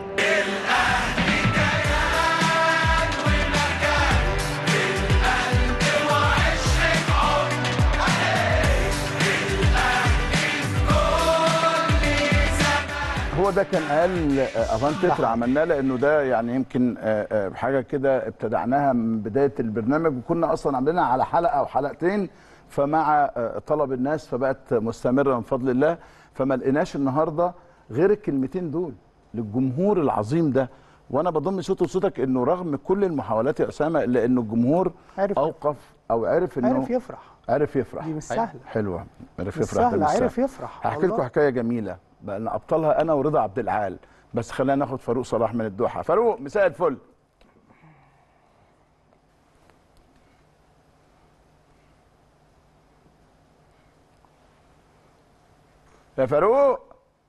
S3: هو ده كان اقل آه، افان تتر عملناه لانه ده يعني يمكن آه، آه، حاجه كده ابتدعناها من بدايه البرنامج وكنا اصلا عاملينها على حلقه او حلقتين فمع آه، طلب الناس فبقت مستمره من فضل الله فما لقيناش النهارده غير الكلمتين دول للجمهور العظيم ده وانا بضم صوت لصوتك انه رغم كل المحاولات يا اسامه الا انه الجمهور
S10: عرف
S3: اوقف او عرف انه
S10: عرف يفرح
S3: عرف يفرح
S10: دي مش سهله
S3: حلوه عرف
S10: مش
S3: يفرح ده
S10: سهله
S3: مش سهل.
S10: عرف يفرح
S3: هحكي لكم
S10: والله.
S3: حكايه جميله بقى لنا ابطالها انا ورضا عبد العال بس خلينا ناخد فاروق صلاح من الدوحه فاروق مساء الفل يا فاروق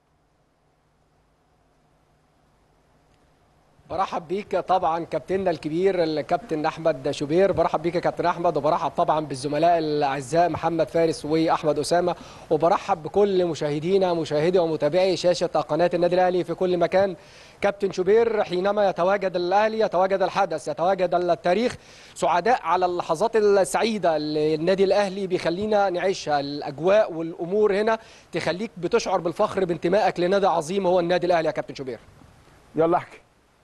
S12: برحب بيك طبعا كابتننا الكبير الكابتن احمد شوبير برحب بيك يا كابتن احمد وبرحب طبعا بالزملاء الاعزاء محمد فارس واحمد اسامه وبرحب بكل مشاهدينا مشاهدي ومتابعي شاشه قناه النادي الاهلي في كل مكان كابتن شوبير حينما يتواجد الاهلي يتواجد الحدث يتواجد التاريخ سعداء على اللحظات السعيده اللي النادي الاهلي بيخلينا نعيشها الاجواء والامور هنا تخليك بتشعر بالفخر بانتمائك لنادي عظيم هو النادي الاهلي يا كابتن شوبير
S3: يلا احكي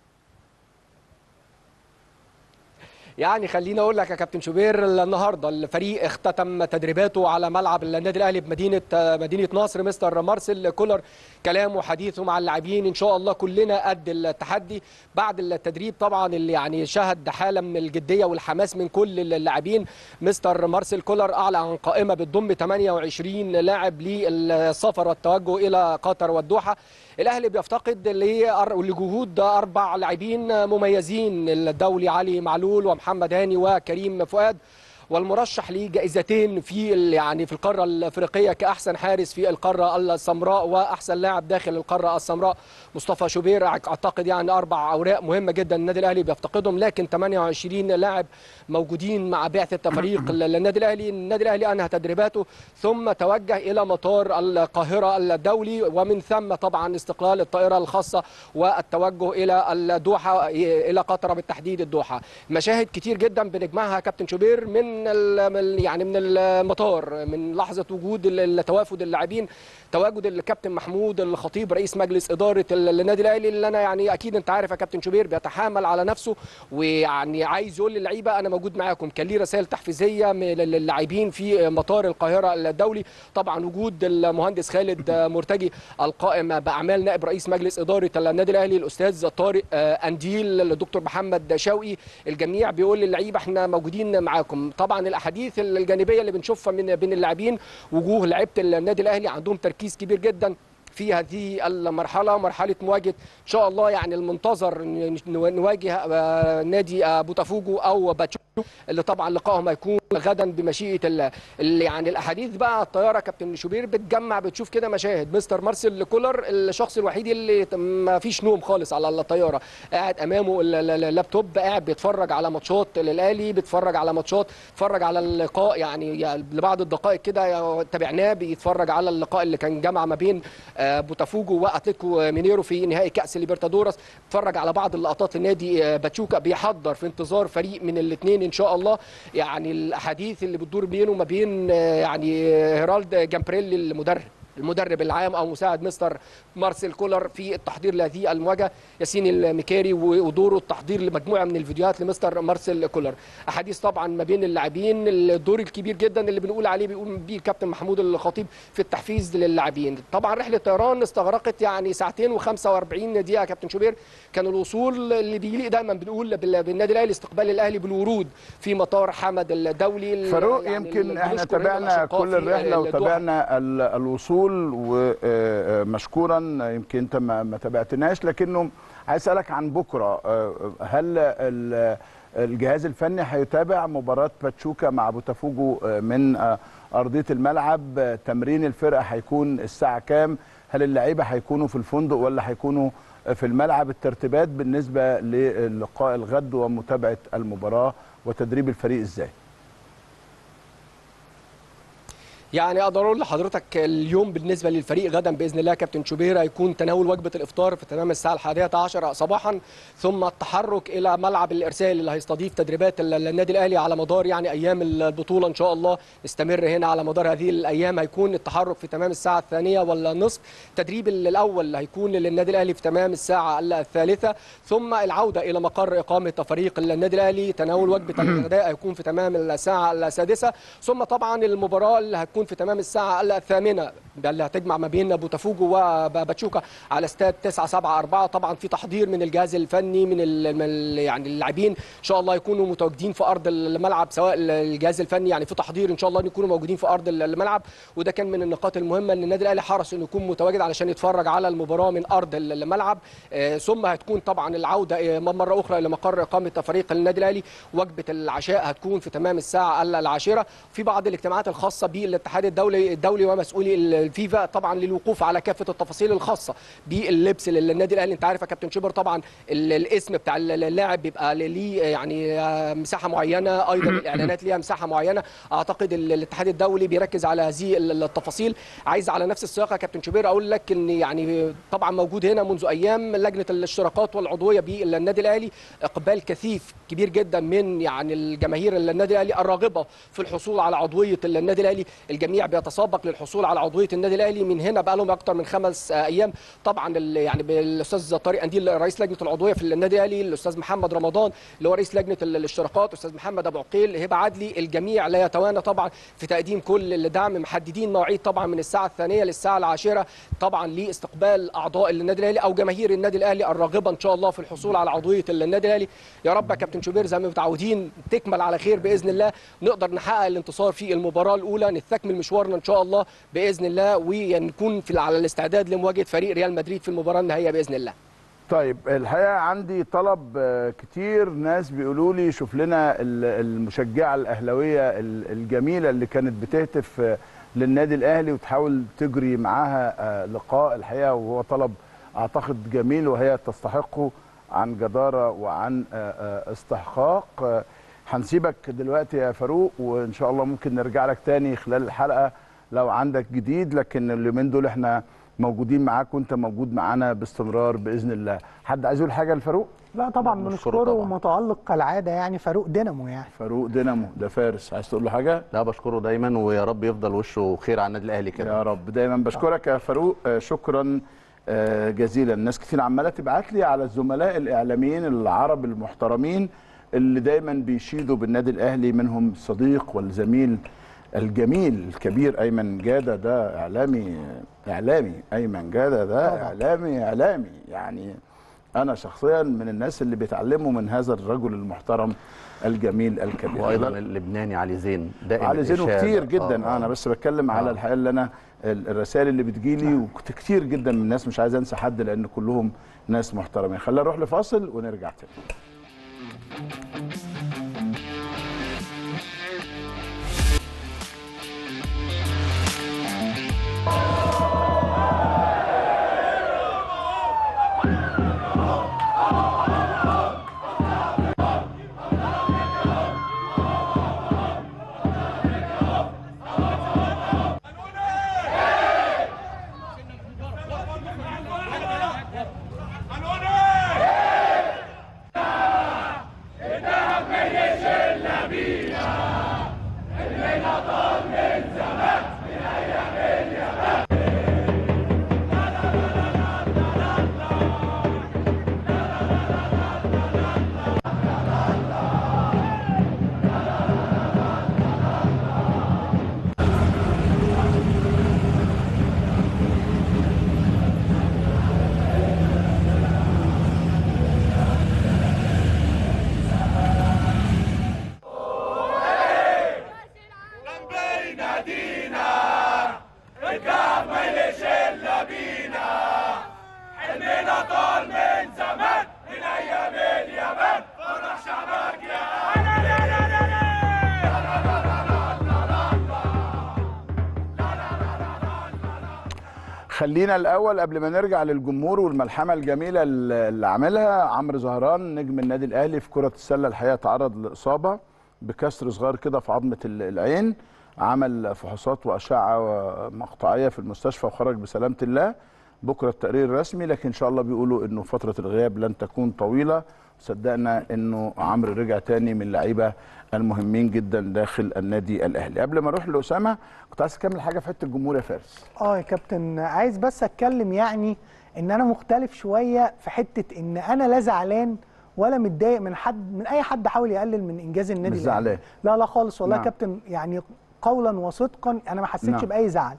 S12: يعني خليني اقول لك يا كابتن شوبير النهارده الفريق اختتم تدريباته على ملعب النادي الاهلي بمدينه مدينه نصر مستر مارسيل كولر كلام وحديثه مع اللاعبين ان شاء الله كلنا قد التحدي بعد التدريب طبعا اللي يعني شهد حاله من الجديه والحماس من كل اللاعبين مستر مارسيل كولر اعلن عن قائمه بتضم 28 لاعب للسفر والتوجه الى قطر والدوحه الاهلي بيفتقد لجهود اربع لاعبين مميزين الدولي علي معلول ومحمد هاني وكريم فؤاد والمرشح لجائزتين في يعني في القاره الافريقيه كاحسن حارس في القاره السمراء واحسن لاعب داخل القاره السمراء مصطفى شوبير اعتقد يعني اربع اوراق مهمه جدا النادي الاهلي بيفتقدهم لكن 28 لاعب موجودين مع بعثه فريق النادي الاهلي النادي الاهلي انهى تدريباته ثم توجه الى مطار القاهره الدولي ومن ثم طبعا استقلال الطائره الخاصه والتوجه الى الدوحه الى قطر بالتحديد الدوحه مشاهد كتير جدا بنجمعها كابتن شوبير من يعني من المطار من لحظه وجود توافد اللاعبين تواجد الكابتن محمود الخطيب رئيس مجلس اداره النادي الاهلي اللي انا يعني اكيد انت عارف يا كابتن شوبير بيتحامل على نفسه ويعني عايز يقول للعيبه انا موجود معاكم كان ليه رسائل تحفيزيه للاعبين في مطار القاهره الدولي طبعا وجود المهندس خالد مرتجي القائم باعمال نائب رئيس مجلس اداره النادي الاهلي الاستاذ طارق انديل الدكتور محمد شوقي الجميع بيقول للعيبه احنا موجودين معاكم طبعا الاحاديث الجانبيه اللي بنشوفها من بين اللاعبين وجوه لعيبه النادي الاهلي عندهم تركيز كبير جدا في هذه المرحله مرحله مواجهه ان شاء الله يعني المنتظر نواجه نادي بوتافوجو او باتشو اللي طبعا لقائهم هيكون غدا بمشيئه اللي يعني الاحاديث بقى الطياره كابتن شوبير بتجمع بتشوف كده مشاهد مستر مارسيل كولر الشخص الوحيد اللي ما فيش نوم خالص على الطياره قاعد امامه اللابتوب قاعد بيتفرج على ماتشات الاهلي بيتفرج على ماتشات بيتفرج على اللقاء يعني, يعني لبعض الدقائق كده تابعناه بيتفرج على اللقاء اللي كان جمع ما بين بوتافوجو واتلتيكو مينيرو في نهائي كاس ليبرتادورس اتفرج على بعض اللقطات النادي باتشوكا بيحضر في انتظار فريق من الاثنين ان شاء الله يعني الاحاديث اللي بتدور بينه وما بين يعني هيرالد جامبريلي المدرب المدرب العام او مساعد مستر مارسيل كولر في التحضير لهذه المواجهه ياسين المكاري ودوره التحضير لمجموعه من الفيديوهات لمستر مارسيل كولر احاديث طبعا ما بين اللاعبين الدور الكبير جدا اللي بنقول عليه بيقول بيه الكابتن محمود الخطيب في التحفيز للاعبين طبعا رحله طيران استغرقت يعني ساعتين و45 دقيقه يا كابتن شوبير كان الوصول اللي بيليق دايما بنقول بالنادي الاهلي استقبال الاهلي بالورود في مطار حمد الدولي
S3: فاروق يعني يمكن احنا تابعنا كل الرحله وتابعنا الوصول ومشكورا يمكن انت ما تابعتناش لكنه عايز اسالك عن بكره هل الجهاز الفني هيتابع مباراه باتشوكا مع بوتافوجو من ارضيه الملعب تمرين الفرقه هيكون الساعه كام هل اللعيبه هيكونوا في الفندق ولا هيكونوا في الملعب الترتيبات بالنسبه للقاء الغد ومتابعه المباراه وتدريب الفريق ازاي
S12: يعني اقدر اقول لحضرتك اليوم بالنسبه للفريق غدا باذن الله كابتن شوبير هيكون تناول وجبه الافطار في تمام الساعه الحادية عشر صباحا ثم التحرك الى ملعب الارسال اللي هيستضيف تدريبات النادي الاهلي على مدار يعني ايام البطوله ان شاء الله نستمر هنا على مدار هذه الايام هيكون التحرك في تمام الساعه الثانيه والنصف التدريب الاول هيكون للنادي الاهلي في تمام الساعه الثالثه ثم العوده الى مقر اقامه فريق النادي الاهلي تناول وجبه الغداء هيكون في تمام الساعه السادسه ثم طبعا المباراه اللي هتكون في تمام الساعه الثامنه اللي هتجمع ما بين بوتافوجو وباتشوكا على استاد 9 7 4 طبعا في تحضير من الجهاز الفني من ال من ال يعني اللاعبين ان شاء الله يكونوا متواجدين في ارض الملعب سواء الجهاز الفني يعني في تحضير ان شاء الله ان يكونوا موجودين في ارض الملعب وده كان من النقاط المهمه ان النادي الاهلي حرص انه يكون متواجد علشان يتفرج على المباراه من ارض الملعب آه، ثم هتكون طبعا العوده آه، مره اخرى الى مقر اقامه فريق النادي الاهلي وجبه العشاء هتكون في تمام الساعه العاشره في بعض الاجتماعات الخاصه بالاتحاد الدولي الدولي ومسؤولي الفيفا طبعا للوقوف على كافه التفاصيل الخاصه باللبس للنادي الاهلي انت عارف يا كابتن شبر طبعا ال- الاسم بتاع اللاعب بيبقى ليه يعني آه، مساحه معينه ايضا الاعلانات ليها مساحه معينه اعتقد ال- الاتحاد الدولي بيركز على هذه ال- التفاصيل عايز على نفس السياق يا كابتن شوبير اقول لك ان يعني طبعا موجود هنا منذ ايام لجنه الاشتراكات والعضويه بالنادي الاهلي اقبال كثيف كبير جدا من يعني الجماهير النادي الاهلي الراغبه في الحصول على عضويه النادي الاهلي الجميع بيتسابق للحصول على عضويه النادي الاهلي من هنا بقى لهم اكثر من خمس آه، ايام طبعا ال- يعني بالاستاذ طارق انديل رئيس لجنه العضويه في النادي الاهلي الاستاذ محمد رمضان اللي هو رئيس لجنه ال- الاشتراكات استاذ محمد ابو عقيل هبه عدلي الجميع لا يتوانى طبعا في تقديم كل الدعم محددين مواعيد طبعا من الساعه الثانيه للساعه العاشره طبعا لاستقبال اعضاء النادي الاهلي او جماهير النادي الاهلي الراغبه ان شاء الله في الحصول على عضويه النادي الاهلي يا رب يا كابتن شوبير زي ما متعودين تكمل على خير باذن الله نقدر نحقق الانتصار في المباراه الاولى نستكمل مشوارنا ان شاء الله باذن الله ونكون في على الاستعداد لمواجهه فريق ريال مدريد في المباراه النهائيه باذن الله
S3: طيب الحقيقه عندي طلب آه، كتير ناس بيقولوا لي شوف لنا ال- المشجعه الاهلاويه ال- الجميله اللي كانت بتهتف آه، للنادي الاهلي وتحاول تجري معاها آه، لقاء الحقيقه وهو طلب اعتقد جميل وهي تستحقه عن جداره وعن آه، آه، استحقاق آه، هنسيبك دلوقتي يا فاروق وان شاء الله ممكن نرجع لك تاني خلال الحلقه لو عندك جديد لكن اليومين دول احنا موجودين معاك وانت موجود معانا باستمرار باذن الله حد عايز يقول حاجه لفاروق
S10: لا طبعا
S3: نشكره
S10: بنشكره
S3: طبعاً.
S10: ومتالق كالعاده يعني فاروق دينامو يعني
S3: فاروق دينامو ده فارس عايز تقول له حاجه
S11: لا بشكره دايما ويا رب يفضل وشه خير على النادي الاهلي كده
S3: يا رب دايما بشكرك يا فاروق آه، شكرا آه، جزيلا ناس كتير عماله تبعت لي على الزملاء الاعلاميين العرب المحترمين اللي دايما بيشيدوا بالنادي الاهلي منهم الصديق والزميل الجميل الكبير ايمن جاده ده اعلامي اعلامي ايمن جاده ده اعلامي اعلامي يعني انا شخصيا من الناس اللي بيتعلموا من هذا الرجل المحترم الجميل الكبير
S11: وايضا اللبناني علي زين دائما
S3: علي زينو
S11: الإشادة.
S3: كتير جدا
S11: آه،
S3: آه انا بس بتكلم على
S11: آه.
S3: الحقيقه اللي انا ال- الرسائل اللي بتجيلي وكتير جدا من الناس مش عايز انسى حد لان كلهم ناس محترمين خلينا نروح لفاصل ونرجع تاني خلينا الاول قبل ما نرجع للجمهور والملحمه الجميله اللي اللي عاملها عمرو زهران نجم النادي الاهلي في كره السله الحقيقه تعرض لاصابه بكسر صغير كده في عظمه ال- العين عمل فحوصات واشعه مقطعيه في المستشفى وخرج بسلامه الله بكره التقرير الرسمي لكن ان شاء الله بيقولوا انه فتره الغياب لن تكون طويله صدقنا انه عمرو رجع تاني من اللعيبه المهمين جدا داخل النادي الاهلي قبل ما اروح لاسامه كنت عايز اكمل حاجه في حته الجمهور يا فارس
S10: اه يا كابتن عايز بس اتكلم يعني ان انا مختلف شويه في حته ان انا لا زعلان ولا متضايق من حد من اي حد حاول يقلل من انجاز النادي
S3: مش
S10: الأهلي.
S3: زعلان.
S10: لا لا خالص والله يا
S3: نعم.
S10: كابتن يعني قولا وصدقا انا ما حسيتش
S3: نعم.
S10: باي زعل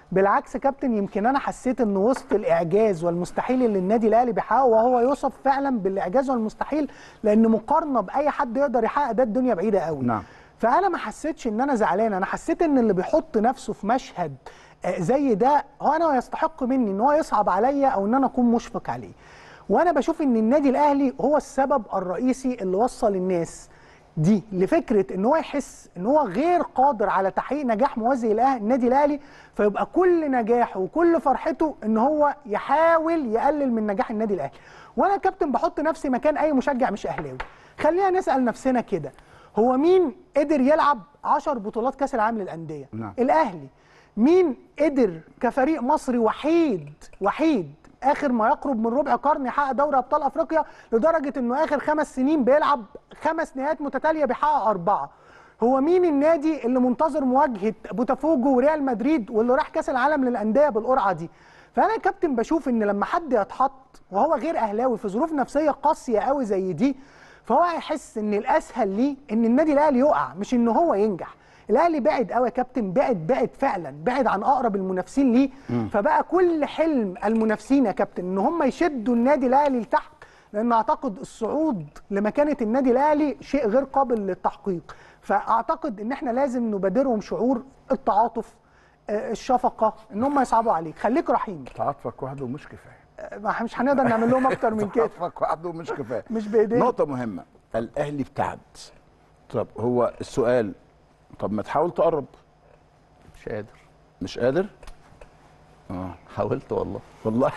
S10: بالعكس يا كابتن يمكن انا حسيت ان وسط الاعجاز والمستحيل اللي النادي الاهلي بيحققه وهو يوصف فعلا بالاعجاز والمستحيل لان مقارنه باي حد يقدر يحقق ده الدنيا بعيده قوي
S3: نعم
S10: فانا ما حسيتش ان انا زعلان انا حسيت ان اللي بيحط نفسه في مشهد آه، زي ده هو انا يستحق مني ان هو يصعب عليا او ان انا اكون مشفق عليه وانا بشوف ان النادي الاهلي هو السبب الرئيسي اللي وصل الناس دي لفكره ان هو يحس ان هو غير قادر على تحقيق نجاح موازي للأه- النادي الاهلي فيبقى كل نجاحه وكل فرحته ان هو يحاول يقلل من نجاح النادي الاهلي وانا يا كابتن بحط نفسي مكان اي مشجع مش اهلاوي خلينا نسال نفسنا كده هو مين قدر يلعب 10 بطولات كاس العالم للانديه
S3: نعم.
S10: الاهلي مين قدر كفريق مصري وحيد وحيد اخر ما يقرب من ربع قرن يحقق دوري ابطال افريقيا لدرجه انه اخر خمس سنين بيلعب خمس نهائيات متتاليه بيحقق اربعه هو مين النادي اللي منتظر مواجهه بوتافوجو وريال مدريد واللي راح كاس العالم للانديه بالقرعه دي فانا يا كابتن بشوف ان لما حد يتحط وهو غير اهلاوي في ظروف نفسيه قاسيه قوي زي دي فهو هيحس ان الاسهل ليه ان النادي الاهلي يقع مش ان هو ينجح الاهلي بعد قوي يا كابتن بعد بعد فعلا بعد عن اقرب المنافسين ليه
S3: مم.
S10: فبقى كل حلم المنافسين يا كابتن ان هم يشدوا النادي الاهلي لتحت لان اعتقد الصعود لمكانه النادي الاهلي شيء غير قابل للتحقيق فاعتقد ان احنا لازم نبادرهم شعور التعاطف آه، الشفقه ان هم يصعبوا عليك خليك رحيم
S3: تعاطفك وحده مش كفايه
S10: آه، ما- مش هنقدر نعمل لهم اكتر من كده
S3: تعاطفك وحده مش كفايه
S10: مش بايدينا
S3: نقطه مهمه الاهلي ابتعد طب هو السؤال طب ما تحاول تقرب
S11: مش قادر
S3: مش قادر اه
S11: حاولت والله
S3: والله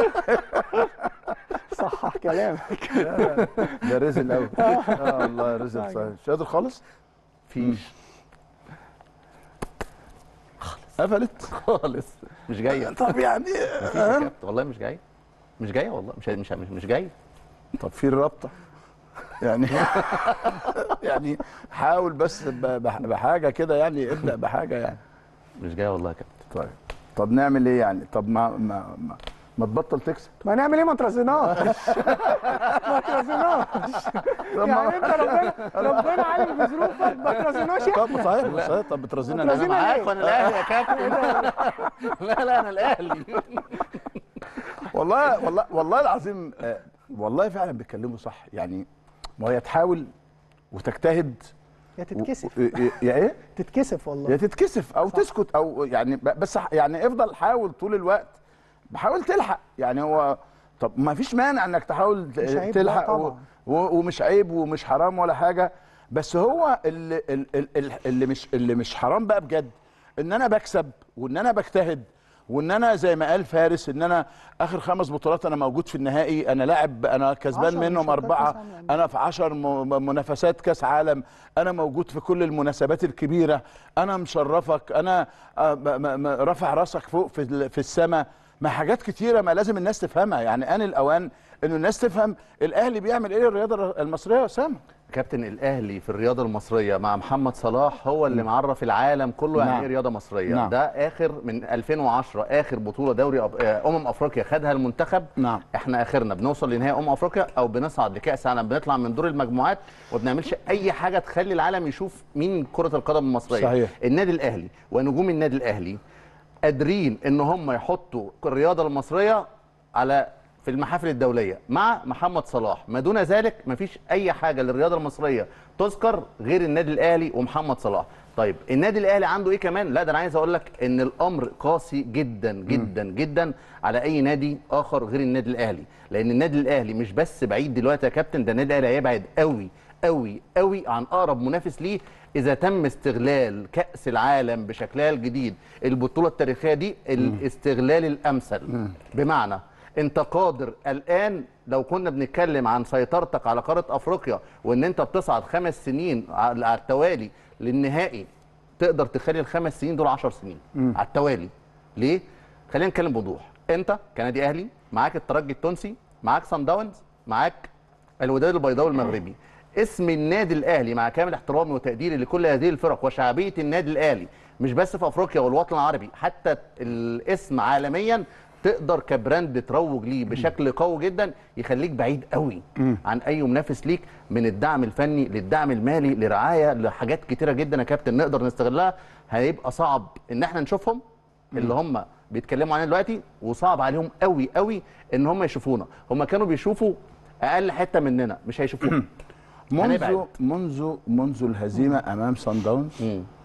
S10: صح كلامك
S3: ده رزق قوي اه والله رزق صحيح مش قادر خالص
S11: فيش
S3: قفلت
S11: خالص مش جايه
S3: طب يعني
S11: مفيش يا كابتن والله مش جايه مش جايه والله مش مش مش, مش جايه
S3: طب في الرابطه يعني يعني حاول بس ب- بح- بحاجه كده يعني ابدا بحاجه يعني
S11: مش جايه والله يا كابتن
S3: طيب طب نعمل ايه يعني طب ما ما ما, ما تبطل تكسب
S10: ما نعمل ايه ما ترزناش ما ترزناش يعني انت ربنا ربنا عالم بظروفك ما ترزناش
S3: طب صحيح صحيح طب بترازينا
S10: ما
S3: انا
S10: ترازينا
S3: معاك
S10: ليه؟
S11: وانا الاهلي يا كابتن لا لا انا الاهلي
S3: والله والله والله العظيم آه، والله فعلا بيتكلموا صح يعني ما هي تحاول وتجتهد
S10: يا تتكسف
S3: و- و- يا ايه
S10: تتكسف والله
S3: يا تتكسف او تسكت او يعني ب- بس ح- يعني افضل حاول طول الوقت بحاول تلحق يعني هو طب ما فيش مانع انك تحاول ت-
S10: مش عيب، لا
S3: تلحق و-
S10: طبعا.
S3: و- ومش عيب ومش حرام ولا حاجه بس هو اللي, اللي, اللي مش اللي مش حرام بقى بجد ان انا بكسب وان انا بجتهد وان انا زي ما قال فارس ان انا اخر خمس بطولات انا موجود في النهائي انا لاعب انا كسبان
S10: عشر
S3: منهم
S10: مشاركات
S3: اربعه
S10: كأس عالم.
S3: انا في 10 منافسات كاس عالم انا موجود في كل المناسبات الكبيره انا مشرفك انا آه، م- م- م- رافع راسك فوق في ال- في السماء ما حاجات كتيره ما لازم الناس تفهمها يعني ان الاوان انه الناس تفهم الاهلي بيعمل ايه للرياضه المصريه يا اسامه
S11: كابتن الاهلي في الرياضه المصريه مع محمد صلاح هو اللي معرف العالم كله يعني
S3: نعم.
S11: ايه رياضه مصريه
S3: نعم.
S11: ده اخر من 2010 اخر بطوله دوري أب... آه، امم افريقيا خدها المنتخب
S3: نعم.
S11: احنا اخرنا بنوصل لنهائي امم افريقيا او بنصعد لكاس عالم بنطلع من دور المجموعات وما بنعملش اي حاجه تخلي العالم يشوف مين كره القدم المصريه
S3: صحيح.
S11: النادي الاهلي ونجوم النادي الاهلي قادرين ان هم يحطوا الرياضه المصريه على في المحافل الدوليه مع محمد صلاح ما دون ذلك مفيش اي حاجه للرياضه المصريه تذكر غير النادي الاهلي ومحمد صلاح طيب النادي الاهلي عنده ايه كمان لا ده انا عايز اقول لك ان الامر قاسي جدا جدا جدا على اي نادي اخر غير النادي الاهلي لان النادي الاهلي مش بس بعيد دلوقتي يا كابتن ده النادي الاهلي هيبعد قوي قوي قوي عن اقرب منافس ليه اذا تم استغلال كاس العالم بشكلها الجديد البطوله التاريخيه دي الاستغلال الامثل بمعنى انت قادر الان لو كنا بنتكلم عن سيطرتك على قاره افريقيا وان انت بتصعد خمس سنين على على التوالي للنهائي تقدر تخلي الخمس سنين دول 10 سنين على التوالي ليه خلينا نتكلم بوضوح انت كنادي اهلي معاك الترجي التونسي معاك سان داونز معاك الوداد البيضاوي المغربي اسم النادي الاهلي مع كامل احترامي وتقديري لكل هذه الفرق وشعبيه النادي الاهلي مش بس في افريقيا والوطن العربي حتى الاسم عالميا تقدر كبراند تروج ليه بشكل قوي جدا يخليك بعيد قوي عن اي منافس ليك من الدعم الفني للدعم المالي لرعايه لحاجات كتيره جدا يا كابتن نقدر نستغلها هيبقى صعب ان احنا نشوفهم اللي هم بيتكلموا عنها دلوقتي وصعب عليهم قوي قوي ان هم يشوفونا هم كانوا بيشوفوا اقل حته مننا مش هيشوفونا
S3: منذ
S11: هنبعد.
S3: منذ منذ الهزيمه امام سان داونز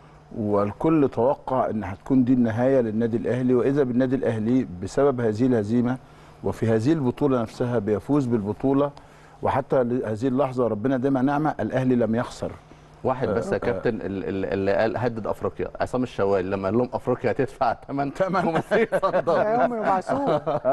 S3: والكل توقع ان هتكون دي النهايه للنادي الاهلي واذا بالنادي الاهلي بسبب هذه الهزيمه وفي هذه البطوله نفسها بيفوز بالبطوله وحتى هذه اللحظه ربنا ديما نعمه الاهلي لم يخسر
S11: واحد بس يا كابتن ال- ال- اللي قال هدد افريقيا عصام الشوالي لما قال لهم افريقيا هتدفع ثمن ممثلين صن داونز.
S10: هم يبعثوه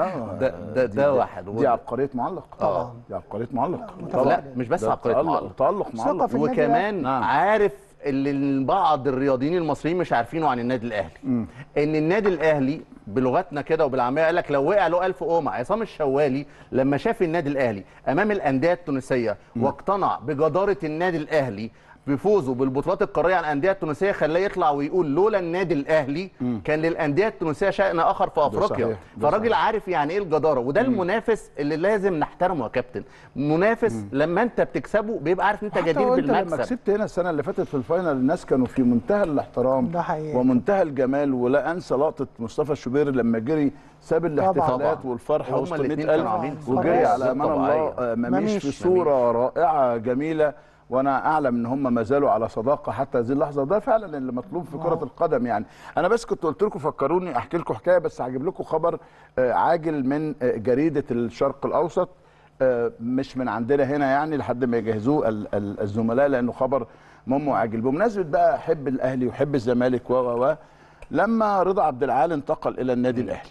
S11: ده ده ده واحد
S3: دي عبقريه معلق
S11: طبعا
S3: دي عبقريه معلق
S11: لا مش بس
S3: ده
S11: عبقريه
S3: تألق-
S11: معلق
S3: تألق معلق
S10: ثقة في النادي
S11: وكمان عارف اللي بعض الرياضيين المصريين مش عارفينه عن النادي الاهلي ان النادي الاهلي بلغتنا كده وبالعاميه قال لك لو وقع له 1000 قومه عصام الشوالي لما شاف النادي الاهلي امام الانديه التونسيه واقتنع بجداره النادي الاهلي بفوزه بالبطولات القاريه على الانديه التونسيه خلاه يطلع ويقول لولا النادي الاهلي كان للانديه التونسيه شان اخر في افريقيا
S3: صحيح، ده
S11: فالراجل
S3: صحيح.
S11: عارف يعني ايه الجداره وده المنافس اللي لازم نحترمه يا كابتن منافس لما انت بتكسبه بيبقى عارف ان انت
S3: حتى
S11: جدير
S3: وانت لما
S11: بالمكسب
S3: كسبت هنا السنه اللي فاتت في الفاينل الناس كانوا في منتهى الاحترام
S10: ده حقيقي.
S3: ومنتهى الجمال ولا انسى لقطه مصطفى الشوبير لما جري ساب الاحتفالات
S11: طبعا.
S3: والفرحه
S11: هما
S3: وسط
S11: الاتنين
S3: 100000
S11: كانوا عاملين
S3: وجري
S11: فرحة
S3: على امان الله
S11: طبيعية.
S3: آه، مميش
S10: مميش.
S3: في صوره رائعه جميله وانا اعلم ان هم ما زالوا على صداقه حتى هذه اللحظه وده فعلا اللي مطلوب في كره القدم يعني انا بس كنت قلت لكم فكروني احكي لكم حكايه بس هجيب لكم خبر آه، عاجل من آه، جريده الشرق الاوسط آه، مش من عندنا هنا يعني لحد ما يجهزوه ال- ال- الزملاء لانه خبر مهم وعاجل بمناسبه بقى حب الاهلي وحب الزمالك و و و لما رضا عبد العال انتقل الى النادي الاهلي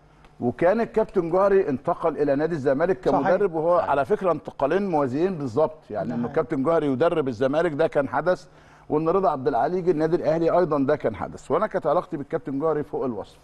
S3: وكان الكابتن جوهري انتقل الى نادي الزمالك كمدرب وهو على فكره انتقالين موازيين بالظبط يعني انه الكابتن جوهري يدرب الزمالك ده كان حدث وان رضا عبد العال يجي النادي الاهلي ايضا ده كان حدث وانا كانت علاقتي بالكابتن جوهري فوق الوصف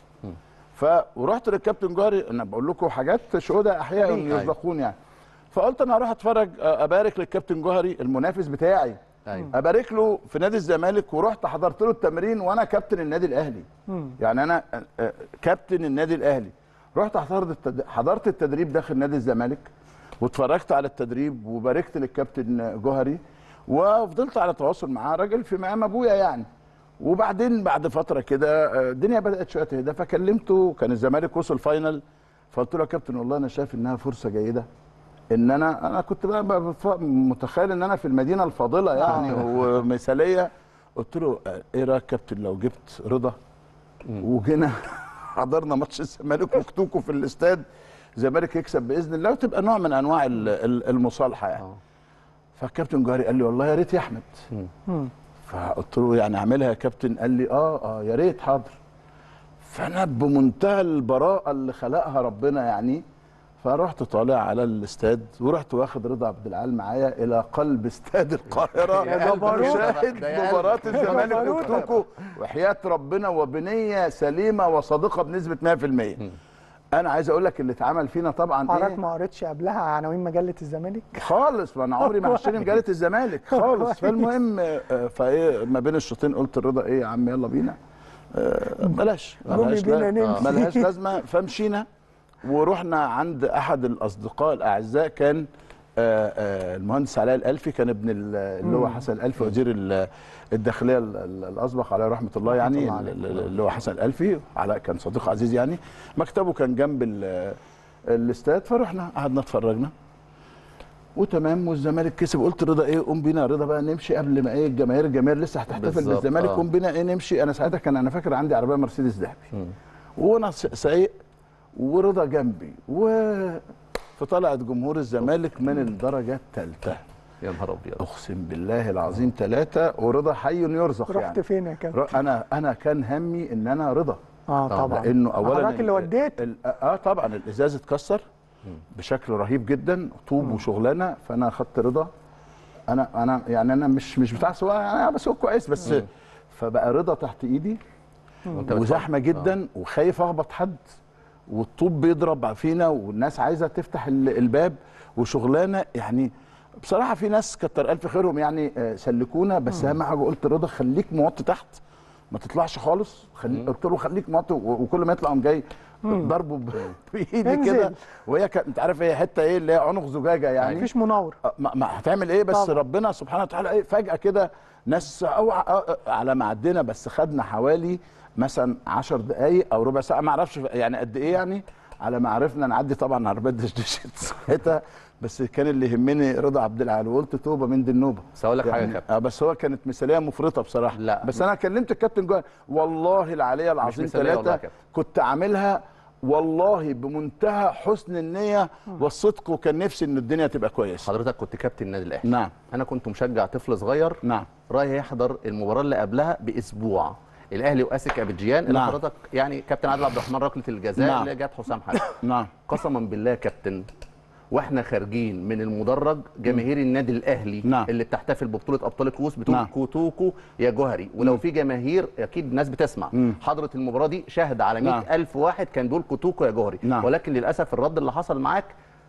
S3: ف ورحت للكابتن جوهري انا بقول لكم حاجات شهداء احياء
S11: أيوة.
S3: يرزقون يعني فقلت انا هروح اتفرج آه، ابارك للكابتن جوهري المنافس بتاعي
S11: أيوة.
S3: ابارك له في نادي الزمالك ورحت حضرت له التمرين وانا كابتن النادي الاهلي يعني انا آه، آه، كابتن النادي الاهلي رحت حضرت التد... حضرت التدريب داخل نادي الزمالك واتفرجت على التدريب وباركت للكابتن جوهري وفضلت على تواصل معاه راجل في مقام ابويا يعني وبعدين بعد فتره كده آه، الدنيا بدات شويه تهدى فكلمته كان الزمالك وصل فاينل فقلت له يا كابتن والله انا شايف انها فرصه جيده ان انا انا كنت بقى بقى بف- متخيل ان انا في المدينه الفاضله يعني ومثاليه قلت له آه، ايه رايك كابتن لو جبت رضا وجينا حضرنا ماتش الزمالك وكتوكو في الاستاد الزمالك يكسب باذن الله وتبقى نوع من انواع ال- ال- المصالحه يعني فالكابتن جوهري قال لي والله يا ريت يا احمد فقلت له يعني اعملها يا كابتن قال لي اه اه يا ريت حاضر فانا بمنتهى البراءه اللي خلقها ربنا يعني فرحت طالع على الاستاد ورحت واخد رضا عبد العال معايا الى قلب استاد القاهره
S10: يا جبروت.
S3: شاهد
S11: ده يا
S3: مباراه
S11: قلب.
S3: الزمالك
S10: جبروت.
S3: وكتوكو وحياه ربنا وبنيه سليمه وصادقه بنسبه 100% انا عايز اقول لك اللي اتعمل فينا طبعا
S10: حضرتك
S3: ايه
S10: ما قريتش قبلها عناوين مجله الزمالك
S3: خالص ما انا عمري ما هشتري مجله الزمالك خالص فالمهم آه، فايه ما بين الشوطين قلت الرضا ايه يا عم يلا بينا آه، بلاش
S10: قومي
S3: ملهاش
S10: بينا
S3: لا-
S10: نمشي.
S3: ملهاش لازمه فمشينا ورحنا عند احد الاصدقاء الاعزاء كان آه، آه، المهندس علاء الالفي كان ابن ال- اللي هو حسن الالفي وزير ال- الداخليه ال- ال- الاسبق عليه رحمه الله يعني
S11: الله عليه.
S3: ال- ال- اللي هو حسن الالفي علاء كان صديق عزيز يعني مكتبه كان جنب ال- الاستاد فرحنا قعدنا اتفرجنا وتمام والزمالك كسب قلت رضا ايه قوم بينا يا رضا بقى نمشي قبل ما ايه الجماهير الجماهير لسه هتحتفل
S11: بالظبط،
S3: بالزمالك
S11: آه.
S3: قوم بينا ايه نمشي انا ساعتها كان انا فاكر عندي عربيه مرسيدس ذهبي وانا س- سايق ورضا جنبي و فطلعت جمهور الزمالك من الدرجه الثالثه
S11: يا نهار ابيض
S3: اقسم بالله العظيم ثلاثه ورضا حي يرزق
S10: رحت
S3: يعني
S10: فين يا كابتن
S3: ر- انا انا كان همي ان انا رضا
S10: اه طبعا
S3: لانه اولا
S10: حضرتك اللي
S3: ال-
S10: وديت
S3: ال- اه طبعا الازاز اتكسر بشكل رهيب جدا طوب وشغلانه فانا اخدت رضا انا انا يعني انا مش مش بتاع سواقه يعني انا بسوق كويس بس فبقى رضا تحت ايدي
S11: وأنت
S3: وزحمه
S11: بتفكر.
S3: جدا وخايف اخبط حد والطوب بيضرب فينا والناس عايزه تفتح ال- الباب وشغلانه يعني بصراحه في ناس كتر الف خيرهم يعني آه، سلكونا بس اهم حاجه قلت رضا خليك موطي تحت ما تطلعش خالص خلي قلت له خليك موطي و- وكل ما يطلع قام جاي ضربه ب- بايدي
S10: انزل.
S3: كده وهي كانت انت عارف هي حته ايه اللي هي عنق زجاجه يعني
S10: مفيش مناور
S3: آه، ما, ما هتعمل ايه بس
S10: طبعا.
S3: ربنا سبحانه وتعالى ايه فجاه كده ناس أو على ما عدينا بس خدنا حوالي مثلا 10 دقائق او ربع ساعه ما اعرفش يعني قد ايه يعني على ما عرفنا نعدي طبعا عربيات دشدشت ساعتها بس كان اللي يهمني رضا عبد العال وقلت توبه من دي النوبه
S11: بس هقول لك حاجه يا
S3: يعني
S11: كابتن
S3: آه بس هو كانت مثاليه مفرطه بصراحه
S11: لا.
S3: بس انا كلمت الكابتن جوه والله العلي العظيم
S11: مثالية والله يا
S3: ثلاثه
S11: كابتن.
S3: كنت عاملها والله بمنتهى حسن النيه والصدق وكان نفسي ان الدنيا تبقى كويسه
S11: حضرتك كنت كابتن النادي الاهلي
S3: نعم
S11: انا كنت مشجع طفل صغير
S3: نعم
S11: رايح يحضر المباراه اللي قبلها باسبوع الاهلي واسك ابيجيان اللي
S3: نعم.
S11: حضرتك يعني كابتن عادل عبد الرحمن ركله الجزاء
S3: نعم.
S11: اللي جت حسام حسن
S3: نعم
S11: قسما بالله يا كابتن واحنا خارجين من المدرج جماهير النادي الاهلي
S3: نعم.
S11: اللي بتحتفل ببطوله ابطال الكؤوس بتقول
S3: نعم.
S11: كوتوكو يا جوهري ولو في جماهير اكيد ناس بتسمع
S3: مم.
S11: حضرت المباراه دي شاهد على
S3: نعم.
S11: 100000 واحد كان بيقول كوتوكو يا جوهري
S3: نعم.
S11: ولكن للاسف الرد اللي حصل معاك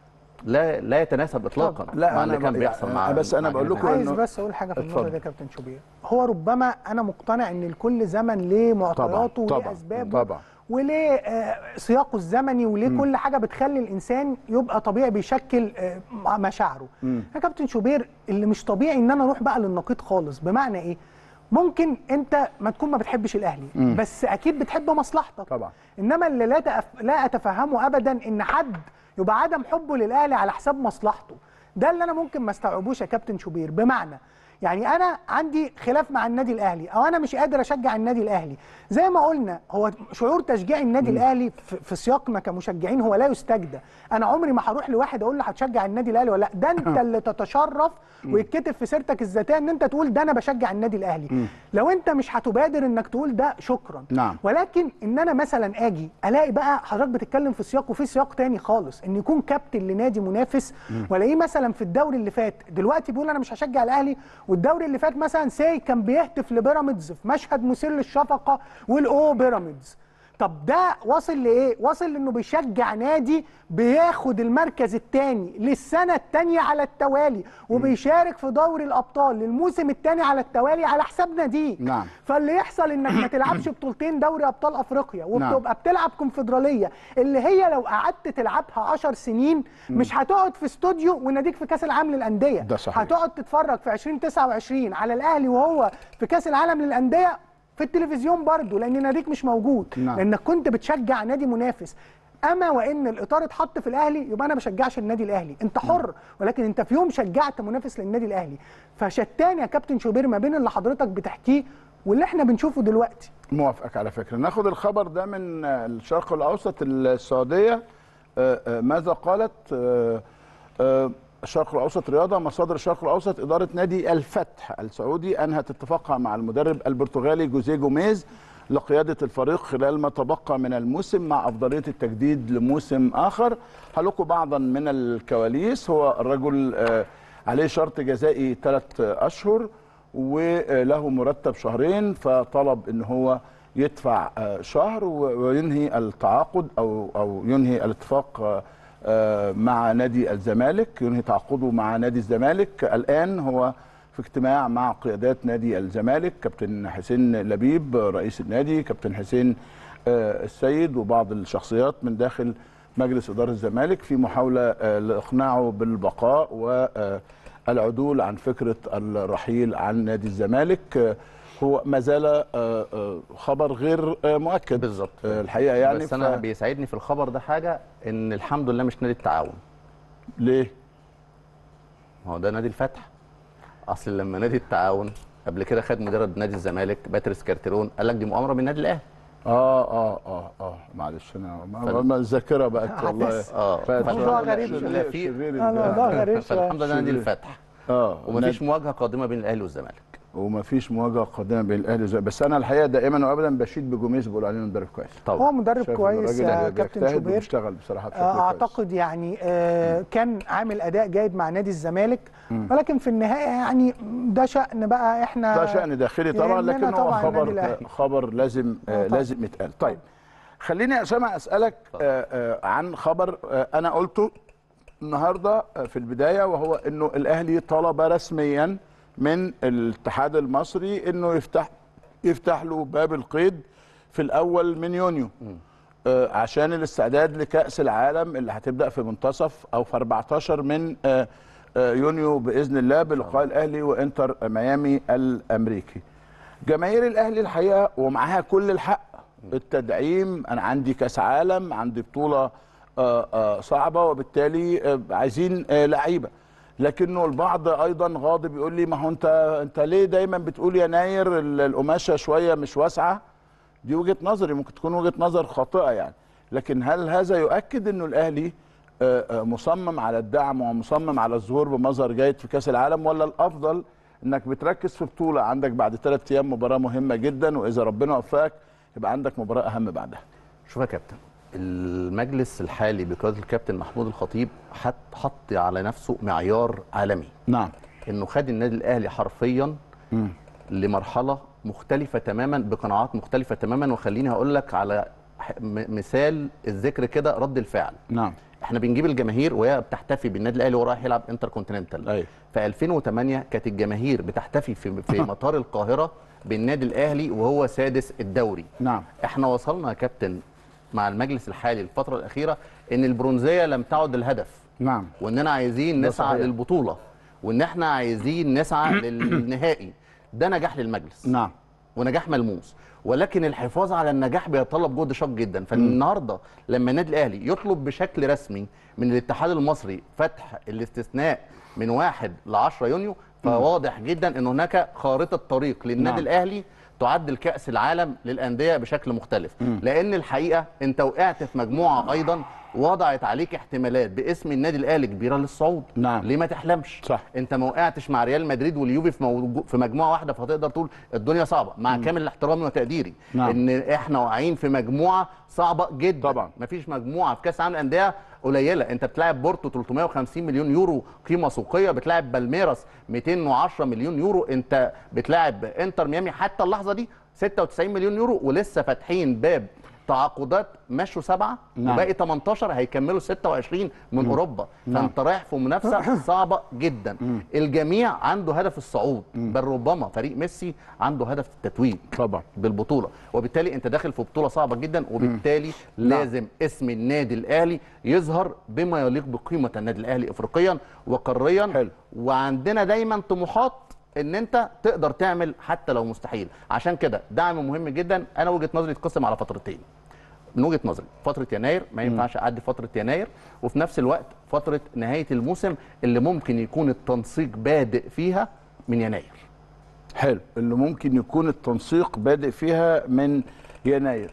S11: لا لا يتناسب اطلاقا
S3: لا،
S11: مع
S3: أنا
S11: اللي كان
S3: ب-
S11: بيحصل مع
S3: بس أنا
S11: مع
S3: بقول
S11: الجماهير.
S3: لكم
S10: عايز
S3: إنه-
S10: بس اقول حاجه في النقطه
S3: اتفضل.
S10: دي يا كابتن شوبير هو ربما انا مقتنع ان لكل زمن ليه معطياته وليه
S3: طبعا
S10: اسبابه
S3: طبعا
S10: وليه آه، سياقه الزمني وليه كل حاجه بتخلي الانسان يبقى طبيعي بيشكل آه، مع مشاعره
S3: مم.
S10: يا كابتن شوبير اللي مش طبيعي ان انا اروح بقى للنقيض خالص بمعنى ايه ممكن انت ما تكون ما بتحبش الاهلي
S3: مم.
S10: بس اكيد بتحب مصلحتك
S3: طبعا
S10: انما اللي لا تأف... لا اتفهمه ابدا ان حد يبقى عدم حبه للاهلي على حساب مصلحته ده اللي انا ممكن ما استوعبوش يا كابتن شوبير بمعنى يعني انا عندي خلاف مع النادي الاهلي او انا مش قادر اشجع النادي الاهلي زي ما قلنا هو شعور تشجيع النادي الاهلي في, في سياقنا كمشجعين هو لا يستجدى انا عمري ما هروح لواحد اقول له هتشجع النادي الاهلي ولا لا ده انت اللي تتشرف ويتكتب في سيرتك الذاتيه ان انت تقول ده انا بشجع النادي الاهلي لو انت مش هتبادر انك تقول ده شكرا
S3: نعم.
S10: ولكن ان انا مثلا اجي الاقي بقى حضرتك بتتكلم في سياق وفي سياق تاني خالص ان يكون كابتن لنادي منافس والاقيه مثلا في الدوري اللي فات دلوقتي بيقول انا مش هشجع الاهلي والدوري اللي فات مثلا ساي كان بيهتف لبيراميدز في مشهد مثير للشفقه والاو بيراميدز طب ده واصل لايه؟ واصل لانه بيشجع نادي بياخد المركز الثاني للسنه الثانيه على التوالي وبيشارك في دوري الابطال للموسم الثاني على التوالي على حساب ناديك
S3: نعم.
S10: فاللي يحصل انك ما تلعبش بطولتين دوري ابطال افريقيا
S3: نعم.
S10: وبتبقى بتلعب كونفدراليه اللي هي لو قعدت تلعبها 10 سنين مش هتقعد في استوديو وناديك في كاس العالم للانديه
S3: ده صحيح.
S10: هتقعد تتفرج في 2029 على الاهلي وهو في كاس العالم للانديه في التلفزيون برضه لان ناديك مش موجود
S3: نعم.
S10: لانك كنت بتشجع نادي منافس اما وان الاطار اتحط في الاهلي يبقى انا ما بشجعش النادي الاهلي انت حر ولكن انت في يوم شجعت منافس للنادي الاهلي فشتان يا كابتن شوبير ما بين اللي حضرتك بتحكيه واللي احنا بنشوفه دلوقتي
S3: موافقك على فكره ناخد الخبر ده من آه، الشرق الاوسط السعوديه آه، آه، ماذا قالت آه، آه، الشرق الاوسط رياضه مصادر الشرق الاوسط اداره نادي الفتح السعودي انهت اتفاقها مع المدرب البرتغالي جوزيه جوميز لقياده الفريق خلال ما تبقى من الموسم مع افضليه التجديد لموسم اخر هلكوا بعضا من الكواليس هو الرجل آه، عليه شرط جزائي ثلاث اشهر وله مرتب شهرين فطلب ان هو يدفع آه، شهر و- وينهي التعاقد او او ينهي الاتفاق آه، آه، مع نادي الزمالك ينهي تعاقده مع نادي الزمالك الان هو في اجتماع مع قيادات نادي الزمالك كابتن حسين لبيب رئيس النادي كابتن حسين آه، السيد وبعض الشخصيات من داخل مجلس اداره الزمالك في محاوله آه، لاقناعه بالبقاء والعدول عن فكره الرحيل عن نادي الزمالك آه، هو ما زال آه، آه، خبر غير آه، مؤكد
S11: بالظبط
S3: آه، الحقيقه يعني
S11: بس انا بيسعدني في الخبر ده حاجه ان الحمد لله مش نادي التعاون
S3: ليه؟
S11: هو ده نادي الفتح اصل لما نادي التعاون قبل كده خد مدرب نادي الزمالك باتريس كارتيرون قال لك دي مؤامره من النادي الاهلي
S3: اه اه اه اه معلش انا ما-
S11: فال-
S3: ما الذاكره بقت والله
S11: اه
S3: بقت
S10: موضوع
S3: شرير-
S10: غريب
S3: شرير-
S11: شوية. في-
S3: شرير
S10: لا، لا، موضوع غريب شوية.
S11: فالحمد لله نادي
S3: شرير.
S11: الفتح
S3: اه
S11: ومفيش مواجهه قادمه بين الاهلي والزمالك
S3: ومفيش مواجهه قادمه بين الاهلي والزمالك بس انا الحقيقه دائما وابدا بشيد بجوميز بيقول عليه مدرب كويس
S10: هو مدرب
S3: شايف إن
S10: كويس
S3: الراجل
S10: يا
S3: بيجتهد
S10: كابتن شوبير
S3: وبيشتغل بصراحه بشكل
S10: آه،
S3: كويس
S10: اعتقد يعني آه، كان عامل اداء جيد مع نادي الزمالك ولكن في النهايه يعني ده شان بقى احنا
S3: ده شأن داخلي طبعا
S10: يهمنا
S3: لكن هو
S10: طبعاً النادي
S3: خبر
S10: الأهلي.
S3: خبر لازم آه
S10: طبعاً.
S3: لازم يتقال طيب خليني يا اسامه اسالك آه آه عن خبر آه انا قلته النهارده آه، في البدايه وهو انه الاهلي طلب رسميا من الاتحاد المصري انه يفتح يفتح له باب القيد في الاول من يونيو آه، عشان الاستعداد لكأس العالم اللي هتبدأ في منتصف أو في 14 من آه، آه، يونيو باذن الله بلقاء الاهلي وانتر ميامي الامريكي جماهير الاهلي الحقيقه ومعاها كل الحق التدعيم انا عندي كاس عالم عندي بطوله آه، آه، صعبه وبالتالي آه، عايزين آه، لعيبه لكنه البعض ايضا غاضب يقول لي ما هو انت انت ليه دايما بتقول يناير ال- القماشه شويه مش واسعه دي وجهه نظري ممكن تكون وجهه نظر خاطئه يعني لكن هل هذا يؤكد انه الاهلي آه، آه، مصمم على الدعم ومصمم على الظهور بمظهر جيد في كاس العالم ولا الافضل انك بتركز في بطوله عندك بعد ثلاث ايام مباراه مهمه جدا واذا ربنا وفقك يبقى عندك مباراه اهم بعدها
S11: شوف يا كابتن المجلس الحالي بقياده الكابتن محمود الخطيب حط حط على نفسه معيار عالمي
S3: نعم
S11: انه خد النادي الاهلي حرفيا
S3: مم.
S11: لمرحله مختلفه تماما بقناعات مختلفه تماما وخليني هقول لك على ح- م- مثال الذكر كده رد الفعل
S3: نعم
S11: احنا بنجيب الجماهير وهي بتحتفي بالنادي الاهلي وهو رايح يلعب انتر كونتيننتال
S3: أيوة.
S11: في 2008 كانت الجماهير بتحتفي في في مطار القاهره بالنادي الاهلي وهو سادس الدوري
S3: نعم
S11: احنا وصلنا يا كابتن مع المجلس الحالي الفتره الاخيره ان البرونزيه لم تعد الهدف
S3: نعم
S11: واننا عايزين
S3: ده
S11: نسعى
S3: صحيح.
S11: للبطوله وان احنا عايزين نسعى للنهائي ده نجاح للمجلس
S3: نعم
S11: ونجاح ملموس ولكن الحفاظ على النجاح بيتطلب جهد شاق جدا فالنهارده لما النادي الاهلي يطلب بشكل رسمي من الاتحاد المصري فتح الاستثناء من 1 ل 10 يونيو فواضح جدا ان هناك خارطه طريق للنادي
S3: نعم.
S11: الاهلي تعدل كاس العالم للانديه بشكل مختلف
S3: مم.
S11: لان الحقيقه انت وقعت في مجموعه ايضا وضعت عليك احتمالات باسم النادي الاهلي كبيره للصعود
S3: نعم.
S11: ليه ما تحلمش
S3: صح.
S11: انت ما وقعتش مع ريال مدريد واليوفي في, موجو- في مجموعه واحده فتقدر تقول الدنيا صعبه مع كامل احترامي وتقديري
S3: نعم.
S11: ان احنا واقعين في مجموعه صعبه جدا
S3: طبعا.
S11: مفيش مجموعه في كاس العالم للانديه قليله انت بتلاعب بورتو 350 مليون يورو قيمه سوقيه بتلاعب بالميراس 210 مليون يورو انت بتلاعب انتر ميامي حتى اللحظه دي 96 مليون يورو ولسه فاتحين باب تعاقدات مشوا سبعه
S3: نعم.
S11: وباقي 18 هيكملوا 26 من اوروبا فانت رايح في منافسه صعبه جدا الجميع عنده هدف الصعود بل ربما فريق ميسي عنده هدف التتويج
S3: طبعا
S11: بالبطوله وبالتالي انت داخل في بطوله صعبه جدا وبالتالي لازم اسم النادي الاهلي يظهر بما يليق بقيمه النادي الاهلي افريقيا وقاريا
S3: حلو.
S11: وعندنا دايما طموحات ان انت تقدر تعمل حتى لو مستحيل عشان كده دعم مهم جدا انا وجهه نظري يتقسم على فترتين من وجهه نظري فتره يناير ما ينفعش اعدي فتره يناير وفي نفس الوقت فتره نهايه الموسم اللي ممكن يكون التنسيق بادئ فيها من يناير
S3: حلو اللي ممكن يكون التنسيق بادئ فيها من يناير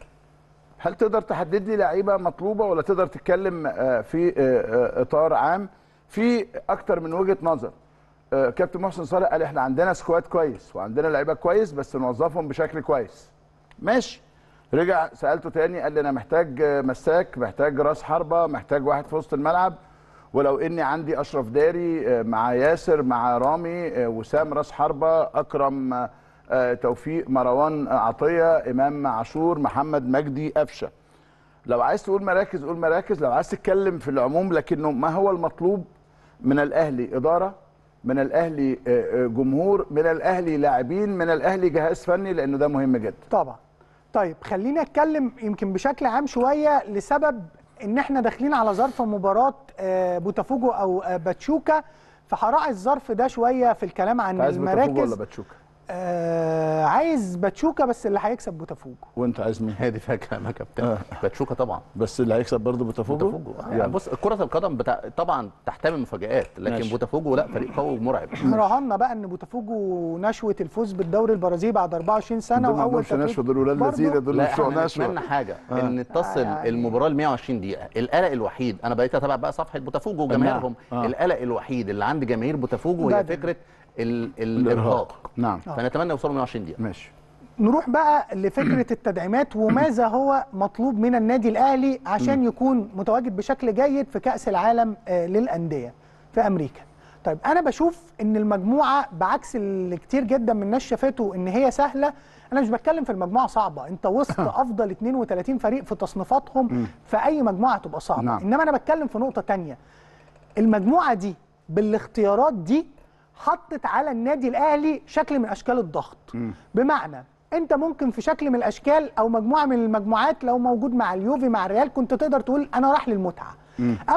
S3: هل تقدر تحدد لي لعيبه مطلوبه ولا تقدر تتكلم آه، في آه، آه، اطار عام في اكتر من وجهه نظر آه، كابتن محسن صالح قال احنا عندنا سكواد كويس وعندنا لعيبه كويس بس نوظفهم بشكل كويس ماشي رجع سالته تاني قال لي انا محتاج آه، مساك محتاج راس حربه محتاج واحد في وسط الملعب ولو اني عندي اشرف داري آه، مع ياسر مع رامي آه، وسام راس حربه اكرم آه، آه، توفيق مروان آه، عطيه امام عاشور محمد مجدي قفشه لو عايز تقول مراكز قول مراكز لو عايز تتكلم في العموم لكنه ما هو المطلوب من الاهلي اداره من الاهلي آه، آه، جمهور من الاهلي لاعبين من الاهلي جهاز فني لانه ده مهم جدا
S10: طبعا طيب خليني اتكلم يمكن بشكل عام شويه لسبب ان احنا داخلين على ظرف مباراه آه، بوتافوجو او آه، باتشوكا فهراعي الظرف ده شويه في الكلام عن
S3: عايز بوتافوجو ولا
S10: المراكز
S3: باتشوكا
S10: آه عايز باتشوكا بس اللي هيكسب بوتافوجو
S3: وانت عايز مين
S11: هادي فيها كلام يا كابتن
S3: آه.
S11: باتشوكا طبعا
S3: بس اللي هيكسب برضه بوتافوجو
S11: بوتافوجو آه.
S3: يعني
S11: يعني بص كرة القدم بتاع طبعا تحتمل مفاجآت لكن
S3: ماشي.
S11: بوتافوجو لا فريق قوي ومرعب
S10: رهنا بقى ان بوتافوجو نشوه الفوز بالدوري البرازيلي بعد 24 سنه
S3: دول ما
S10: واول
S3: عندهمش نشوه دول ولاد
S10: برضو
S3: لذيذه دول
S11: لا
S3: مش بتوع
S11: احنا
S3: نشوه
S11: نتمنى حاجه
S3: آه.
S11: ان تصل
S10: يعني-
S11: المباراه ل 120 دقيقه القلق الوحيد انا بقيت اتابع بقى صفحه بوتافوجو وجماهيرهم
S3: آه.
S11: القلق الوحيد اللي عند جماهير بوتافوجو هي
S10: بدني.
S11: فكره ال-
S3: الارهاق
S11: الارهاق
S3: نعم
S11: فنتمنى يوصلوا 120 دقيقه
S3: ماشي
S10: نروح بقى لفكره التدعيمات وماذا هو مطلوب من النادي الاهلي عشان يكون متواجد بشكل جيد في كاس العالم آه، للانديه في امريكا طيب انا بشوف ان المجموعه بعكس اللي كتير جدا من الناس شافته ان هي سهله انا مش بتكلم في المجموعه صعبه انت وسط افضل 32 فريق في تصنيفاتهم في اي مجموعه تبقى صعبه
S3: نعم.
S10: انما انا بتكلم في نقطه تانية المجموعه دي بالاختيارات دي حطت على النادي الاهلي شكل من اشكال الضغط بمعنى انت ممكن في شكل من الاشكال او مجموعه من المجموعات لو موجود مع اليوفي مع الريال كنت تقدر تقول انا راح للمتعه او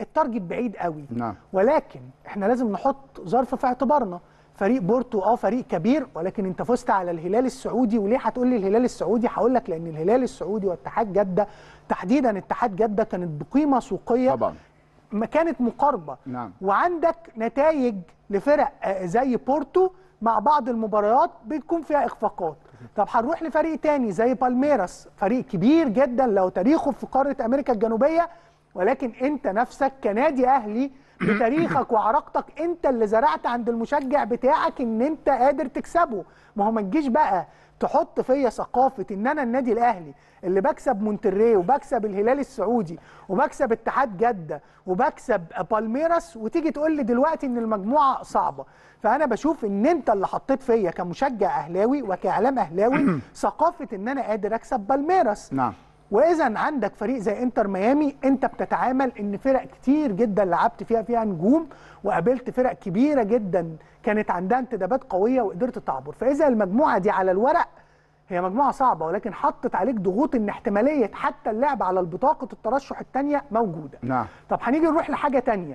S10: التارجت بعيد قوي
S3: نعم
S10: ولكن احنا لازم نحط ظرف في اعتبارنا فريق بورتو اه فريق كبير ولكن انت فزت على الهلال السعودي وليه هتقول لي الهلال السعودي هقول لك لان الهلال السعودي واتحاد جده تحديدا اتحاد جده كانت بقيمه سوقيه
S3: طبعا
S10: ما كانت مقاربه
S3: نعم
S10: وعندك نتائج لفرق آه، زي بورتو مع بعض المباريات بتكون فيها اخفاقات طب هنروح لفريق تاني زي بالميراس فريق كبير جدا لو تاريخه في قاره امريكا الجنوبيه ولكن انت نفسك كنادي اهلي بتاريخك وعراقتك انت اللي زرعت عند المشجع بتاعك ان انت قادر تكسبه ما هو ما تجيش بقى تحط فيا ثقافه ان انا النادي الاهلي اللي بكسب مونتري وبكسب الهلال السعودي وبكسب اتحاد جده وبكسب بالميراس وتيجي تقول لي دلوقتي ان المجموعه صعبه فانا بشوف ان انت اللي حطيت فيا كمشجع اهلاوي وكاعلام اهلاوي ثقافه ان انا قادر اكسب بالميراس
S3: نعم
S10: واذا عندك فريق زي انتر ميامي انت بتتعامل ان فرق كتير جدا لعبت فيها فيها نجوم وقابلت فرق كبيره جدا كانت عندها انتدابات قويه وقدرت تعبر فاذا المجموعه دي على الورق هي مجموعه صعبه ولكن حطت عليك ضغوط ان احتماليه حتى اللعب على البطاقه الترشح الثانيه موجوده
S3: نعم
S10: طب هنيجي نروح لحاجه تانية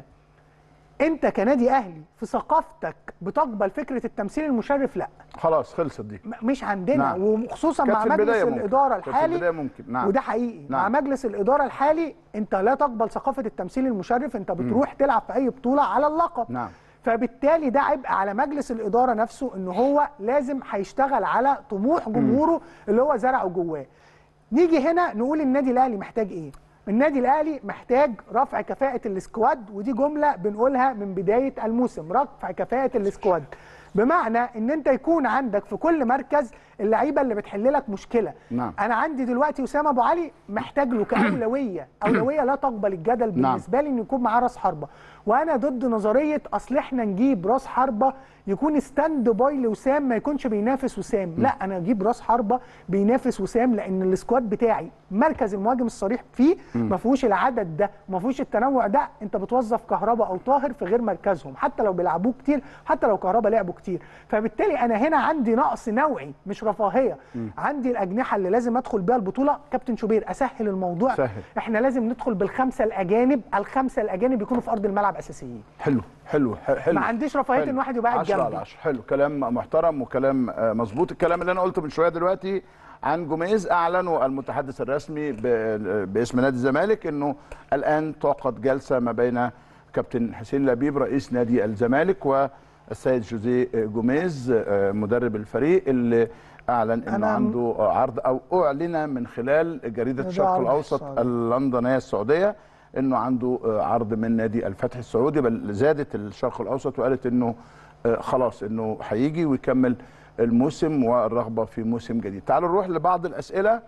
S10: انت كنادي اهلي في ثقافتك بتقبل فكره التمثيل المشرف لا
S3: خلاص خلصت دي
S10: م- مش عندنا
S3: نعم.
S10: وخصوصا
S3: كانت
S10: مع
S3: في
S10: مجلس
S3: البداية ممكن.
S10: الاداره
S3: كانت في
S10: الحالي
S3: البداية ممكن. نعم.
S10: وده حقيقي
S3: نعم.
S10: مع مجلس الاداره الحالي انت لا تقبل ثقافه التمثيل المشرف انت بتروح تلعب في اي بطوله على اللقب
S3: نعم
S10: فبالتالي ده عبء على مجلس الاداره نفسه ان هو لازم هيشتغل على طموح جمهوره اللي هو زرعه جواه نيجي هنا نقول النادي الاهلي محتاج ايه النادي الاهلي محتاج رفع كفاءه السكواد ودي جمله بنقولها من بدايه الموسم رفع كفاءه السكواد بمعنى ان انت يكون عندك في كل مركز اللعيبه اللي بتحل لك مشكله
S3: نعم.
S10: انا عندي دلوقتي اسامه ابو علي محتاج له كاولويه اولويه لا تقبل الجدل
S3: نعم.
S10: بالنسبه لي انه يكون معاه راس حربه وانا ضد نظريه اصل احنا نجيب راس حربه يكون ستاند باي لوسام ما يكونش بينافس وسام لا انا اجيب راس حربه بينافس وسام لان السكواد بتاعي مركز المهاجم الصريح فيه ما فيهوش العدد ده ما فيهوش التنوع ده انت بتوظف كهربا او طاهر في غير مركزهم حتى لو بيلعبوه كتير حتى لو كهربا لعبوا كتير فبالتالي انا هنا عندي نقص نوعي مش رفاهيه عندي الاجنحه اللي لازم ادخل بيها البطوله كابتن شوبير اسهل الموضوع
S3: سهل.
S10: احنا لازم ندخل بالخمسه الاجانب الخمسه الاجانب يكونوا في ارض الملعب اساسيين
S3: حلو حلو ح- حلو
S10: ما عنديش رفاهيه
S3: حلو.
S10: ان واحد يبقى قاعد
S3: 10 على
S10: جنبي
S3: 10 حلو كلام محترم وكلام آه، مظبوط الكلام اللي انا قلته من شويه دلوقتي عن جوميز اعلنوا المتحدث الرسمي ب- باسم نادي الزمالك انه الان تعقد جلسه ما بين كابتن حسين لبيب رئيس نادي الزمالك والسيد جوزيه جوميز آه، مدرب الفريق اللي اعلن انه
S10: أنا-
S3: عنده عرض او اعلن من خلال جريده
S10: ده
S3: الشرق
S10: عرض
S3: الاوسط
S10: السعودية.
S3: اللندنيه السعوديه انه عنده آه، عرض من نادي الفتح السعودي بل زادت الشرق الاوسط وقالت انه آه، خلاص انه هيجي ويكمل الموسم والرغبه في موسم جديد. تعالوا نروح لبعض الاسئله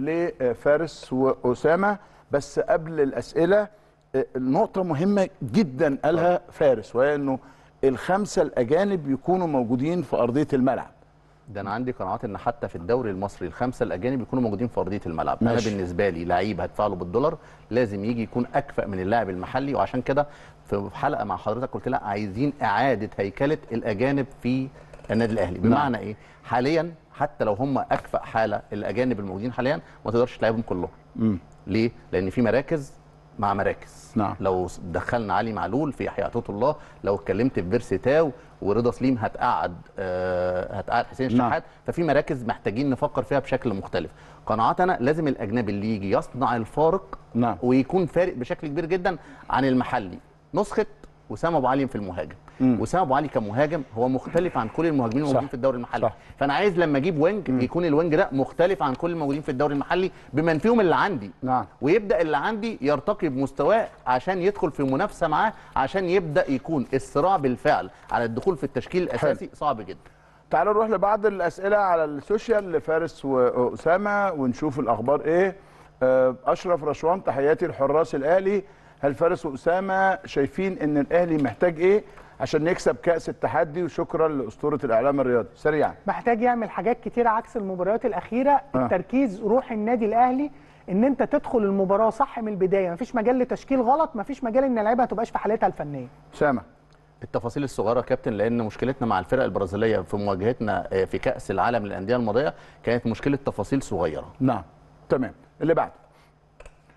S3: لفارس واسامه بس قبل الاسئله آه، نقطه مهمه جدا قالها فارس وهي انه الخمسه الاجانب يكونوا موجودين في ارضيه الملعب.
S11: ده انا عندي قناعات ان حتى في الدوري المصري الخمسه الاجانب يكونوا موجودين في ارضيه الملعب
S3: ماشي.
S11: انا بالنسبه لي لعيب هدفع له بالدولار لازم يجي يكون اكفأ من اللاعب المحلي وعشان كده في حلقه مع حضرتك قلت لا عايزين اعاده هيكله الاجانب في النادي الاهلي بمعنى ايه حاليا حتى لو هم اكفأ حاله الاجانب الموجودين حاليا ما تقدرش تلعبهم كلهم
S3: امم
S11: ليه؟ لأن في مراكز مع مراكز
S3: نعم.
S11: لو دخلنا علي معلول في يحيى عطية الله لو اتكلمت في بيرسي تاو ورضا سليم هتقعد آه هتقعد حسين
S3: نعم.
S11: الشحات ففي مراكز محتاجين نفكر فيها بشكل مختلف قناعاتنا لازم الاجنبي اللي يجي يصنع الفارق
S3: نعم.
S11: ويكون فارق بشكل كبير جدا عن المحلي نسخه وسام ابو علي في المهاجم
S3: مم.
S11: وسام ابو علي كمهاجم هو مختلف عن كل المهاجمين الموجودين
S3: صح.
S11: في الدوري المحلي
S3: صح.
S11: فانا عايز لما اجيب وينج يكون الوينج ده مختلف عن كل الموجودين في الدوري المحلي بمن فيهم اللي عندي
S3: نعم.
S11: ويبدا اللي عندي يرتقي بمستواه عشان يدخل في منافسه معاه عشان يبدا يكون الصراع بالفعل على الدخول في التشكيل الاساسي صعب جدا
S3: تعالوا نروح لبعض الاسئله على السوشيال لفارس واسامه ونشوف الاخبار ايه آه، اشرف رشوان تحياتي لحراس الاهلي هل فارس واسامه شايفين ان الاهلي محتاج ايه عشان يكسب كاس التحدي وشكرا لاسطوره الاعلام الرياضي سريعا
S10: محتاج يعمل حاجات كتيرة عكس المباريات الأخيرة
S3: آه.
S10: التركيز روح النادي الأهلي ان انت تدخل المباراه صح من البدايه مفيش مجال لتشكيل غلط مفيش مجال ان اللعيبه ما تبقاش في حالتها الفنيه
S3: اسامه
S11: التفاصيل الصغيره يا كابتن لان مشكلتنا مع الفرق البرازيليه في مواجهتنا آه، في كاس العالم للانديه الماضيه كانت مشكله تفاصيل صغيره
S3: نعم تمام اللي بعده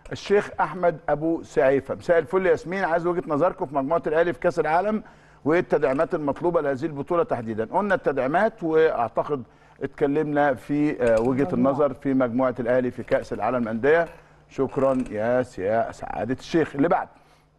S3: الشيخ احمد ابو سعيفه مساء الفل يا ياسمين عايز وجهه نظركم في مجموعه الاهلي في كاس العالم وايه التدعيمات المطلوبه لهذه البطوله تحديدا قلنا التدعيمات واعتقد اتكلمنا في آه، وجهه النظر في مجموعه الاهلي في كاس العالم للانديه شكرا يا سيا سعاده الشيخ اللي بعد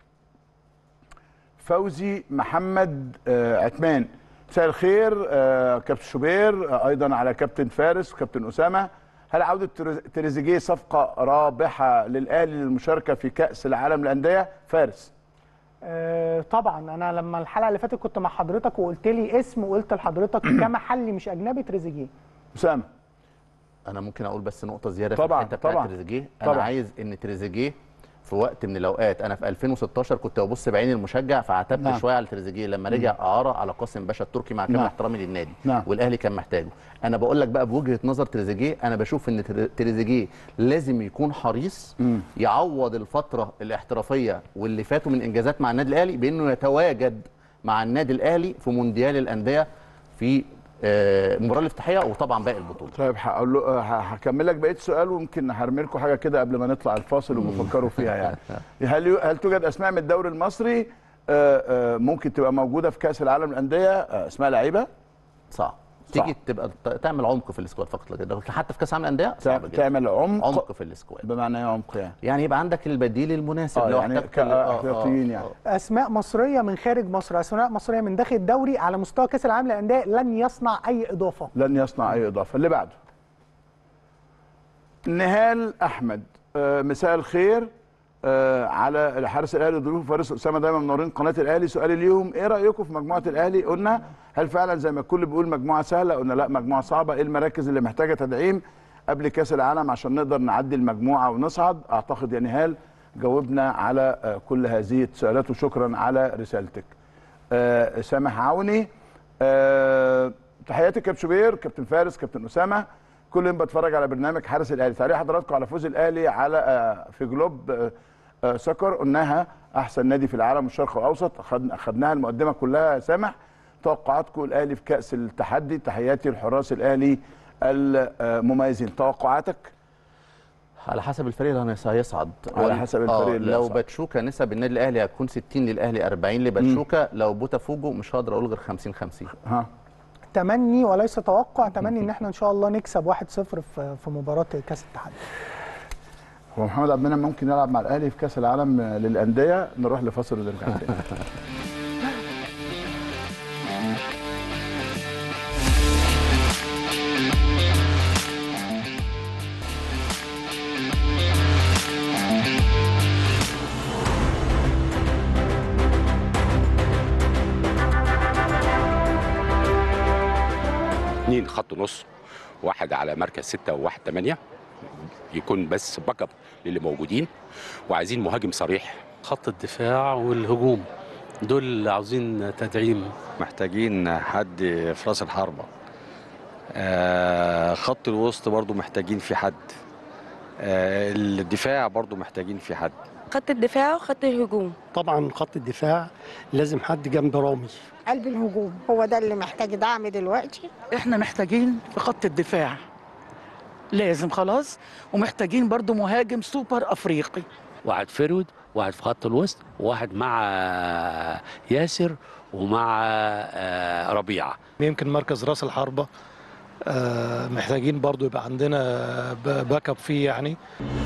S3: فوزي محمد آه، عثمان مساء الخير آه، كابتن شوبير آه، ايضا على كابتن فارس وكابتن اسامه هل عوده تريز- تريزيجيه صفقه رابحه للاهلي للمشاركه في كاس العالم للانديه فارس
S10: آه، طبعا انا لما الحلقه اللي فاتت كنت مع حضرتك وقلت لي اسم وقلت لحضرتك كمحلي مش اجنبي تريزيجيه
S3: اسامه
S11: انا ممكن اقول بس نقطه زياده
S3: طبعاً،
S11: في الحته بتاعت
S3: طبعاً،
S11: تريزيجيه انا
S3: طبعاً.
S11: عايز ان تريزيجيه في وقت من الاوقات انا في 2016 كنت ببص بعين المشجع فعتبت
S3: نعم.
S11: شويه على تريزيجيه لما رجع اعاره على قاسم باشا التركي مع كامل
S3: نعم.
S11: احترامي للنادي
S3: نعم.
S11: والاهلي كان محتاجه انا بقول لك بقى بوجهه نظر تريزيجيه انا بشوف ان تر- تريزيجيه لازم يكون حريص يعوض الفتره الاحترافيه واللي فاتوا من انجازات مع النادي الاهلي بانه يتواجد مع النادي الاهلي في مونديال الانديه في آه، المباراه الافتتاحيه وطبعا باقي البطوله
S3: طيب هقول له آه، ه- هكمل لك بقيه السؤال ويمكن هرمي لكم حاجه كده قبل ما نطلع الفاصل وبفكروا فيها يعني هل يو- هل توجد اسماء من الدوري المصري آه، آه، ممكن تبقى موجوده في كاس العالم للانديه آه، اسماء لعيبه
S11: صعب تيجي تبقى ت- تعمل عمق في السكواد فقط لا غير. حتى في كاس العالم للانديه صعب جدا.
S3: تعمل عمق
S11: عمق في السكواد
S3: بمعنى ايه عمق يعني
S11: يعني يبقى عندك البديل المناسب
S3: آه،
S11: لو
S3: يعني
S11: احتجت ال- آه، آه،
S3: كاحتياطيين يعني
S10: اسماء مصريه من خارج مصر اسماء مصريه من داخل الدوري على مستوى كاس العالم للانديه لن يصنع اي اضافه
S3: لن يصنع اي اضافه اللي بعده نهال احمد آه، مساء الخير آه، على الحارس الاهلي ضيوف فارس اسامه دايما منورين قناه الاهلي سؤالي ليهم ايه رايكم في مجموعه الاهلي قلنا هل فعلا زي ما الكل بيقول مجموعه سهله قلنا لا مجموعه صعبه ايه المراكز اللي محتاجه تدعيم قبل كاس العالم عشان نقدر نعدي المجموعه ونصعد اعتقد يا نهال جاوبنا على آه، كل هذه السؤالات وشكرا على رسالتك آه، سامح عوني آه، تحياتي كابتن شوبير كابتن فارس كابتن اسامه كل يوم بتفرج على برنامج حارس الاهلي تعليق حضراتكم على فوز الاهلي على آه، في جلوب آه، آه، سكر قلناها احسن نادي في العالم الشرق الاوسط خد- خدناها المقدمه كلها يا سامح توقعاتكم الاهلي في كاس التحدي تحياتي الحراس الاهلي المميزين توقعاتك
S11: على حسب الفريق اللي هيص- هيصعد
S3: على
S11: وال-
S3: حسب الفريق
S11: آه
S3: اللي
S11: لو
S3: هيصعد.
S11: باتشوكا نسب النادي الاهلي هتكون 60 للاهلي 40 لباتشوكا لو بوتافوجو مش هقدر اقول غير 50 50
S3: ها
S10: تمني وليس توقع تمني ان احنا ان شاء الله نكسب 1-0 في في مباراه كاس التحدي
S3: هو محمد عبد المنعم ممكن يلعب مع الاهلي في كاس العالم للانديه نروح لفاصل ونرجع تاني
S13: اثنين خط نص واحد على مركز ستة وواحد ثمانية يكون بس باك اب للي موجودين وعايزين مهاجم صريح
S14: خط الدفاع والهجوم دول عاوزين تدعيم
S15: محتاجين حد في راس الحربة آه خط الوسط برضو محتاجين في حد آه الدفاع برضو محتاجين في حد
S16: خط الدفاع وخط الهجوم
S17: طبعا خط الدفاع لازم حد جنب رامي
S18: قلب الهجوم هو ده اللي محتاج دعم دلوقتي
S19: احنا محتاجين في خط الدفاع لازم خلاص ومحتاجين برضو مهاجم سوبر افريقي
S14: واحد فرود واحد في خط الوسط وواحد مع ياسر ومع آه، ربيعه
S17: يمكن مركز راس الحربة آه، محتاجين برضو يبقى عندنا ب- باك اب فيه يعني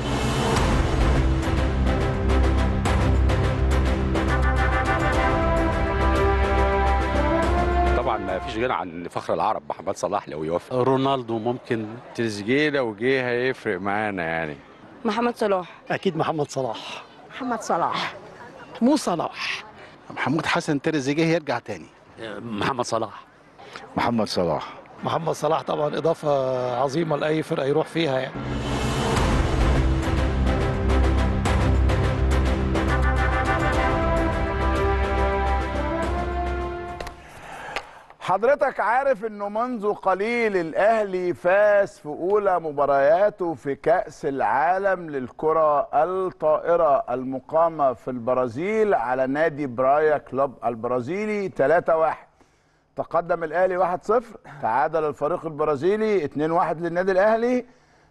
S13: طبعا ما فيش غنى عن فخر العرب محمد صلاح لو يوافق
S14: رونالدو ممكن
S15: تريزيجيه لو جه هيفرق معانا يعني
S16: محمد صلاح
S17: اكيد محمد صلاح
S18: محمد صلاح
S19: مو صلاح
S20: محمود حسن تريزيجيه يرجع تاني
S14: محمد صلاح
S20: محمد صلاح
S17: محمد صلاح طبعا اضافة عظيمة لاي فرقة يروح فيها يعني
S3: حضرتك عارف انه منذ قليل الاهلي فاز في اولى مبارياته في كاس العالم للكره الطائره المقامه في البرازيل على نادي برايا كلوب البرازيلي 3-1 تقدم الاهلي 1-0 تعادل الفريق البرازيلي 2-1 للنادي الاهلي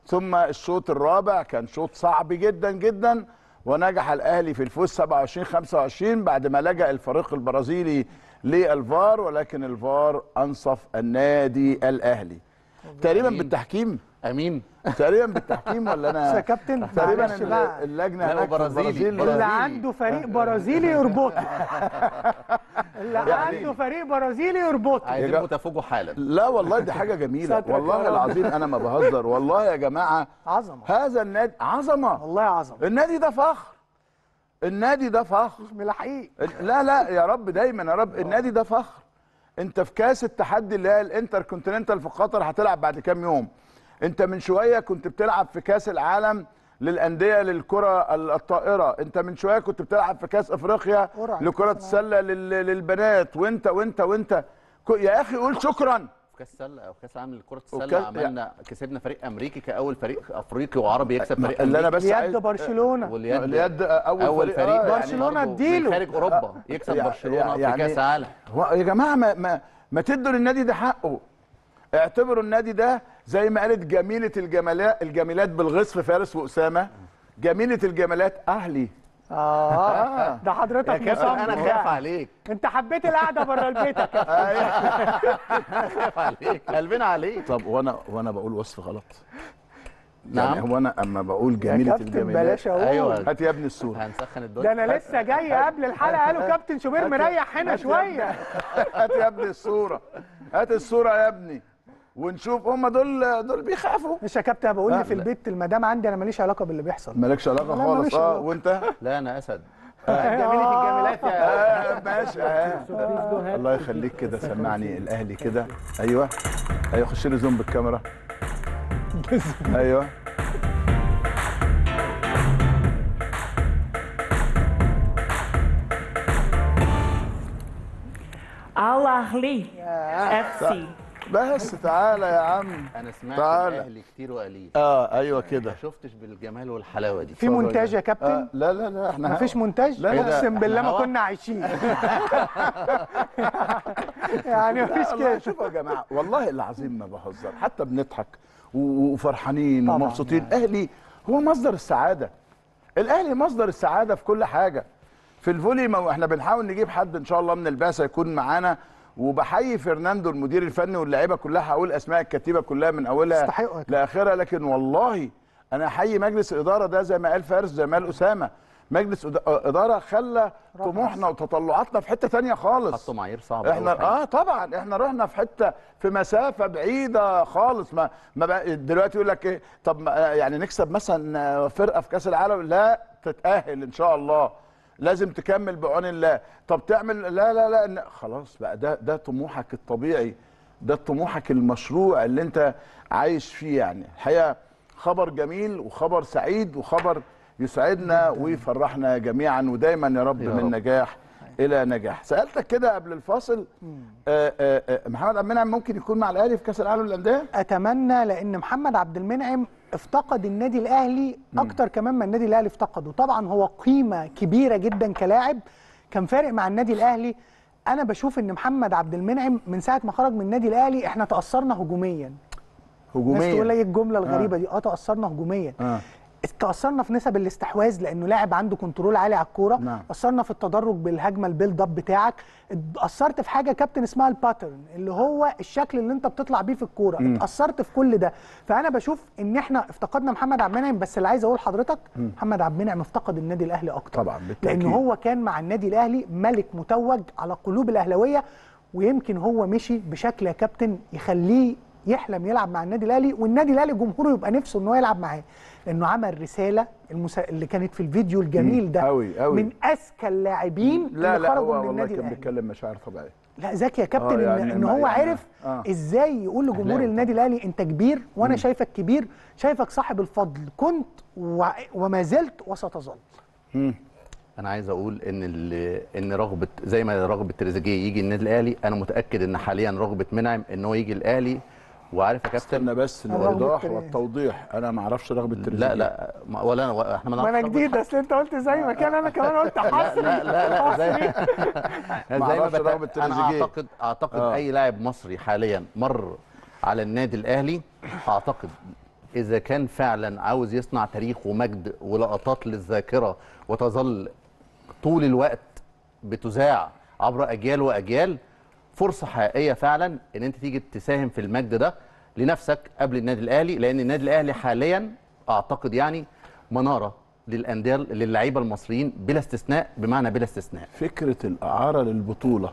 S3: ثم الشوط الرابع كان شوط صعب جدا جدا ونجح الاهلي في الفوز 27 25 بعد ما لجأ الفريق البرازيلي للفار ولكن الفار انصف النادي الاهلي تقريبا بالتحكيم
S11: امين
S3: تقريبا بالتحكيم ولا انا
S10: بس يا كابتن
S3: تقريبا
S10: معلش بقى.
S3: اللجنه
S11: لا،
S3: هناك في
S11: برازيلي.
S3: البرازيل
S10: اللي عنده فريق برازيلي يربطه اللي عنده فريق برازيلي يربطه
S11: عايزين متفوجوا حالا
S3: لا والله دي حاجه جميله
S10: سترك يا
S3: والله
S10: رب.
S3: العظيم انا ما بهزر والله يا جماعه
S10: عظمه
S3: هذا النادي عظمه
S10: والله عظمه
S3: النادي ده فخر النادي ده فخر
S10: مش ملاحقين
S3: لا لا يا رب دايما يا رب النادي ده فخر انت في كاس التحدي اللي هي الانتر كونتيننتال في قطر هتلعب بعد كام يوم انت من شويه كنت بتلعب في كاس العالم للانديه للكره الطائره انت من شويه كنت بتلعب في كاس افريقيا
S10: قرعة
S3: لكره السله لل- للبنات وانت وانت وانت ك- يا اخي قول شكرا
S11: في كاس السله او كاس العالم لكره السله
S3: وكاس-
S11: عملنا كسبنا فريق امريكي كاول فريق افريقي وعربي يكسب فريق
S3: اللي انا
S11: أمريكي.
S3: بس
S10: اليد
S3: عايز-
S10: برشلونه
S11: واليد
S3: اليد اول,
S11: اول فريق
S3: آه،
S11: يعني
S10: برشلونة
S11: برضه
S10: اديله.
S11: من خارج اوروبا يكسب
S3: يع-
S11: برشلونه في
S3: يعني-
S11: كاس عالم
S3: هو يا جماعه ما ما ما تدوا للنادي ده حقه اعتبروا النادي ده زي ما قالت جميله الجمالات الجميلات بالغصف فارس واسامه جميله الجمالات اهلي
S10: اه ده حضرتك
S11: يا كابتن
S10: مصمم
S11: انا
S10: بقى.
S11: خايف عليك
S10: انت حبيت القعده بره البيت يا كابتن
S11: انا خايف عليك قلبنا عليك
S3: طب وانا وانا بقول وصف غلط
S11: نعم.
S3: يعني هو انا اما بقول جميله
S10: كابتن
S3: الجمالات
S10: بلاش أقول.
S11: ايوه
S3: هات يا ابني الصوره
S11: هنسخن
S10: ده
S11: الدنيا
S10: انا لسه جاي قبل الحلقه قالوا كابتن شوبير مريح هنا
S3: هات يا
S10: شويه
S3: ابني- هات يا ابني الصوره هات الصوره يا ابني ونشوف هم دول دول بيخافوا
S10: مش يا كابتن بقول
S3: لا،
S10: لي في
S3: لا.
S10: البيت المدام عندي انا ماليش علاقه باللي بيحصل
S3: مالكش علاقه
S10: لا،
S3: خالص
S10: ماليش
S3: اه
S10: علاقة.
S3: وانت
S11: لا انا اسد
S10: جميله الجمالات
S3: آه ماشي آه. الله يخليك كده سمعني الاهلي كده ايوه ايوه خش لي زوم بالكاميرا ايوه
S21: Al Ahly FC.
S3: بس تعالى يا عم
S11: انا سمعت
S3: تعالى.
S11: الاهلي كتير وقليل
S3: اه ايوه كده
S11: ما شفتش بالجمال والحلاوه دي
S10: في مونتاج يا كابتن
S3: آه لا لا لا احنا
S10: مفيش مونتاج
S3: لا، لا.
S10: اقسم بالله ما
S11: هوا.
S10: كنا عايشين يعني مفيش
S3: لا، الله
S10: كده
S3: شوفوا يا جماعه والله العظيم ما بهزر حتى بنضحك و- وفرحانين
S10: طبعاً.
S3: ومبسوطين الاهلي هو مصدر السعاده الاهلي مصدر السعاده في كل حاجه في الفولي ما احنا بنحاول نجيب حد ان شاء الله من البعثه يكون معانا وبحيي فرناندو المدير الفني واللعيبه كلها هقول اسماء الكتيبه كلها من اولها
S10: يستحقوا يا
S3: لاخرها لكن والله انا احيي مجلس الاداره ده زي ما قال فارس زي ما قال اسامه مجلس إد- اداره خلى طموحنا وتطلعاتنا في حته تانية خالص
S11: حطوا معايير صعب
S3: احنا اه طبعا احنا رحنا في حته في مسافه بعيده خالص ما ما بقى دلوقتي يقول لك ايه طب ما يعني نكسب مثلا فرقه في كاس العالم لا تتاهل ان شاء الله لازم تكمل بعون الله طب تعمل لا لا لا إن- خلاص بقى ده ده طموحك الطبيعي ده طموحك المشروع اللي انت عايش فيه يعني الحقيقه خبر جميل وخبر سعيد وخبر يسعدنا ويفرحنا جميعا ودايما يا رب
S11: يا
S3: من
S11: رب.
S3: نجاح الى نجاح سالتك كده قبل الفاصل آه، آه، آه، محمد عبد المنعم ممكن يكون مع الاهلي في كاس العالم للانديه
S10: اتمنى لان محمد عبد المنعم افتقد النادي الاهلي اكتر كمان ما النادي الاهلي افتقده طبعا هو قيمه كبيره جدا كلاعب كان فارق مع النادي الاهلي انا بشوف ان محمد عبد المنعم من ساعه ما خرج من النادي الاهلي احنا تاثرنا هجوميا الناس تقول لي ايه الجمله الغريبه دي اه تاثرنا هجوميا
S3: اه
S10: تاثرنا في نسب الاستحواذ لانه لاعب عنده كنترول عالي على الكوره
S3: نعم.
S10: اثرنا في التدرج بالهجمه البيلد اب بتاعك اثرت في حاجه كابتن اسمها الباترن اللي هو الشكل اللي انت بتطلع بيه في الكوره
S3: مم.
S10: اتاثرت في كل ده فانا بشوف ان احنا افتقدنا محمد عبد المنعم بس اللي عايز اقول لحضرتك
S3: مم.
S10: محمد عبد المنعم افتقد النادي الاهلي اكتر
S3: طبعا بالتاكيد
S10: لان هو كان مع النادي الاهلي ملك متوج على قلوب الاهلاويه ويمكن هو مشي بشكل يا كابتن يخليه يحلم يلعب مع النادي الاهلي والنادي الاهلي جمهوره يبقى نفسه ان هو يلعب معاه لانه عمل رساله المسا... اللي كانت في الفيديو الجميل ده
S3: أوي أوي.
S10: من اذكى اللاعبين
S3: لا
S10: اللي
S3: لا
S10: خرجوا
S3: هو
S10: من
S3: والله
S10: النادي
S3: كان
S10: الاهلي
S3: بيتكلم مشاعر طبيعيه
S10: لا ذكي يا كابتن
S3: آه،
S10: ان,
S3: يعني
S10: إن
S3: ما-
S10: هو
S3: يعني-
S10: عرف
S3: آه.
S10: ازاي يقول لجمهور
S3: أهلاوي
S10: النادي الاهلي انت كبير وانا شايفك كبير شايفك صاحب الفضل كنت و... وما زلت وستظل
S11: انا عايز اقول ان ال- ان رغبه زي ما رغبه تريزيجيه يجي النادي الاهلي انا متاكد ان حاليا رغبه منعم ان هو يجي الاهلي وعارف يا كابتن
S3: استنى بس الايضاح والتوضيح انا ما اعرفش رغبه
S11: لا لا ما- ولا انا ولا- احنا ما
S10: ما انا
S11: نعرفش
S10: جديد اصل انت قلت زي ما كان انا كمان قلت حصري
S11: لا لا لا زي
S3: ما
S11: زي ما
S3: أعرفش
S11: بت...
S3: رغبة
S11: انا
S3: تريزيجيه.
S11: اعتقد اعتقد
S3: آه.
S11: اي لاعب مصري حاليا مر على النادي الاهلي اعتقد اذا كان فعلا عاوز يصنع تاريخ ومجد ولقطات للذاكره وتظل طول الوقت بتذاع عبر اجيال واجيال فرصه حقيقيه فعلا ان انت تيجي تساهم في المجد ده لنفسك قبل النادي الاهلي لان النادي الاهلي حاليا اعتقد يعني مناره للانديه للعيبه المصريين بلا استثناء بمعنى بلا استثناء
S3: فكره الاعاره للبطوله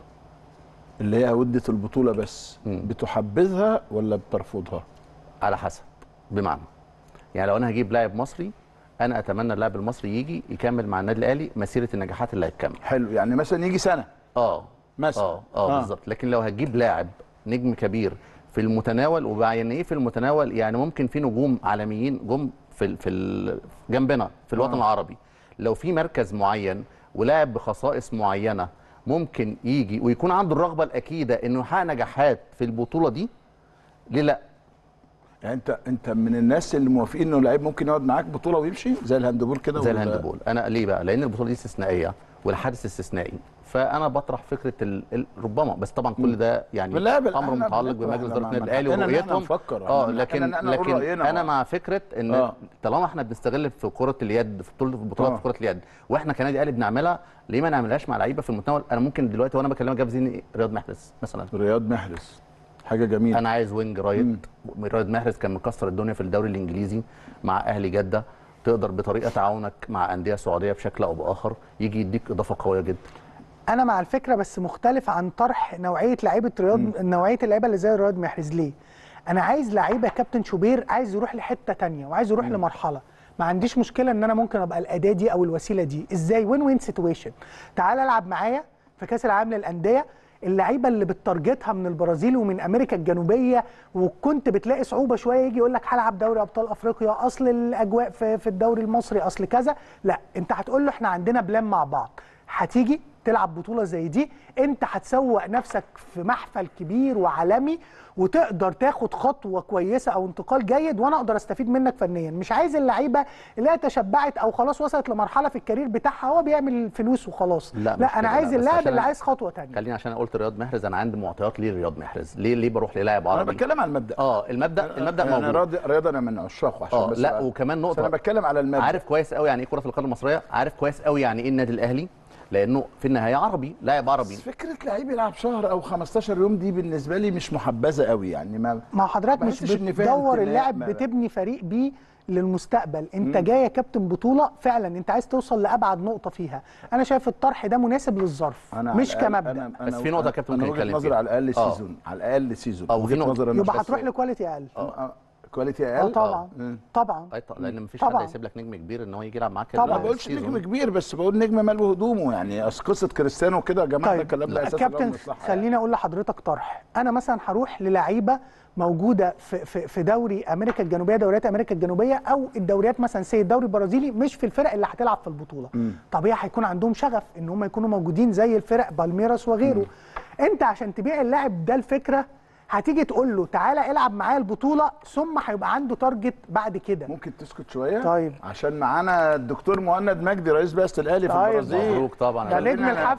S3: اللي هي ودة البطوله بس بتحبذها ولا بترفضها
S11: على حسب بمعنى يعني لو انا هجيب لاعب مصري انا اتمنى اللاعب المصري يجي يكمل مع النادي الاهلي مسيره النجاحات اللي هتكمل
S3: حلو يعني مثلا يجي سنه
S11: اه
S3: مثلا
S11: اه اه,
S3: آه.
S11: بالظبط لكن لو هتجيب لاعب نجم كبير في المتناول وبعين ايه في المتناول يعني ممكن في نجوم عالميين جم في ال في ال جنبنا في الوطن
S3: آه.
S11: العربي لو في مركز معين ولاعب بخصائص معينه ممكن يجي ويكون عنده الرغبه الاكيده انه يحقق نجاحات في البطوله دي ليه لا
S3: يعني انت انت من الناس اللي موافقين انه لعيب ممكن يقعد معاك بطوله ويمشي زي الهاندبول كده
S11: زي
S3: ولا-
S11: الهاندبول انا ليه بقى لان البطوله دي استثنائيه والحدث استثنائي فانا بطرح فكره ال... ال... ربما بس طبعا كل ده يعني
S3: لا، بال-
S11: امر
S3: احنا
S11: متعلق
S3: بنطرح،
S11: بمجلس
S3: احنا
S11: اداره
S3: ما-
S11: النادي الاهلي
S3: حقنا إن احنا
S11: ورؤيتهم
S3: نفكر،
S11: اه
S3: احنا
S11: لكن
S3: حقنا إن احنا نقول
S11: لكن
S3: رأينا.
S11: انا مع فكره ان
S3: آه.
S11: طالما احنا بنستغل في كره اليد في بطوله البطولات
S3: آه.
S11: في كره اليد واحنا كنادي اهلي بنعملها ليه ما نعملهاش مع لعيبه في المتناول انا ممكن دلوقتي وانا بكلمك جاب زيني رياض محرز مثلا
S3: رياض محرز حاجه جميله
S11: انا عايز وينج رايت رياض محرز كان مكسر الدنيا في الدوري الانجليزي مع اهلي جده تقدر بطريقه تعاونك مع انديه سعوديه بشكل او باخر يجي يديك اضافه قويه جدا
S10: انا مع الفكره بس مختلف عن طرح نوعيه لعيبه رياض نوعيه اللعيبه اللي زي رياض محرز ليه انا عايز لعيبه كابتن شوبير عايز يروح لحته تانية وعايز يروح لمرحله ما عنديش مشكله ان انا ممكن ابقى الاداه دي او الوسيله دي ازاي وين وين سيتويشن تعال العب معايا في كاس العالم للانديه اللعيبه اللي بتارجتها من البرازيل ومن امريكا الجنوبيه وكنت بتلاقي صعوبه شويه يجي يقول لك هلعب دوري ابطال افريقيا اصل الاجواء في, في الدوري المصري اصل كذا لا انت هتقول له احنا عندنا بلان مع بعض هتيجي تلعب بطوله زي دي انت هتسوق نفسك في محفل كبير وعالمي وتقدر تاخد خطوه كويسه او انتقال جيد وانا اقدر استفيد منك فنيا مش عايز اللعيبه اللي هي تشبعت او خلاص وصلت لمرحله في الكارير بتاعها هو بيعمل فلوس وخلاص
S11: لا,
S10: لا
S11: مش
S10: انا
S11: كده،
S10: عايز
S11: بس
S10: اللاعب
S11: عشان
S10: اللي
S11: أنا-
S10: عايز خطوه تانية
S11: خليني عشان أنا قلت رياض محرز انا عندي معطيات ليه رياض محرز ليه ليه بروح للاعب عربي
S3: بتكلم على المبدا
S11: اه المبدا المبدا
S3: يعني
S11: موجود
S3: رياض رياضه انا من عشاقه عشان
S11: اه
S3: بس
S11: لا
S3: أبقى-
S11: وكمان
S3: بس
S11: نقطه
S3: انا بتكلم على المبدا
S11: عارف كويس قوي يعني ايه كره في القاره المصريه عارف كويس قوي يعني ايه النادي الاهلي لانه في النهايه عربي لاعب عربي
S3: بس فكره لعيب يلعب شهر او 15 يوم دي بالنسبه لي مش محبذه قوي يعني ما
S10: ما حضرتك مش
S3: بحسش إن فيها
S10: بتدور
S3: انتماء.
S10: اللاعب
S3: ما-
S10: بتبني فريق بيه للمستقبل انت
S3: مم.
S10: جاي يا كابتن بطوله فعلا انت عايز توصل لابعد نقطه فيها انا شايف الطرح ده مناسب للظرف
S3: انا على
S10: مش
S3: الأقل-
S10: كمبدا
S3: أنا-
S11: بس
S3: أنا-
S11: في نقطة يا كابتن
S3: انا
S11: ممكن
S3: وجهه
S11: نتكلم
S3: نظري
S11: فيها.
S3: على الاقل
S11: آه.
S3: سيزون على الاقل سيزون
S11: آه، وفي
S3: وجهة
S11: نقطة-
S3: نظري أنا
S10: يبقى
S3: مش
S10: هتروح
S3: بس-
S10: لكواليتي اقل
S3: آه، كواليتي
S10: اه
S3: اقل
S10: طبعا
S3: مم.
S10: طبعا
S11: أي طبعا لان مفيش
S10: طبعاً.
S11: حد هيسيب لك نجم كبير ان هو يجي يلعب معاك
S10: طبعاً.
S3: ما بقولش
S11: السيزون.
S3: نجم كبير بس بقول نجم ماله هدومه يعني اصل قصه كريستيانو كده يا جماعه ده الكلام ده اساسا
S10: كابتن
S3: من الصحه
S10: خليني اقول لحضرتك طرح انا مثلا هروح للعيبه موجوده في في في دوري امريكا الجنوبيه دوريات امريكا الجنوبيه او الدوريات مثلا سي الدوري البرازيلي مش في الفرق اللي هتلعب في البطوله
S3: مم.
S10: طبيعي هيكون عندهم شغف ان هم يكونوا موجودين زي الفرق بالميراس وغيره انت عشان تبيع اللاعب ده الفكره هتيجي تقول له تعالى العب معايا البطوله ثم هيبقى عنده تارجت بعد كده
S3: ممكن تسكت شويه
S10: طيب
S3: عشان معانا الدكتور مهند مجدي رئيس بعثه الاهلي في
S10: طيب.
S3: البرازيل
S11: مبروك طبعا
S10: ده نجم
S3: خلينا
S10: الحفله
S11: طبعاً،
S10: يعني
S11: طبعاً.
S3: نحتفل نجم
S11: آه.
S3: الحفله النهارده دكتور مهند يا صباح الفل يا مساء الفل والف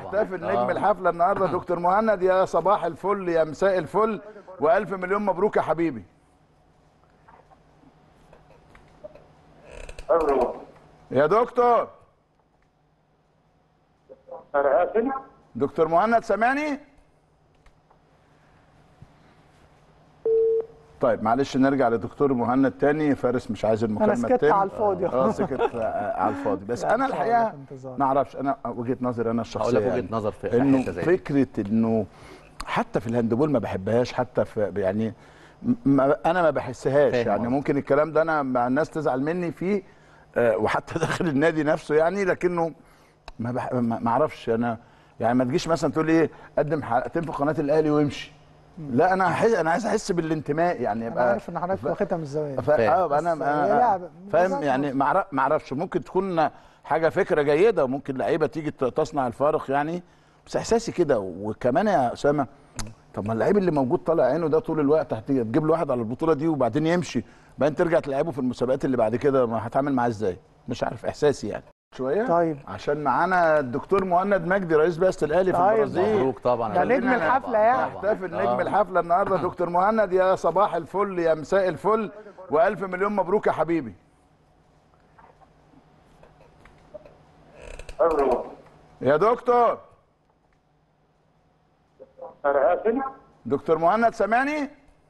S3: مليون مبروك يا حبيبي يا دكتور دكتور مهند سامعني طيب معلش نرجع لدكتور مهند تاني فارس مش عايز المكالمه
S10: سكت
S3: التاني.
S10: على الفاضي.
S3: اه سكت آه، على الفاضي بس
S10: لا،
S3: انا
S10: إن شاء
S3: الحقيقه
S10: الله في انتظار.
S3: ما اعرفش انا وجهه نظري انا الشخصيه
S11: هقول لك وجهة
S3: يعني
S11: نظر في- في
S3: انه
S11: حتة زي دي.
S3: فكره انه حتى في الهاندبول ما بحبهاش حتى في يعني ما انا ما بحسهاش
S11: فاهم
S3: يعني
S11: قصدك.
S3: ممكن الكلام ده انا مع الناس تزعل مني فيه آه، وحتى داخل النادي نفسه يعني لكنه ما بح... ما ما اعرفش انا يعني ما تجيش مثلا تقول لي ايه قدم حلقتين في قناه الاهلي وامشي لا انا حس... انا عايز احس بالانتماء يعني
S10: انا
S3: يبقى
S10: عارف ان حضرتك واخدها من الزاويه
S3: ف...
S10: دي.
S3: اه
S10: بس
S3: انا
S10: هي
S3: أنا
S10: لعبة.
S3: فاهم
S10: بالظبط.
S3: يعني ما أعرف- ما اعرفش ممكن تكون حاجه فكره جيده وممكن لعيبه تيجي ت- تصنع الفارق يعني بس احساسي كده وكمان يا اسامه طب ما اللعيب اللي موجود طالع عينه ده طول الوقت هتيجي تجيب له واحد على البطوله دي وبعدين يمشي بعدين ترجع تلعبه في المسابقات اللي بعد كده ما هتعامل معاه ازاي مش عارف احساسي يعني شويه
S10: طيب.
S3: عشان معانا الدكتور مهند مجدي رئيس بعثه الاهلي في
S10: طيب.
S3: البرازيل
S11: مبروك طبعا
S10: ده نجم
S3: خلينا
S10: الحفله يعني
S3: نحتفل نجم
S11: آه.
S3: الحفله النهارده دكتور مهند يا صباح الفل يا مساء الفل والف مليون مبروك يا حبيبي يا دكتور دكتور مهند سامعني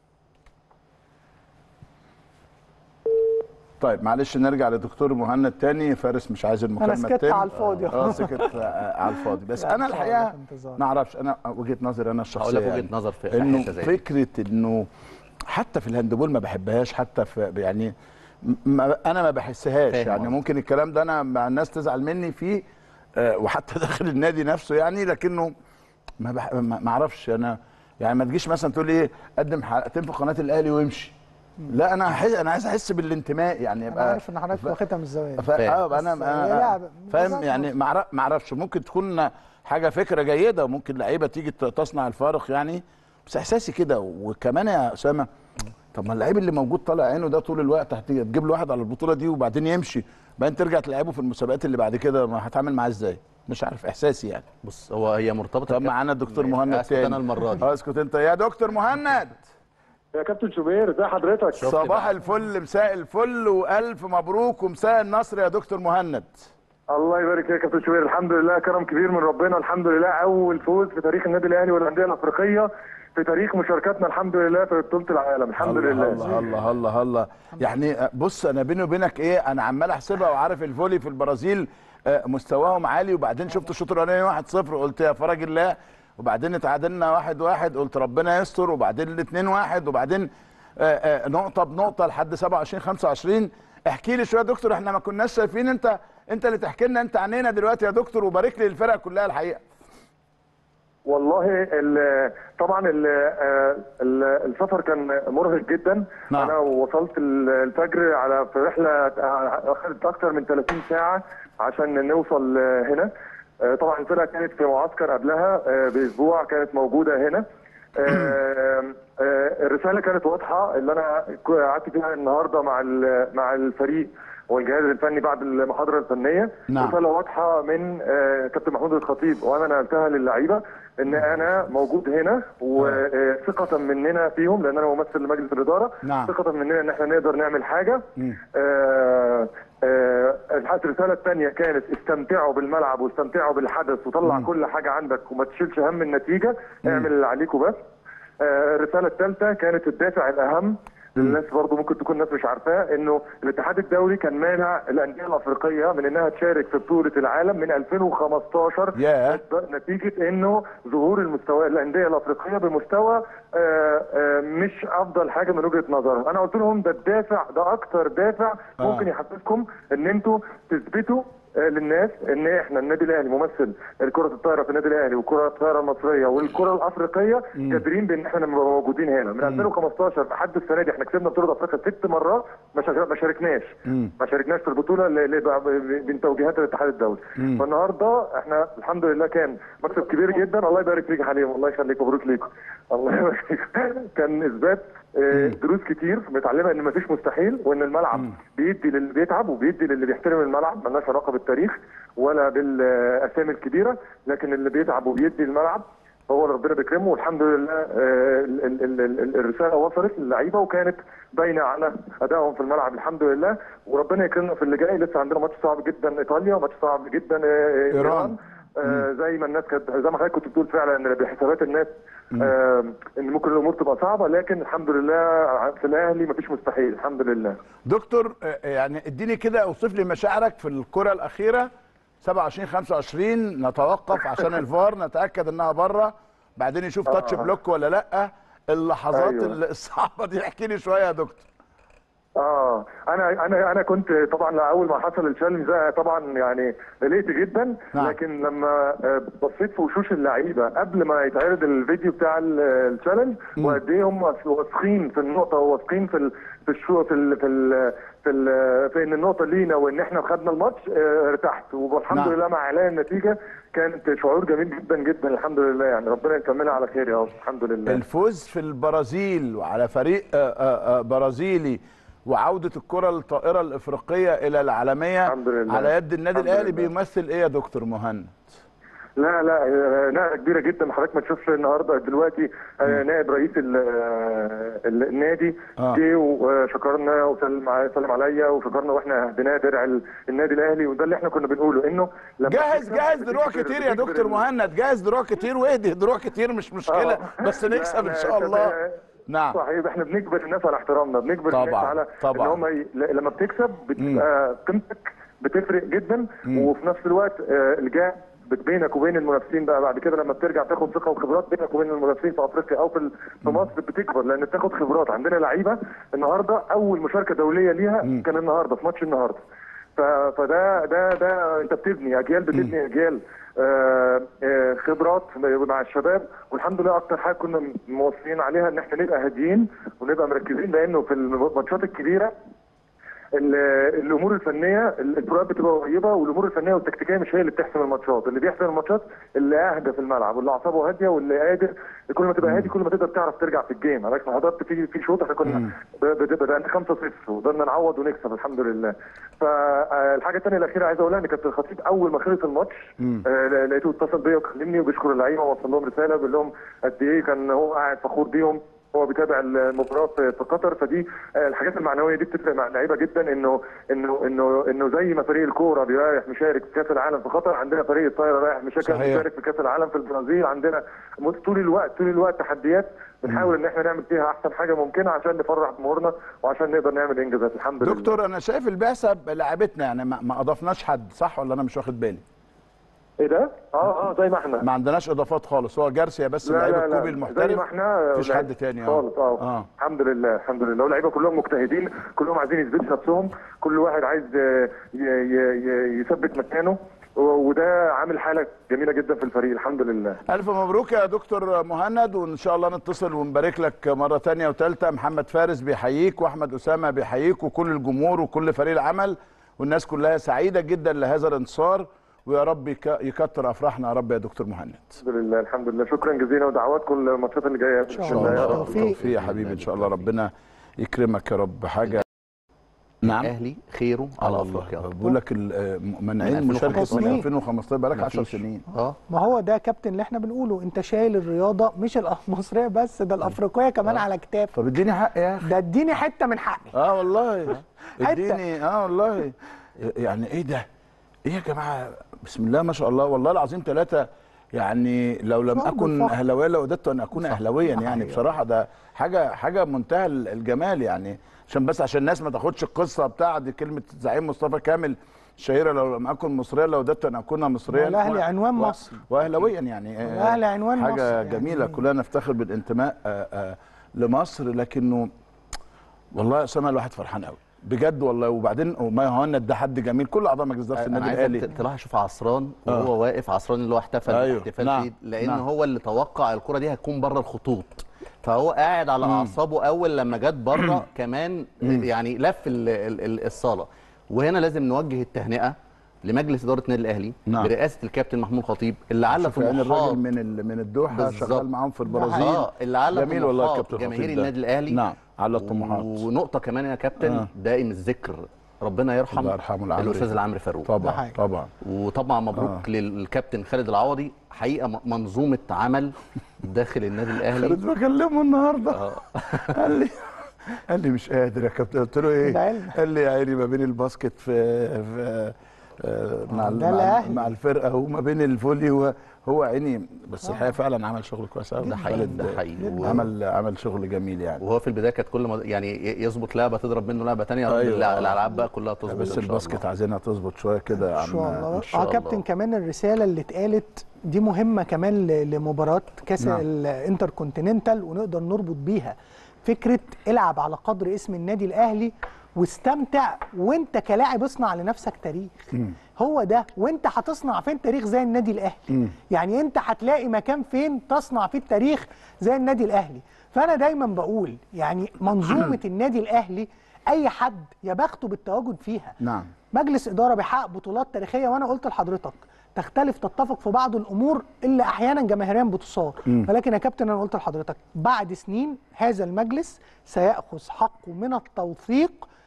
S3: طيب معلش نرجع لدكتور مهند تاني فارس مش عايز المكالمه
S10: سكت
S3: التاني
S10: على الفاضي.
S3: اه سكت آه، على الفاضي بس
S10: لا،
S3: انا
S10: إن شاء الله
S3: الحقيقه
S10: في انتظار.
S3: ما اعرفش انا وجهه نظري انا الشخصيه
S11: هقول لك وجهة
S3: يعني
S11: نظر في- في
S3: انه
S11: حتة زي دي.
S3: فكره انه حتى في الهاندبول ما بحبهاش حتى في يعني ما انا ما بحسهاش
S11: فاهم
S3: يعني
S11: قصدك.
S3: ممكن الكلام ده انا مع الناس تزعل مني فيه آه، وحتى داخل النادي نفسه يعني لكنه ما بح... ما ما اعرفش انا يعني ما تجيش مثلا تقول لي ايه قدم حلقتين في قناه الاهلي وامشي لا انا حس... انا عايز احس بالانتماء يعني
S10: انا
S3: يبقى
S10: عارف ان حضرتك واخدها من الزوايا
S3: ف... اه انا
S10: بس هي
S3: انا
S10: لعبة.
S3: فاهم
S10: بالظبط.
S3: يعني ما أعرف- ما اعرفش ممكن تكون حاجه فكره جيده وممكن لعيبه تيجي ت- تصنع الفارق يعني بس احساسي كده وكمان يا اسامه طب ما اللعيب اللي موجود طالع عينه ده طول الوقت هتيجي تجيب له واحد على البطوله دي وبعدين يمشي بعدين ترجع تلعبه في المسابقات اللي بعد كده ما هتعامل معاه ازاي مش عارف احساسي يعني
S11: بص هو هي مرتبطه
S3: طب معانا الدكتور مهند
S11: اسكت
S3: تاني
S11: انا المره دي
S3: اه اسكت انت يا دكتور مهند
S1: يا كابتن شوبير ازي حضرتك
S3: صباح الفل مساء الفل والف مبروك ومساء النصر يا دكتور مهند
S1: الله يبارك فيك يا كابتن شوبير الحمد لله كرم كبير من ربنا الحمد لله اول فوز في تاريخ النادي الاهلي والانديه الافريقيه في تاريخ مشاركاتنا الحمد لله في بطوله العالم الحمد
S3: الله
S1: لله
S3: الله الله الله الله يعني بص انا بيني وبينك ايه انا عمال احسبها وعارف الفولي في البرازيل آه، مستواهم عالي وبعدين شفت الشوط الاولاني 1-0 قلت يا فرج الله وبعدين اتعادلنا 1-1 قلت ربنا يستر وبعدين ال 2-1 وبعدين آه، آه، نقطه بنقطه لحد 27 25 احكي لي شويه يا دكتور احنا ما كناش شايفين انت انت اللي تحكي لنا انت عنينا دلوقتي يا دكتور وبارك لي الفرق كلها الحقيقه
S1: والله ال- طبعا ال- آه، ال- السفر كان مرهق جدا
S3: نعم.
S1: انا وصلت ال- الفجر على في رحله آه، اخذت اكثر من 30 ساعه عشان نوصل آه، هنا آه، طبعا الفرقه كانت في معسكر قبلها آه، باسبوع كانت موجوده هنا آه، آه، الرساله كانت واضحه اللي انا ك- قعدت فيها النهارده مع ال- مع الفريق والجهاز الفني بعد المحاضره الفنيه
S3: نعم.
S1: رساله واضحه من آه، كابتن محمود الخطيب وانا نقلتها للعيبه ان انا موجود هنا وثقه مننا فيهم لان انا ممثل لمجلس الاداره
S3: نعم.
S1: ثقه مننا ان احنا نقدر نعمل حاجه
S3: مم.
S1: آه، آه، الحاجة- الرساله الثانيه كانت استمتعوا بالملعب واستمتعوا بالحدث وطلع
S3: مم.
S1: كل حاجه عندك وما تشيلش هم النتيجه اعمل اللي عليك وبس آه، الرساله الثالثه كانت الدافع الاهم الناس برضو ممكن تكون الناس مش عارفاه انه الاتحاد الدولي كان مانع الانديه الافريقيه من انها تشارك في بطوله العالم من 2015
S3: ياه.
S1: نتيجه انه ظهور المستوى الانديه الافريقيه بمستوى آه، آه، مش افضل حاجه من وجهه نظرهم انا قلت لهم ده الدافع ده اكتر دافع
S3: آه.
S1: ممكن يحسسكم ان انتوا تثبتوا آه، للناس ان احنا النادي الاهلي ممثل الكره الطايره في النادي الاهلي والكره الطايره المصريه والكره الافريقيه
S3: مم.
S1: قادرين بان احنا نبقى موجودين هنا من 2015 لحد السنه دي احنا كسبنا بطوله افريقيا ست مرات ما شارك- ما شاركناش
S3: مم.
S1: ما شاركناش في البطوله اللي اللي بقى ب- من توجيهات الاتحاد الدولي
S3: مم.
S1: فالنهارده احنا الحمد لله كان مكسب كبير جدا الله يبارك فيك يا حليم الله يخليك مبروك ليكم الله يبارك فيك كان اثبات آه، دروس كتير متعلمه ان مفيش مستحيل وان الملعب بيدي للي بيتعب وبيدي للي بيحترم الملعب ملناش علاقه بالتاريخ ولا بالاسامي الكبيره لكن اللي بيتعب وبيدي الملعب هو اللي ربنا بيكرمه والحمد لله آه، ال- ال- ال- ال- الرساله وصلت للعيبه وكانت باينه على ادائهم في الملعب الحمد لله وربنا يكرمنا في اللي جاي لسه عندنا ماتش صعب جدا ايطاليا وماتش صعب جدا آه،
S3: إيران.
S1: آه، زي ما الناس كانت زي ما حضرتك كنت بتقول فعلا ان بحسابات الناس آه، ان ممكن الامور تبقى صعبه لكن الحمد لله في الاهلي مفيش مستحيل الحمد لله
S3: دكتور آه، يعني اديني كده اوصف لي مشاعرك في الكره الاخيره 27 25 نتوقف عشان الفار نتاكد انها بره بعدين يشوف
S1: آه.
S3: تاتش بلوك ولا لا اللحظات
S1: أيوة.
S3: أيوة. الصعبه دي احكي لي شويه يا دكتور
S1: اه انا انا انا كنت طبعا اول ما حصل التشالنج ده طبعا يعني قلقت جدا
S3: نعم.
S1: لكن لما آه، بصيت في وشوش اللعيبه قبل ما يتعرض الفيديو بتاع ال- التشالنج وقد ايه هم واثقين في النقطه وواثقين في ال- في الشو في ال في ال في, ال في ان النقطه لينا وان احنا خدنا الماتش آه، ارتحت والحمد
S3: نعم.
S1: لله مع اعلان النتيجه كانت شعور جميل جدا جدا الحمد لله يعني ربنا يكملها على خير يا رب الحمد لله
S3: الفوز في البرازيل وعلى فريق آه، آه، آه، برازيلي وعوده الكره الطائره الافريقيه الى العالميه
S1: الحمد لله.
S3: على يد النادي
S1: الحمد
S3: الاهلي
S1: لله.
S3: بيمثل ايه يا دكتور مهند
S1: لا لا آه، نقله كبيره جدا حضرتك ما تشوفش النهارده دلوقتي آه، نائب رئيس ال- آه، ال- النادي
S3: آه.
S1: جه وشكرنا وسلم ع- سلم عليا وشكرنا واحنا هديناه درع ال- النادي الاهلي وده اللي احنا كنا بنقوله انه لما
S3: جاهز
S1: بتكسب
S3: جاهز دروع
S1: بتجبر-
S3: كتير يا
S1: بتجبر
S3: دكتور
S1: ال-
S3: مهند جاهز دروع كتير واهدي دروع كتير مش مشكله
S1: آه.
S3: بس نكسب ان
S1: لا،
S3: شاء
S1: لا،
S3: الله نعم
S1: صحيح احنا بنجبر الناس على احترامنا بنجبر
S3: طبعاً،
S1: الناس على
S3: طبعاً.
S1: ان هم ي... ل- لما بتكسب بتبقى قيمتك بتفرق جدا وفي نفس الوقت آه، الجاه بت- بينك وبين المنافسين بقى بعد كده لما بترجع تاخد ثقه وخبرات بينك وبين المنافسين في افريقيا او في ال- في مصر بتكبر لان بتاخد خبرات عندنا لعيبه النهارده اول مشاركه دوليه ليها كان النهارده في ماتش النهارده ف- فده ده ده انت بتبني اجيال بتبني اجيال آه، آه، خبرات مع الشباب والحمد لله اكتر حاجه كنا موصيين عليها ان احنا نبقى هاديين ونبقى مركزين لانه في الماتشات الكبيره ال- الامور الفنيه الفروقات بتبقى قريبه والامور الفنيه والتكتيكيه مش هي اللي بتحسم الماتشات اللي بيحسم الماتشات اللي اهدى في الملعب واللي اعصابه هاديه واللي قادر كل ما تبقى هادي كل ما تقدر تعرف ترجع في الجيم حضرتك حضرتك في في شوط احنا كنا ب- ب- بدانا 5 0 وقدرنا نعوض ونكسب الحمد لله فالحاجه الثانيه الاخيره عايز اقولها ان كابتن الخطيب اول ما خلص الماتش آه، لقيته اتصل بيا وكلمني وبيشكر اللعيبه ووصل لهم رساله بيقول لهم قد ايه كان هو قاعد فخور بيهم هو بيتابع المباراه في في قطر فدي آه، الحاجات المعنويه دي بتفرق مع اللعيبه جدا انه انه انه انه زي ما فريق الكوره بيريح مشارك في كاس العالم في قطر عندنا فريق الطايره رايح مشارك
S3: صحيح.
S1: مشارك في كاس العالم في البرازيل عندنا مت- طول الوقت طول الوقت تحديات بنحاول ان احنا نعمل فيها احسن حاجه ممكنه عشان نفرح جمهورنا وعشان نقدر نعمل انجازات الحمد لله
S3: دكتور انا شايف البعثه لعبتنا يعني ما, ما اضفناش حد صح ولا انا مش واخد بالي
S1: ايه ده؟ اه اه زي ما احنا
S3: ما عندناش اضافات خالص هو جارسيا بس
S1: لا
S3: اللعيب
S1: لا لا
S3: الكوبي
S1: زي
S3: المحترف
S1: ما احنا
S3: مفيش
S1: لعيب
S3: حد تاني اه
S1: خالص اه, آه. الحمد لله الحمد لله واللعيبه كلهم مجتهدين كلهم عايزين يثبتوا نفسهم كل واحد عايز آه، ي- ي- ي- يثبت مكانه و- وده عامل حاله جميله جدا في الفريق الحمد لله
S3: الف مبروك يا دكتور مهند وان شاء الله نتصل ونبارك لك مره تانية وثالثه محمد فارس بيحييك واحمد اسامه بيحييك وكل الجمهور وكل فريق العمل والناس كلها سعيده جدا لهذا الانتصار ويا رب يك- يكتر افراحنا يا رب يا دكتور مهند
S1: الحمد لله الحمد لله شكرا جزيلا ودعواتكم الماتشات اللي جايه
S3: ان شاء الله توفيق يا حبيبي ان شاء الله ربنا يكرمك يا رب حاجه نعم
S11: الاهلي خيره على افريقيا
S3: بقول لك ال- منعين
S11: من
S3: مشاركه
S11: 2015.
S3: من 2015 بقالك 10
S11: مفيش.
S3: سنين
S11: اه
S10: ما هو ده كابتن اللي احنا بنقوله انت شايل الرياضه مش المصريه بس ده الافريقيه كمان على كتافك
S3: طب اديني حق يا اخي
S10: ده اديني حته من حقي
S3: اه والله
S10: حتة.
S3: اديني اه والله يعني ايه ده ايه يا جماعه بسم الله ما شاء الله والله العظيم ثلاثه يعني لو لم
S10: فخر
S3: اكن
S10: فخر.
S3: اهلاويا لوددت ان اكون اهلاويا يعني
S10: حقيقة.
S3: بصراحه ده حاجه حاجه منتهى الجمال يعني عشان بس عشان الناس ما تاخدش القصه بتاع دي كلمه زعيم مصطفى كامل الشهيره لو لم اكن مصريا لوددت ان اكون مصريا
S10: والأهلي
S3: و-
S10: عنوان
S3: و-
S10: مصري.
S3: واهلاويا يعني آه،
S10: والأهلي عنوان
S3: حاجه
S10: مصري يعني.
S3: جميله كلنا نفتخر بالانتماء آه، آه، لمصر لكنه والله يا اسامه الواحد فرحان قوي بجد والله وبعدين ما هوند ده حد جميل كل اعضاء مجلس اداره
S11: انا
S3: النادي
S11: عايزك
S3: الاهلي
S11: ت- تلاحظ شوف عصران
S3: آه.
S11: وهو واقف عصران اللي هو احتفل
S3: أيوه،
S11: احتفال
S3: نعم،
S11: شديد لان
S3: نعم.
S11: هو اللي توقع الكره دي هتكون بره الخطوط فهو قاعد على اعصابه اول لما جت بره كمان يعني لف ال- ال- ال- الصاله وهنا لازم نوجه التهنئه لمجلس اداره النادي الاهلي
S3: نعم.
S11: برئاسه الكابتن محمود خطيب اللي على
S3: شوف يعني
S11: طموحات
S3: الراجل من ال- من الدوحه
S11: بالظبط.
S3: شغال معاهم في البرازيل
S11: اه اللي على
S3: جميل والله
S11: طموحات
S3: الكابتن
S11: جماهير
S3: خطيب ده.
S11: النادي الاهلي
S3: نعم على الطموحات
S11: ونقطه كمان يا كابتن
S3: آه.
S11: دائم الذكر ربنا يرحم
S3: الله يرحمه العمري.
S11: الاستاذ العمري فاروق
S3: طبعا طبعا
S11: وطبعا مبروك
S3: آه.
S11: آه. للكابتن خالد العوضي حقيقه م- منظومه عمل داخل النادي الاهلي
S3: خالد بكلمه النهارده
S11: آه.
S3: قال لي قال لي مش قادر يا كابتن قلت له ايه
S10: ده علم.
S3: قال لي يا عيني ما بين الباسكت في, في آه، مع ال-
S10: ده
S3: مع,
S10: الأهلي.
S3: مع الفرقه وما بين الفولي و- هو عيني بس الحقيقه فعلا عمل شغل كويس قوي
S11: ده حقيقي ده حقيقي و-
S3: عمل عمل شغل جميل يعني
S11: وهو في البدايه كانت كل ما يعني ي- يظبط لعبه تضرب منه لعبه ثانيه
S3: أيوة.
S11: أيوة. الالعاب بقى كلها تظبط
S3: بس
S11: إن شاء
S3: الباسكت
S11: الله.
S3: عايزينها تظبط شويه كده يا
S10: ان شاء
S3: عم
S10: الله
S3: إن شاء
S10: اه كابتن كمان الرساله اللي اتقالت دي مهمه كمان ل- لمباراه كاس
S3: نعم.
S10: الانتر كونتيننتال ونقدر نربط بيها فكره العب على قدر اسم النادي الاهلي واستمتع وانت كلاعب اصنع لنفسك تاريخ
S3: مم.
S10: هو ده وانت هتصنع فين تاريخ زي النادي الاهلي
S3: مم.
S10: يعني انت هتلاقي مكان فين تصنع فيه التاريخ زي النادي الاهلي فانا دايما بقول يعني منظومه النادي الاهلي اي حد يا بخته بالتواجد فيها
S3: نعم
S10: مجلس اداره بيحقق بطولات تاريخيه وانا قلت لحضرتك تختلف تتفق في بعض الامور اللي احيانا جماهيريا بتصار
S3: مم.
S10: ولكن يا كابتن انا قلت لحضرتك بعد سنين هذا المجلس سياخذ حقه من التوثيق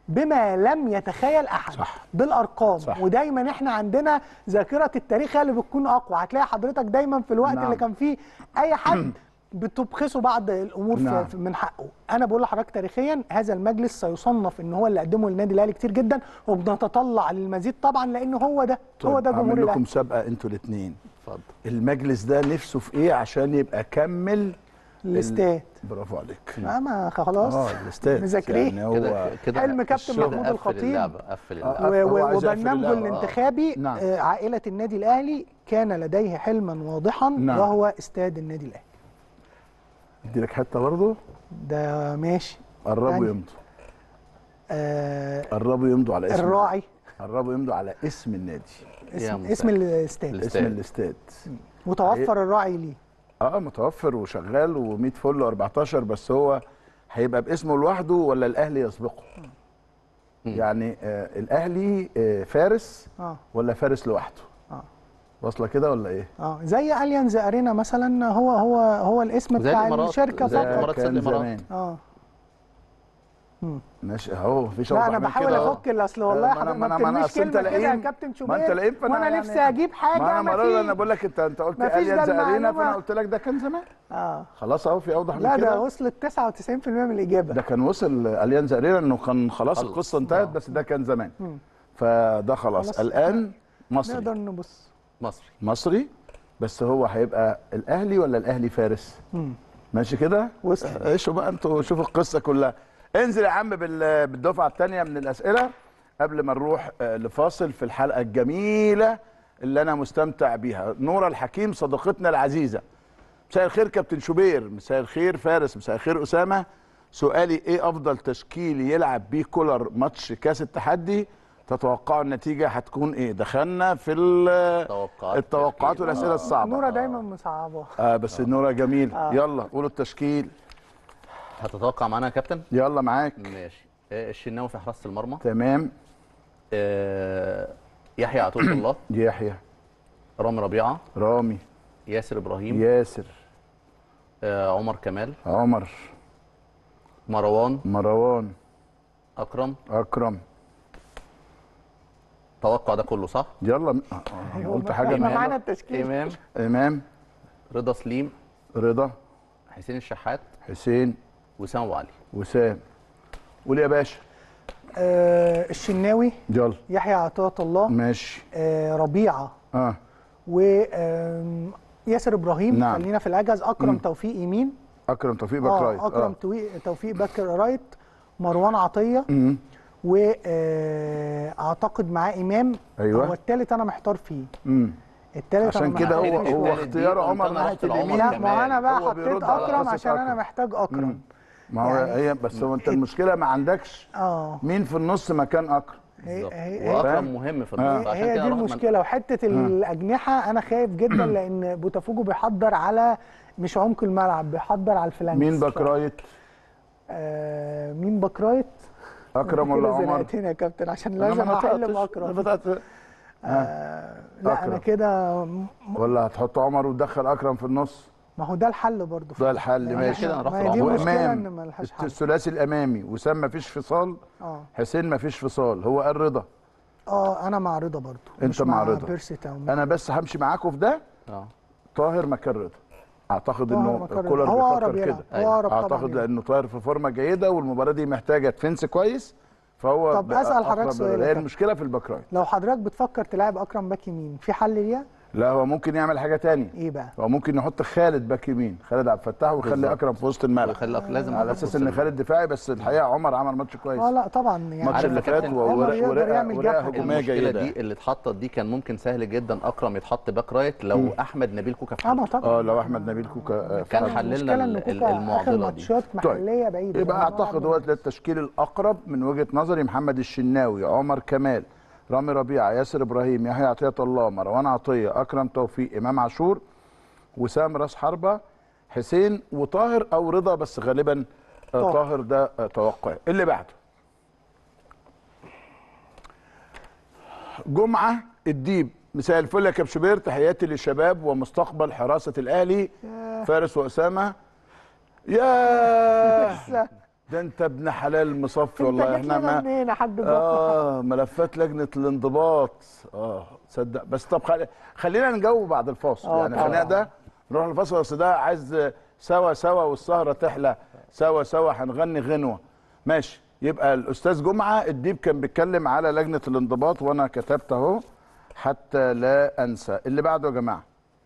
S10: بما لم يتخيل احد صح. بالارقام صح. ودايما احنا عندنا ذاكره التاريخ هي اللي بتكون اقوى هتلاقي حضرتك دايما في الوقت
S3: نعم.
S10: اللي كان فيه اي حد بتبخسوا بعض الامور
S3: نعم.
S10: في من حقه انا بقول لحضرتك تاريخيا هذا المجلس سيصنف ان هو اللي قدمه للنادي الاهلي كتير جدا وبنتطلع للمزيد طبعا لان هو ده هو ده جمهور
S3: اعمل لكم
S10: الاهلي
S3: مسابقه انتوا الاثنين اتفضل المجلس ده نفسه في ايه عشان يبقى كمل
S10: الاستاد.
S3: برافو عليك
S10: لا ما خلاص
S3: اه الاستاد
S10: مذاكرين
S3: يعني هو
S10: حلم كابتن
S3: الشغل.
S10: محمود الخطيب
S11: قفل
S3: آه،
S10: و-
S3: هو
S10: و-
S3: عايز يقفل
S10: وبرنامجه
S3: اللعبة.
S10: الانتخابي
S3: نعم.
S10: آه، عائله النادي الاهلي كان لديه حلما واضحا
S3: نعم.
S10: وهو استاد النادي الاهلي
S3: ادي لك حته برضه
S10: ده ماشي
S3: قربوا
S10: يعني-
S3: يمضوا
S10: آه
S3: قربوا يمضوا على اسم
S10: الراعي
S3: قربوا يمضوا على اسم النادي
S10: اسم, اسم الاستاد
S3: اسم الاستاد
S10: متوفر الراعي ليه
S3: اه متوفر وشغال و100 فل و14 بس هو هيبقى باسمه لوحده ولا الاهلي يسبقه يعني آه الاهلي آه فارس
S10: اه
S3: ولا فارس لوحده
S10: اه
S3: واصله كده ولا ايه
S10: اه زي اليانز ارينا مثلا هو هو هو الاسم
S3: زي
S10: بتاع
S3: الإمارات،
S10: الشركه
S3: زي
S10: فقط
S3: الإمارات، كان الإمارات. زمان.
S10: اه مم.
S3: ماشي اهو مفيش
S10: لا
S3: اوضح
S10: انا
S3: من
S10: بحاول
S3: كده أهو.
S10: افك الاصل والله
S3: ما
S10: حضرتك
S3: أنا-
S10: ما
S3: ما أنا- ما أنا
S10: بترميش
S3: أصل أنت
S10: كلمه كده يا
S3: لئيم.
S10: كابتن
S3: ما انت
S10: شوبير
S3: لئيم فانا
S10: وانا
S3: يعني-
S10: نفسي اجيب حاجه
S3: ما انا
S10: ما
S3: مرة
S10: فيش.
S3: انا بقول لك انت انت قلت
S10: ما فيش ده
S3: اليانز ارينا
S10: المعلومة.
S3: فانا قلت لك ده كان زمان
S10: اه
S3: خلاص اهو في اوضح من
S10: لا
S3: كده
S10: ده وصلت 99% من الاجابه
S3: ده كان وصل اليانز ارينا انه كان خلاص
S10: خلص.
S3: القصه انتهت بس ده كان زمان
S10: مم.
S3: فده خلاص,
S10: خلاص.
S3: الان مصري
S10: نقدر نبص
S11: مصري
S3: مصري بس هو هيبقى الاهلي ولا الاهلي فارس
S10: مم.
S3: ماشي كده
S10: وصل
S3: عيشوا بقى انتوا شوفوا القصه كلها انزل يا عم بال- بالدفعه الثانيه من الاسئله قبل ما نروح آه، لفاصل في الحلقه الجميله اللي انا مستمتع بيها نوره الحكيم صديقتنا العزيزه مساء الخير كابتن شوبير مساء الخير فارس مساء الخير اسامه سؤالي ايه افضل تشكيل يلعب بيه كولر ماتش كاس التحدي تتوقعوا النتيجه هتكون ايه دخلنا في التوقعات التوقعات والاسئله الصعبه
S10: نوره دايما مصعبه
S3: اه بس النوره جميل
S10: آه.
S3: يلا قولوا التشكيل
S11: هتتوقع معانا يا كابتن
S3: يلا معاك
S11: ماشي آه، الشناوي في حراسه المرمى
S3: تمام
S11: آه، يحيى عطيه الله
S3: يحيى
S11: رامي ربيعه
S3: رامي
S11: ياسر ابراهيم
S3: ياسر
S11: آه، عمر كمال
S3: عمر
S11: مروان
S3: مروان
S11: اكرم
S3: اكرم
S11: توقع ده كله صح
S3: يلا م- آه، آه، قلت حاجه
S10: احنا
S3: من-
S10: معانا التشكيل
S11: امام
S3: امام
S11: رضا سليم
S3: رضا
S11: حسين الشحات
S3: حسين
S11: وسام ابو علي
S3: وسام قول يا باشا
S10: آه الشناوي
S3: يلا
S10: يحيى عطيه الله
S3: ماشي
S10: آه ربيعه
S3: اه
S10: و آم، ياسر ابراهيم
S3: نعم.
S10: خلينا في العجز اكرم
S3: مم.
S10: توفيق يمين
S3: اكرم توفيق باك رايت
S10: اه اكرم توفيق توفيق باك رايت مروان عطيه
S3: مم.
S10: واعتقد معاه امام
S3: أيوة.
S10: هو الثالث انا محتار فيه
S3: امم
S10: الثالث
S3: عشان كده هو هو اختيار عمر ناحيه اليمين
S10: لا ما هو انا بقى
S3: هو
S10: حطيت
S3: بيرد على
S10: اكرم
S3: قصة
S10: عشان انا
S3: أكرم.
S10: محتاج اكرم
S3: ما هو
S10: يعني
S3: هي بس هو انت المشكله ما عندكش
S10: اه
S3: مين في النص مكان اكرم
S10: هي هي
S11: واكرم
S3: فاهم؟
S11: مهم في
S3: آه.
S11: النص عشان
S10: هي
S11: كده
S10: دي
S11: رحنا-
S10: المشكله وحته الاجنحه انا خايف جدا لان بوتافوجو بيحضر على مش عمق الملعب بيحضر على الفلانكس
S3: مين باك رايت
S10: آه مين باك رايت
S3: اكرم
S10: أنت
S3: ولا
S10: كده
S3: عمر
S10: زنقتني يا كابتن عشان
S3: أنا
S10: لازم
S3: ما
S10: احل
S3: نطقتش.
S10: باكرم
S3: أنا فتحت
S10: آه لا
S3: أكرم.
S10: انا كده
S3: ولا هتحط عمر وتدخل اكرم في النص
S10: ما هو ده الحل برضه
S3: ده الحل
S10: يعني
S3: ماشي
S10: إحنا- ما هي دي المشكله ان ملهاش حل
S3: الثلاثي الامامي وسام ما فيش فصال
S10: اه
S3: حسين ما فيش فصال هو قال رضا
S10: اه انا مع رضا برضه
S3: انت
S10: مش
S3: مع رضا
S10: بيرسي تاو
S3: انا بس همشي معاكم في ده
S11: اه
S3: طاهر مكان رضا اعتقد
S10: طاهر
S3: انه
S10: مكان رضا.
S3: كولر
S10: هو أقرب
S3: بيفكر
S10: يلعب.
S3: كده
S10: هو أقرب طبعاً
S3: اعتقد
S10: يلعب.
S3: لانه طاهر في فورمه جيده والمباراه دي محتاجه ديفنس كويس فهو
S10: طب
S3: بقى
S10: أسأل حضرتك
S3: أقرب
S10: سؤال يا
S3: للرضا. هي
S10: كابتن.
S3: المشكله في الباك رايت
S10: لو حضرتك بتفكر تلعب اكرم باك يمين في حل ليها
S3: لا هو ممكن يعمل حاجه تانية
S10: ايه بقى
S3: هو ممكن يحط خالد باك يمين خالد عبد الفتاح ويخلي
S11: بالظبط.
S3: اكرم في وسط الملعب
S11: ويخلي أك- لازم
S3: على
S11: أكرم في
S3: اساس
S11: وسط
S3: ان
S11: الملعب.
S3: خالد دفاعي بس الحقيقه عمر عمل ماتش كويس
S10: اه لا طبعا يعني
S3: الماتش
S11: عارف
S3: اللي
S11: يا
S3: فات
S11: كابتن،
S10: عمر
S3: ورقه
S10: يقدر
S3: ورقه
S10: يعمل
S3: ورقه
S10: جبهة.
S3: هجوميه
S11: المشكله
S3: جيده
S11: دي اللي اتحطت دي كان ممكن سهل جدا اكرم يتحط باك رايت لو احمد نبيل كوكا في
S10: اه ما طبعا
S3: اه لو احمد نبيل كوكا آه،
S11: كان
S3: فعلا.
S11: حللنا
S10: المشكله ان
S11: ال- ال-
S10: كوكا اخر
S11: المعضله دي
S10: ماتشات محليه بعيده
S3: يبقى
S10: يعني هو
S3: اعتقد
S10: قبل-
S3: هو ده التشكيل الاقرب من وجهه نظري محمد الشناوي عمر كمال رامي ربيعه ياسر ابراهيم يحيى عطيه الله مروان عطيه اكرم توفيق امام عاشور وسام راس حربه حسين وطاهر او رضا بس غالبا آه،
S10: طاهر.
S3: طاهر ده آه، توقعي اللي بعده جمعه الديب مساء الفل يا كابشبير تحياتي للشباب ومستقبل حراسه الاهلي فارس واسامه يا
S10: لسه
S3: ده انت ابن حلال مصفي
S10: انت
S3: والله
S10: جيت
S3: احنا
S10: لنا
S3: ما
S10: منين يا حاج جوه؟
S3: اه ملفات لجنه الانضباط اه تصدق بس طب خل... خلينا نجاوب بعد الفاصل
S10: آه
S3: يعني
S10: طبعا.
S3: خلينا ده نروح الفاصل بس ده عايز سوا سوا والسهره تحلى سوا سوا هنغني غنوه ماشي يبقى الاستاذ جمعه الديب كان بيتكلم على لجنه الانضباط وانا كتبت اهو حتى لا انسى اللي بعده يا جماعه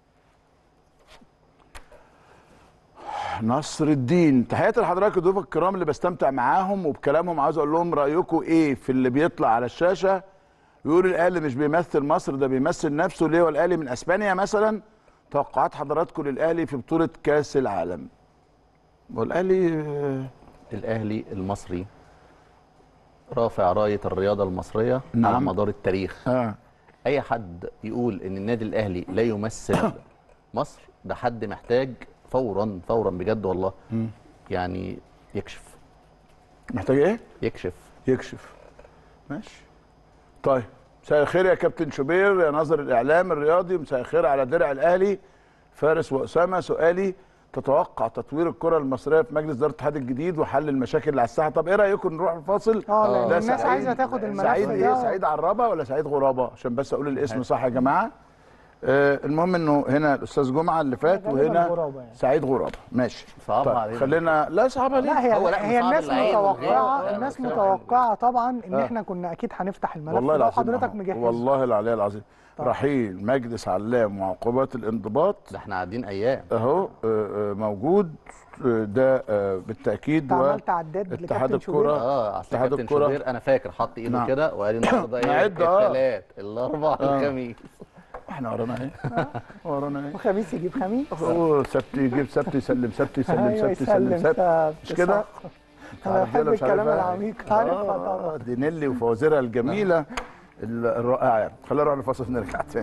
S3: نصر الدين تحياتي لحضرتك الضيوف الكرام اللي بستمتع معاهم وبكلامهم عاوز اقول لهم رايكم ايه في اللي بيطلع على الشاشه يقول الاهلي مش بيمثل مصر ده بيمثل نفسه ليه والاهلي من اسبانيا مثلا توقعات حضراتكم للاهلي في بطوله كاس العالم والاهلي
S11: الاهلي المصري رافع رايه الرياضه المصريه
S3: نعم.
S11: على مدار التاريخ
S3: آه.
S11: اي حد يقول ان النادي الاهلي لا يمثل مصر ده حد محتاج فورا فورا بجد والله يعني يكشف
S3: محتاج ايه
S11: يكشف
S3: يكشف ماشي طيب مساء الخير يا كابتن شوبير يا ناظر الاعلام الرياضي مساء الخير على درع الاهلي فارس واسامه سؤالي تتوقع تطوير الكره المصريه في مجلس اداره الاتحاد الجديد وحل المشاكل اللي على الساحه طب ايه رايكم نروح الفاصل
S10: اه لان
S3: ده
S10: الناس
S3: سعيد-
S10: عايزه تاخد الملف
S3: سعيد ايه
S10: ده
S3: سعيد عرابه ولا سعيد غرابه عشان بس اقول الاسم صح يا جماعه آه المهم انه هنا الاستاذ جمعه اللي فات
S10: غالباً
S3: وهنا
S10: غرابة يعني.
S3: سعيد غرابه ماشي
S11: صعبها
S3: طيب
S11: علينا.
S3: خلينا لا صعبها ليه
S10: لا هي
S11: هو لا،
S10: هي
S11: مصعب
S10: الناس
S11: العين
S10: متوقعه
S11: والغير.
S10: الناس متوقعه طبعا ان
S3: آه.
S10: احنا كنا اكيد هنفتح الملف
S3: والله
S10: لو
S3: العظيم
S10: حضرتك
S3: أهو.
S10: مجهز
S3: والله العلي العظيم رحيل مجلس علام وعقوبات الانضباط
S11: ده احنا قاعدين ايام
S3: اهو آه، آه، موجود آه، ده آه، بالتاكيد
S10: انت عملت عداد
S3: اتحاد
S10: لكابتن شوبير؟
S3: الكره
S11: اه اصل
S3: اتحاد
S11: كابتن
S3: الكرة.
S11: شوبير انا فاكر حط ايده
S3: نعم.
S11: كده وقال النهارده ايه
S3: نعد، آه.
S11: الثلاث الاربع
S3: آه.
S11: الخميس
S3: احنا ورانا ايه ورانا ايه
S10: وخميس يجيب خميس
S3: هو سبت يجيب سبت يسلم سبت يسلم
S10: أيوة،
S3: سبت يسلم
S10: يسلم
S3: سبت
S10: سبت،
S3: مش كده
S10: صح. انا بحب
S3: الرجالة مش
S10: الكلام
S3: عارفها.
S10: العميق عارفها
S3: آه،
S10: طبعا
S3: دي نيلي وفوازيرها الجميله ال- الرائعه يعني خلينا نروح لفاصل نرجع تاني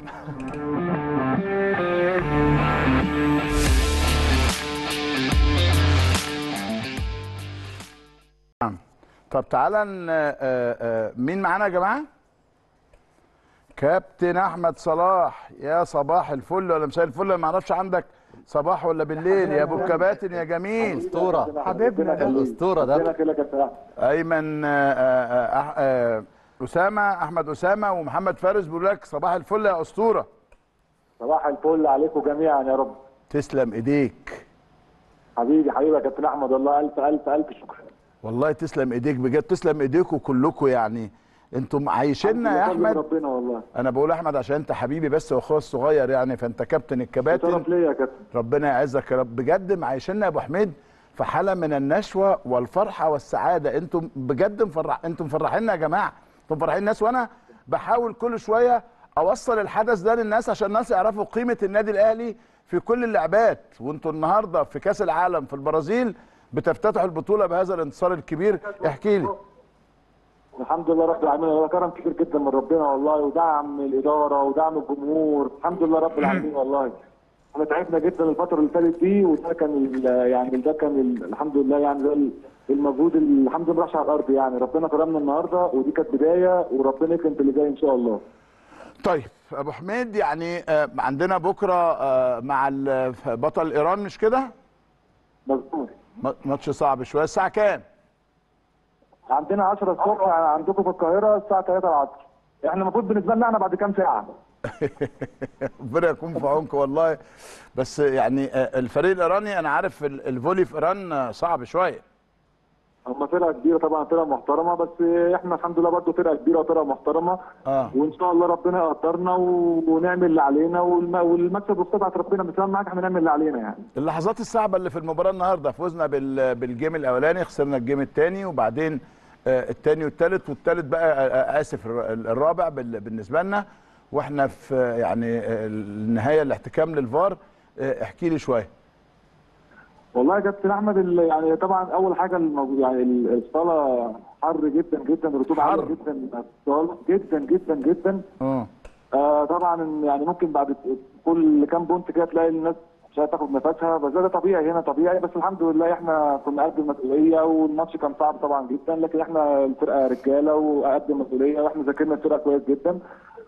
S3: نعم. طب تعالى ن- آه، آه، مين معانا يا جماعه؟ كابتن احمد صلاح يا صباح الفل ولا مساء الفل ما اعرفش عندك صباح ولا بالليل يا ابو الكباتن يا جميل
S11: اسطوره
S10: حبيبنا ده
S11: الاسطوره ده
S3: ايمن آه، آه، آه، آه، اسامه احمد اسامه ومحمد فارس بيقول لك صباح الفل يا اسطوره
S4: صباح الفل عليكم جميعا يا رب
S3: تسلم ايديك
S4: حبيبي حبيبي يا كابتن احمد والله الف الف الف شكر
S3: والله تسلم ايديك بجد تسلم ايديكم كلكم يعني انتم عايشيننا يا
S4: الحمد لله
S3: احمد
S4: ربنا والله
S3: انا بقول احمد عشان انت حبيبي بس واخويا الصغير يعني فانت كابتن الكباتن
S4: شرف ليا يا كابتن
S3: ربنا يعزك يا رب بجد معيشنا يا ابو حميد في حاله من النشوه والفرحه والسعاده انتم بجد مفرح انتم مفرحيننا يا جماعه انتم مفرحين الناس وانا بحاول كل شويه اوصل الحدث ده للناس عشان الناس يعرفوا قيمه النادي الاهلي في كل اللعبات وانتم النهارده في كاس العالم في البرازيل بتفتتحوا البطوله بهذا الانتصار الكبير احكي لي
S4: الحمد لله رب العالمين والله كرم كبير جدا من ربنا والله ودعم الاداره ودعم الجمهور الحمد لله رب العالمين والله احنا تعبنا جدا الفتره اللي فاتت دي وده كان ال- يعني ده كان ال- الحمد لله يعني ده ال- المجهود اللي الحمد لله راح على الارض يعني ربنا كرمنا النهارده ودي كانت بدايه وربنا يكرم في اللي جاي ان شاء الله
S3: طيب ابو حميد يعني آه، عندنا بكره آه، مع ال- بطل ايران مش كده
S4: مظبوط
S3: م- ماتش صعب شويه الساعه كام
S4: عندنا 10 الصبح عندكم في القاهره الساعه 3 العصر احنا المفروض بالنسبه لنا احنا بعد كام ساعه
S3: ربنا يكون في عونكم والله بس يعني آه، الفريق الايراني انا عارف ال- الفولي في ايران آه، صعب شويه
S4: هم فرقه كبيره طبعا فرقه محترمه بس احنا الحمد لله برضه فرقه كبيره وفرقه محترمه
S3: اه
S4: وان شاء الله ربنا يقدرنا و- ونعمل اللي علينا والم- والمكسب والسبعه ربنا مثال معاك احنا نعمل اللي علينا يعني
S3: اللحظات الصعبه اللي في المباراه النهارده فوزنا بال- بالجيم الاولاني خسرنا الجيم الثاني وبعدين آه، الثاني والثالث والثالث بقى آه، آه، اسف الر- الرابع بال- بالنسبه لنا واحنا في آه، يعني آه، النهايه الاحتكام للفار آه، احكي لي شويه
S4: والله يا كابتن احمد ال- يعني طبعا اول حاجه الموضوع يعني ال- الصاله حر جدا جدا الرطوبه عاليه
S3: حر.
S4: جدا في الصاله جدا جدا جدا
S3: اه
S4: آه طبعا يعني ممكن بعد كل كام بونت كده تلاقي الناس مش هتاخد نفسها بس ده طبيعي هنا طبيعي بس الحمد لله احنا كنا قد المسؤوليه والماتش كان صعب طبعا جدا لكن احنا الفرقه رجاله وقد المسؤوليه واحنا ذاكرنا الفرقه كويس جدا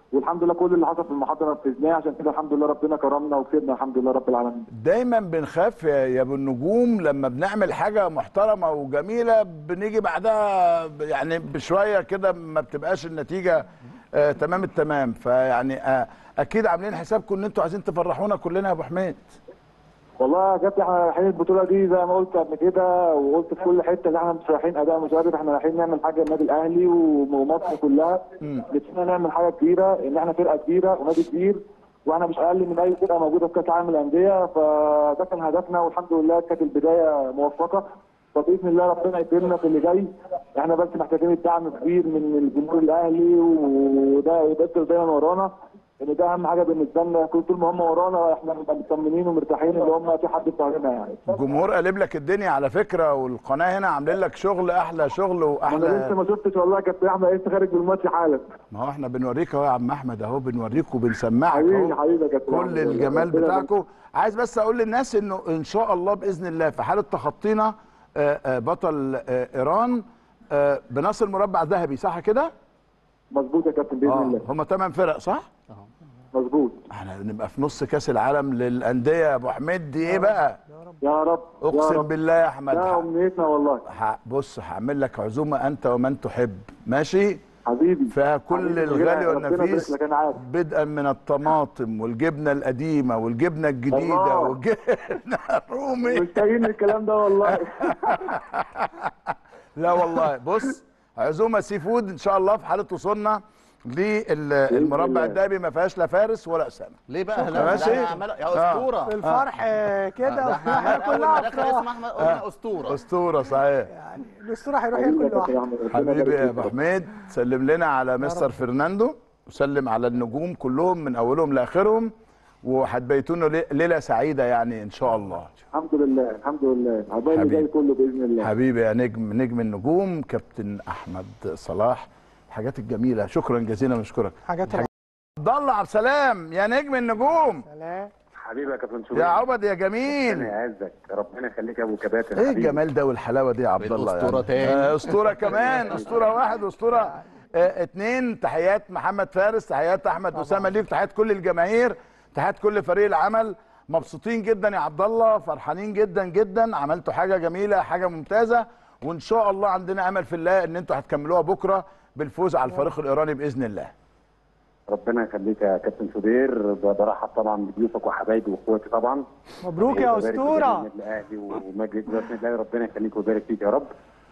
S4: والحمد لله كل اللي حصل في المحاضره نفذناه عشان كده الحمد لله ربنا كرمنا وكسبنا الحمد لله رب العالمين
S3: دايما بنخاف يا يا ابو النجوم لما بنعمل حاجه محترمه وجميله بنيجي بعدها ب- يعني بشويه كده ما بتبقاش النتيجه آه تمام التمام فيعني آه اكيد عاملين حسابكم ان انتوا عايزين تفرحونا كلنا يا ابو حميد
S4: والله يا كابتن احنا رايحين البطوله دي زي ما قلت قبل كده وقلت في كل حته ان احنا مش رايحين اداء مشرف احنا رايحين نعمل حاجه للنادي الاهلي ومصر كلها نفسنا نعمل حاجه كبيره ان احنا فرقه كبيره ونادي كبير واحنا مش اقل من اي فرقه موجوده في كاس العالم للانديه فده كان هدفنا والحمد لله كانت البدايه موفقه فباذن الله ربنا يكرمنا في اللي جاي احنا بس محتاجين الدعم كبير من الجمهور الاهلي وده يبقى دايما ورانا ان ده اهم حاجه بالنسبه لنا كل طول ما هم ورانا احنا بنبقى مطمنين ومرتاحين ان هم في حد في ظهرنا يعني
S3: الجمهور قلب لك الدنيا على فكره والقناه هنا عاملين لك شغل احلى شغل
S4: انا لسه
S3: واحلى
S4: ما شفتش والله يا كابتن احمد لسه خارج من الماتش حالا
S3: ما هو احنا بنوريك اهو يا عم احمد اهو بنوريك وبنسمعك
S4: حبيبي
S3: اهو
S4: حبيبي يا كابتن أحمد.
S3: كل الجمال
S4: ربنا
S3: بتاعكم عايز بس اقول للناس انه ان شاء الله باذن الله في حاله تخطينا آه، آه، بطل آه، ايران آه، بنصل مربع ذهبي صح كده؟
S4: مظبوط يا كابتن باذن الله
S3: هم ثمان فرق صح؟
S4: مظبوط
S3: احنا نبقى في نص كاس العالم للانديه يا ابو حميد دي ايه بقى؟
S4: يا رب يا
S3: اقسم
S4: رب.
S3: بالله يا احمد
S4: ده
S3: ح-
S4: امنيتنا والله
S3: ح- بص هعمل لك عزومه انت ومن تحب ماشي؟
S4: حبيبي
S3: فيها كل
S4: حبيبي،
S3: الغالي
S4: ربنا يبارك
S3: والنفيس
S4: لك، أنا عارف.
S3: بدءا من الطماطم والجبنه القديمه والجبنه الجديده
S4: الله.
S3: والجبنه الرومي
S4: مشتاقين للكلام ده والله
S3: لا والله بص عزومه سي فود ان شاء الله في حاله وصولنا للمربع
S4: الله.
S3: الذهبي ما فيهاش لا فارس ولا اسامه
S11: ليه بقى
S3: شكراً.
S11: لا
S3: ماشي؟
S11: ده عمل- يا اسطوره
S10: في الفرح آه، كده
S11: ده احنا
S10: واحنا
S11: عمال اول
S10: كلها
S11: ما دخل اسم
S10: افراح
S11: احمد قلنا اسطوره
S3: اسطوره صحيح
S10: الاسطوره هيروح ياكل لوحده
S3: حبيبي يا ابو حميد سلم لنا على مستر فرناندو وسلم على النجوم كلهم من اولهم لاخرهم وهتبيتونا لي- ليله سعيده يعني ان شاء الله
S4: الحمد لله الحمد لله عقبال اللي
S3: حبيبي.
S4: جاي كله باذن الله
S3: حبيبي يا نجم نجم النجوم كابتن احمد صلاح الحاجات الجميله شكرا جزيلا بشكرك
S10: حاجات
S3: عبد الله عبد السلام يا نجم النجوم
S10: سلام
S5: حبيبي يا كابتن شوقي
S3: يا عبد يا
S5: ربنا
S3: جميل
S5: يعزك ربنا يخليك يا ابو كباتن
S3: ايه
S5: حبيبي.
S3: الجمال ده والحلاوه دي يا عبد الله يعني.
S11: والأسطورة تاني.
S3: آه، اسطوره كمان اسطوره واحد اسطوره آه اتنين تحيات محمد فارس تحيات احمد اسامه ليك تحيات كل الجماهير تحيات كل فريق العمل مبسوطين جدا يا عبد الله فرحانين جدا جدا عملتوا حاجه جميله حاجه ممتازه وان شاء الله عندنا امل في الله ان انتوا هتكملوها بكره بالفوز على الفريق الايراني باذن الله
S5: ربنا يخليك يا كابتن شوبير برحب طبعا بضيوفك وحبايبي واخواتي طبعا
S10: مبروك يا
S5: وبارك في
S10: اسطوره
S5: النادي الاهلي ومجلس اداره النادي الاهلي ربنا يخليك ويبارك فيك يا رب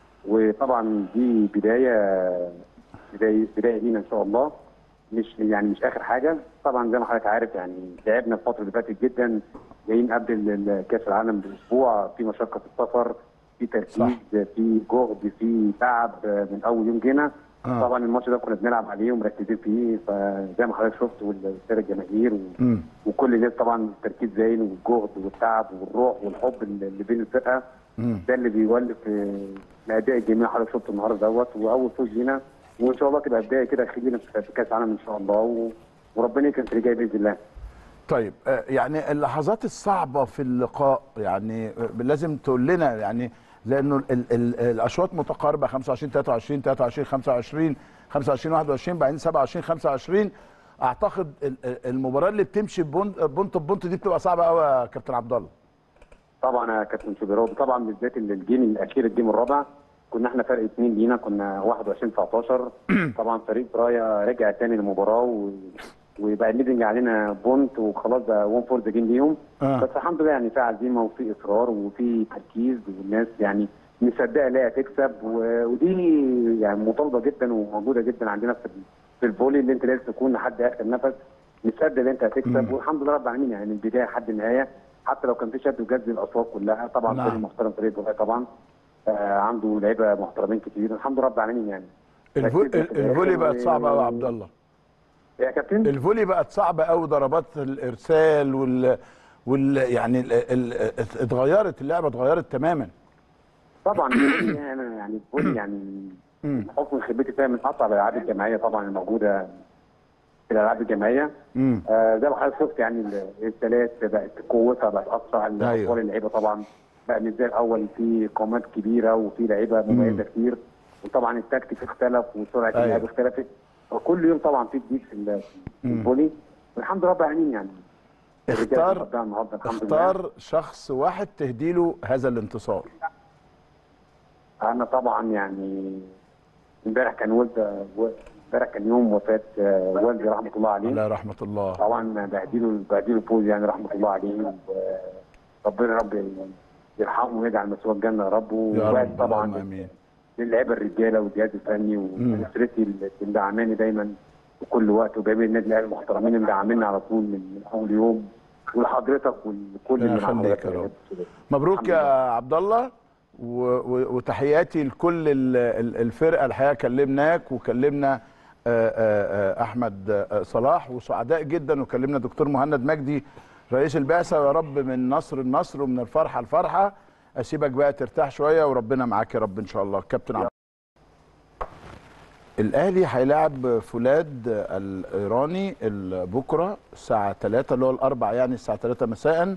S5: وطبعا دي بدايه بدايه بدايه لينا ان شاء الله مش يعني مش اخر حاجه طبعا زي ما حضرتك عارف يعني تعبنا الفتره اللي فاتت جدا جايين قبل ال- ال- كاس العالم باسبوع في مشقه في السفر في تركيز في جهد في تعب من اول يوم جينا
S3: آه.
S5: طبعا الماتش ده كنا بنلعب عليه ومركزين فيه فزي ما حضرتك شفت والساده الجماهير و...
S3: مم.
S5: وكل الناس طبعا التركيز زين والجهد والتعب والروح والحب اللي اللي بين الفرقه
S3: مم.
S5: ده اللي بيولف آه، الاداء الجميل اللي حضرتك شفته النهارده دوت واول فوز لينا وان شاء الله تبقى بدايه كده خير لينا في في كاس العالم ان شاء الله و... وربنا يكرم في اللي جاي باذن الله
S3: طيب آه، يعني اللحظات الصعبة في اللقاء يعني آه، لازم تقول لنا يعني لأنه ال ال الأشواط متقاربة 25 23 23 25 25 21 بعدين 27 25 أعتقد ال- ال- المباراة اللي بتمشي بونت بونت بونت دي بتبقى صعبة قوي يا كابتن عبد الله
S5: طبعا يا كابتن شوبيرو طبعا بالذات ال- الجيم الاخير الجيم الرابع كنا احنا فرق اثنين لينا كنا 21 19 طبعا فريق برايا رجع تاني للمباراه و... وبقى الليدنج علينا بونت وخلاص بقى 1 فور ذا جيم ليهم
S3: آه.
S5: بس الحمد لله يعني في عزيمه وفي اصرار وفي تركيز والناس يعني مصدقه لا تكسب و... ودي يعني مطالبه جدا وموجوده جدا عندنا في ال- في الفولي اللي انت لازم تكون لحد اخر نفس مصدق ان انت هتكسب والحمد لله رب العالمين يعني من البدايه لحد النهايه حتى لو كان في شد وجذب الاصوات كلها طبعا
S3: نعم.
S5: فريق محترم فريق دبي طبعا آه عنده لعيبه محترمين كتير الحمد لله رب العالمين يعني
S3: الفو-
S5: ركزنا في
S3: ال- الفولي
S5: الآخر
S3: بقت
S5: و-
S3: صعبة قوي يا عبد الله
S5: يا كابتن
S3: الفولي بقت صعبة قوي ضربات الإرسال وال وال يعني ال ال اتغيرت اللعبة اتغيرت تماما
S5: طبعا الفولي انا يعني الفولي يعني حكم خبرتي فيها من اصعب الالعاب الجماعيه طبعا الموجوده في الالعاب الجماعيه
S3: امم
S5: آه زي ما حضرتك شفت يعني الارسالات بقت قوتها بقت اسرع الاطوال اللعيبه طبعا بقى مش زي الاول في قامات كبيره وفي لعيبه مميزه كتير وطبعا التكتيك اختلف وسرعه
S3: أيوة.
S5: اللعب اختلفت وكل يوم طبعا في جديد في ال- الفولي والحمد لله رب العالمين يعني الرجال
S3: اختار
S5: ربنا النهارده الحمد لله
S3: اختار شخص واحد تهديله هذا الانتصار
S5: انا طبعا يعني امبارح كان ولد امبارح كان يوم وفاه آه، والدي رحمه الله عليه
S3: الله رحمه الله
S5: طبعا بهديله بهديله فوز يعني رحمه الله عليه وربنا يا رب يرحمه ويجعل مسواه الجنه يا رب
S3: يا
S5: وبعد
S3: رب
S5: طبعا
S3: اللهم امين
S5: للعيبه الرجاله والجهاز الفني واسرتي اللي مدعماني دايما في كل وقت وجايبين النادي الاهلي المحترمين مدعميننا على طول من من اول يوم ولحضرتك ولكل
S3: ربنا
S5: اللي مع
S3: يخليك
S5: حضرتك
S3: يا رب.
S5: كده.
S3: مبروك يا عبد الله و- و- وتحياتي لكل ال- ال- الفرقه الحقيقه كلمناك وكلمنا آه، آه، آه، احمد آه، صلاح وسعداء جدا وكلمنا دكتور مهند مجدي رئيس البعثه ويا رب من نصر النصر ومن الفرحه الفرحه اسيبك بقى ترتاح شويه وربنا معاك يا رب ان شاء الله كابتن عبد الاهلي هيلاعب فولاد الايراني ال- بكره الساعه 3 اللي هو الاربع يعني الساعه 3 مساء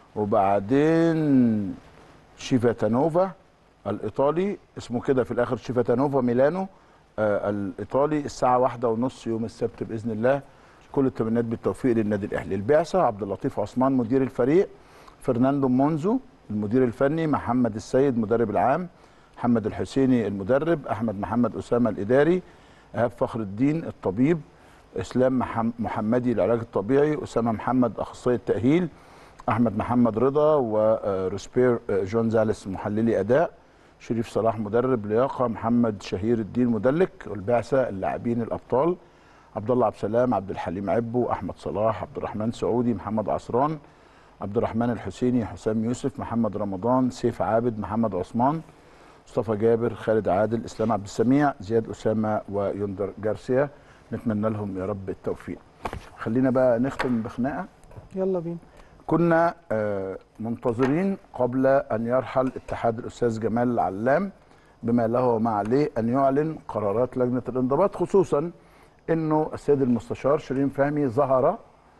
S3: وبعدين شيفاتانوفا الايطالي اسمه كده في الاخر شيفاتانوفا ميلانو آه الايطالي الساعه واحدة ونص يوم السبت باذن الله كل التمنيات بالتوفيق للنادي الاهلي البعثه عبد اللطيف عثمان مدير الفريق فرناندو مونزو المدير الفني محمد السيد مدرب العام محمد الحسيني المدرب احمد محمد اسامه الاداري ايهاب فخر الدين الطبيب اسلام محم- محمدي العلاج الطبيعي اسامه محمد اخصائي التاهيل احمد محمد رضا وروسبير جونزاليس محللي اداء شريف صلاح مدرب لياقه محمد شهير الدين مدلك والبعثه اللاعبين الابطال عبد الله عبد السلام عبد الحليم عبو احمد صلاح عبد الرحمن سعودي محمد عصران عبد الرحمن الحسيني حسام يوسف محمد رمضان سيف عابد محمد عثمان مصطفى جابر خالد عادل اسلام عبد السميع زياد اسامه ويندر جارسيا نتمنى لهم يا رب التوفيق خلينا بقى نختم بخناقه
S10: يلا بينا
S3: كنا آه، منتظرين قبل ان يرحل اتحاد الاستاذ جمال العلام بما له وما عليه ان يعلن قرارات لجنه الانضباط خصوصا انه السيد المستشار شيرين فهمي ظهر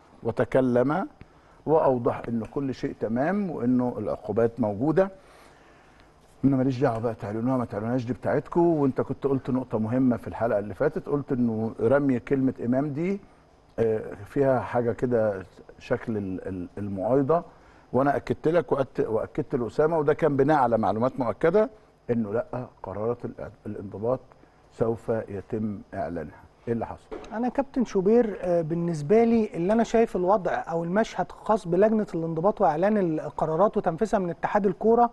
S3: وتكلم واوضح ان كل شيء تمام وانه العقوبات موجوده انا ماليش دعوه بقى تعلنوها ما تعلنوهاش دي بتاعتكم وانت كنت قلت نقطه مهمه في الحلقه اللي فاتت قلت انه رمي كلمه امام دي آه، فيها حاجه كده شكل ال- ال- المعايضه وانا اكدت لك وأت- واكدت لاسامه وده كان بناء على معلومات مؤكده انه لا قرارات الإع- الانضباط سوف يتم اعلانها ايه اللي حصل
S10: انا كابتن شوبير آه، بالنسبه لي اللي انا شايف الوضع او المشهد خاص بلجنه الانضباط واعلان القرارات وتنفيذها من اتحاد الكوره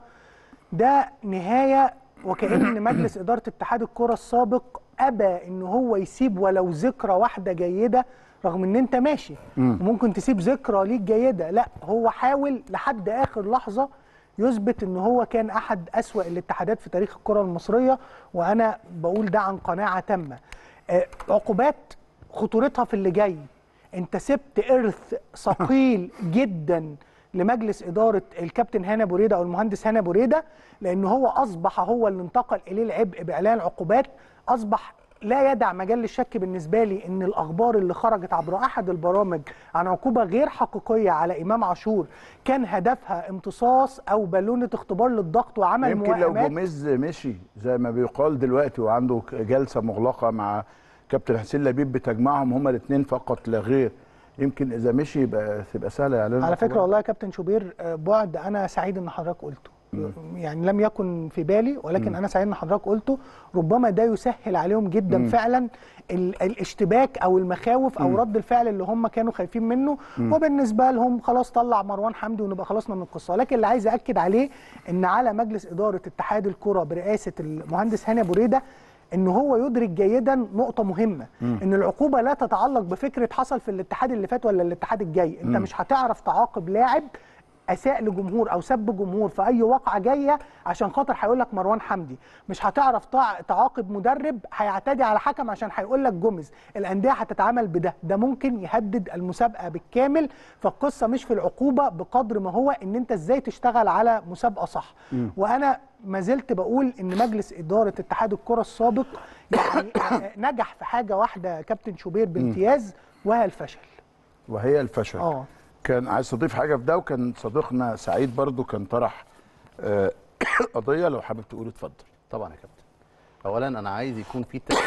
S10: ده نهايه وكأن مجلس اداره اتحاد الكوره السابق ابى ان هو يسيب ولو ذكرى واحده جيده رغم ان انت ماشي
S6: مم.
S10: وممكن تسيب ذكرى ليك جيده لا هو حاول لحد اخر لحظه يثبت ان هو كان احد اسوا الاتحادات في تاريخ الكره المصريه وانا بقول ده عن قناعه تامه آه، عقوبات خطورتها في اللي جاي انت سبت ارث ثقيل جدا لمجلس اداره الكابتن هاني بريده او المهندس هاني بريده لان هو اصبح هو اللي انتقل اليه العبء باعلان عقوبات اصبح لا يدع مجال للشك بالنسبه لي ان الاخبار اللي خرجت عبر احد البرامج عن عقوبه غير حقيقيه على امام عاشور كان هدفها امتصاص او بالونه اختبار للضغط وعمل
S3: يمكن لو
S10: موائمات
S3: جوميز مشي زي ما بيقال دلوقتي وعنده جلسه مغلقه مع كابتن حسين لبيب بتجمعهم هما الاثنين فقط لا غير يمكن اذا مشي يبقى تبقى سهله اعلان
S10: على فكره
S3: العقوبات.
S10: والله يا كابتن شوبير آه، بعد انا سعيد ان حضرتك قلته
S3: مم.
S10: يعني لم يكن في بالي ولكن
S3: مم.
S10: انا سعيد ان حضرتك قلته ربما ده يسهل عليهم جدا
S3: مم.
S10: فعلا ال- الاشتباك او المخاوف او
S3: مم.
S10: رد الفعل اللي هم كانوا خايفين منه
S3: مم.
S10: وبالنسبه لهم خلاص طلع مروان حمدي ونبقى خلصنا من القصه ولكن اللي عايز اكد عليه ان على مجلس اداره اتحاد الكره برئاسه المهندس هاني ابو ريده ان هو يدرك جيدا نقطه مهمه
S6: مم.
S10: ان العقوبه لا تتعلق بفكره حصل في الاتحاد اللي فات ولا الاتحاد الجاي انت
S6: مم.
S10: مش هتعرف تعاقب لاعب اساء لجمهور او سب جمهور في اي واقعه جايه عشان خاطر هيقول لك مروان حمدي مش هتعرف تع- تعاقب مدرب هيعتدي على حكم عشان هيقول لك جمز الانديه هتتعامل بده ده ممكن يهدد المسابقه بالكامل فالقصه مش في العقوبه بقدر ما هو ان انت ازاي تشتغل على مسابقه صح
S6: مم.
S10: وانا ما زلت بقول ان مجلس اداره اتحاد الكره السابق يعني نجح في حاجه واحده يا كابتن شوبير بامتياز وهي الفشل
S3: وهي الفشل
S10: اه
S3: كان عايز تضيف حاجه في ده وكان صديقنا سعيد برضو كان طرح آه، قضيه لو حابب تقول اتفضل
S11: طبعا يا كابتن اولا انا عايز يكون في تأمين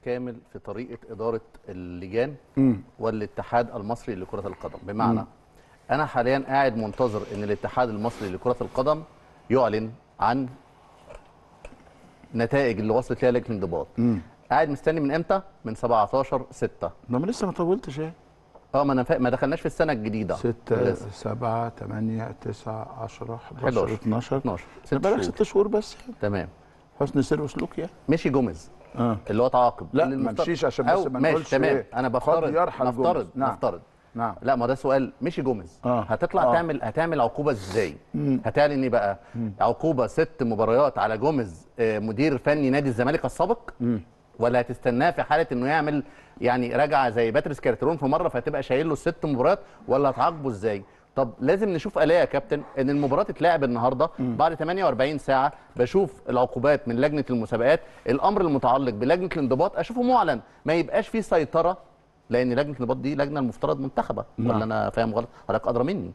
S11: كامل في طريقه اداره اللجان
S3: مم.
S11: والاتحاد المصري لكره القدم بمعنى
S3: مم.
S11: انا حاليا قاعد منتظر ان الاتحاد المصري لكره القدم يعلن عن نتائج اللي وصلت ليها لجنه الانضباط
S3: مم.
S11: قاعد مستني من امتى من 17 6
S3: ما لسه ما طولتش ايه
S11: اه ما انا فا... ما دخلناش في السنه الجديده
S3: 6
S11: لسه.
S3: 7 8 9 10 11
S11: 11
S3: 12
S11: 12
S3: ست
S11: ست
S3: بقالك
S11: شهور.
S3: ست شهور بس
S11: تمام
S3: حسن سير وسلوك يعني
S11: مشي جوميز
S3: اه
S11: اللي هو تعاقب
S3: لا
S11: اللي
S3: ما
S11: المفترض-
S3: مشيش عشان
S11: أو
S3: بس ما
S11: ماشي
S3: نقولش
S11: تمام
S3: إيه.
S11: انا
S3: قد
S11: بفترض
S3: يرحل
S11: نفترض
S3: جوميز. نعم.
S11: نفترض
S3: نعم
S11: لا ما ده سؤال مشي جوميز
S3: آه.
S11: هتطلع
S3: آه.
S11: تعمل هتعمل عقوبه ازاي
S3: مم.
S11: هتعلن ايه بقى
S3: مم.
S11: عقوبه ست مباريات على جوميز آه، مدير فني نادي الزمالك السابق
S3: مم.
S11: ولا هتستناه في حاله انه يعمل يعني رجعه زي باتريس كارترون في مره فهتبقى شايل له الست مباريات ولا هتعاقبه ازاي طب لازم نشوف آلية يا كابتن ان المباراه تتلعب النهارده بعد 48 ساعه بشوف العقوبات من لجنه المسابقات الامر المتعلق بلجنه الانضباط اشوفه معلن ما يبقاش فيه سيطره لان لجنه الانضباط دي لجنه المفترض منتخبه
S3: نعم.
S11: ولا انا فاهم غلط حضرتك ادرى مني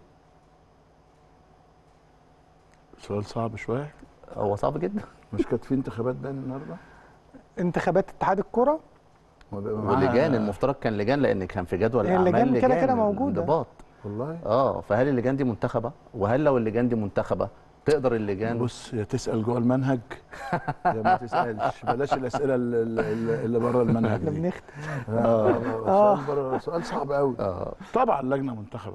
S3: سؤال صعب شويه
S11: هو صعب جدا
S3: مش كانت في انتخابات باين النهارده
S10: انتخابات اتحاد الكره
S11: واللجان المفترض كان لجان لان كان في جدول
S10: هي
S11: الاعمال
S10: اللجان كده
S11: لجان
S10: كده موجودة.
S11: الانضباط
S3: والله
S11: اه فهل اللجان دي منتخبه وهل لو اللجان دي منتخبه تقدر اللجان
S3: بص يا تسال جوه المنهج يا ما تسالش بلاش الاسئله اللي, اللي, اللي بره المنهج
S10: احنا
S3: دي.
S10: بنختم
S3: اه سؤال بره سؤال صعب قوي طبعا لجنه منتخبه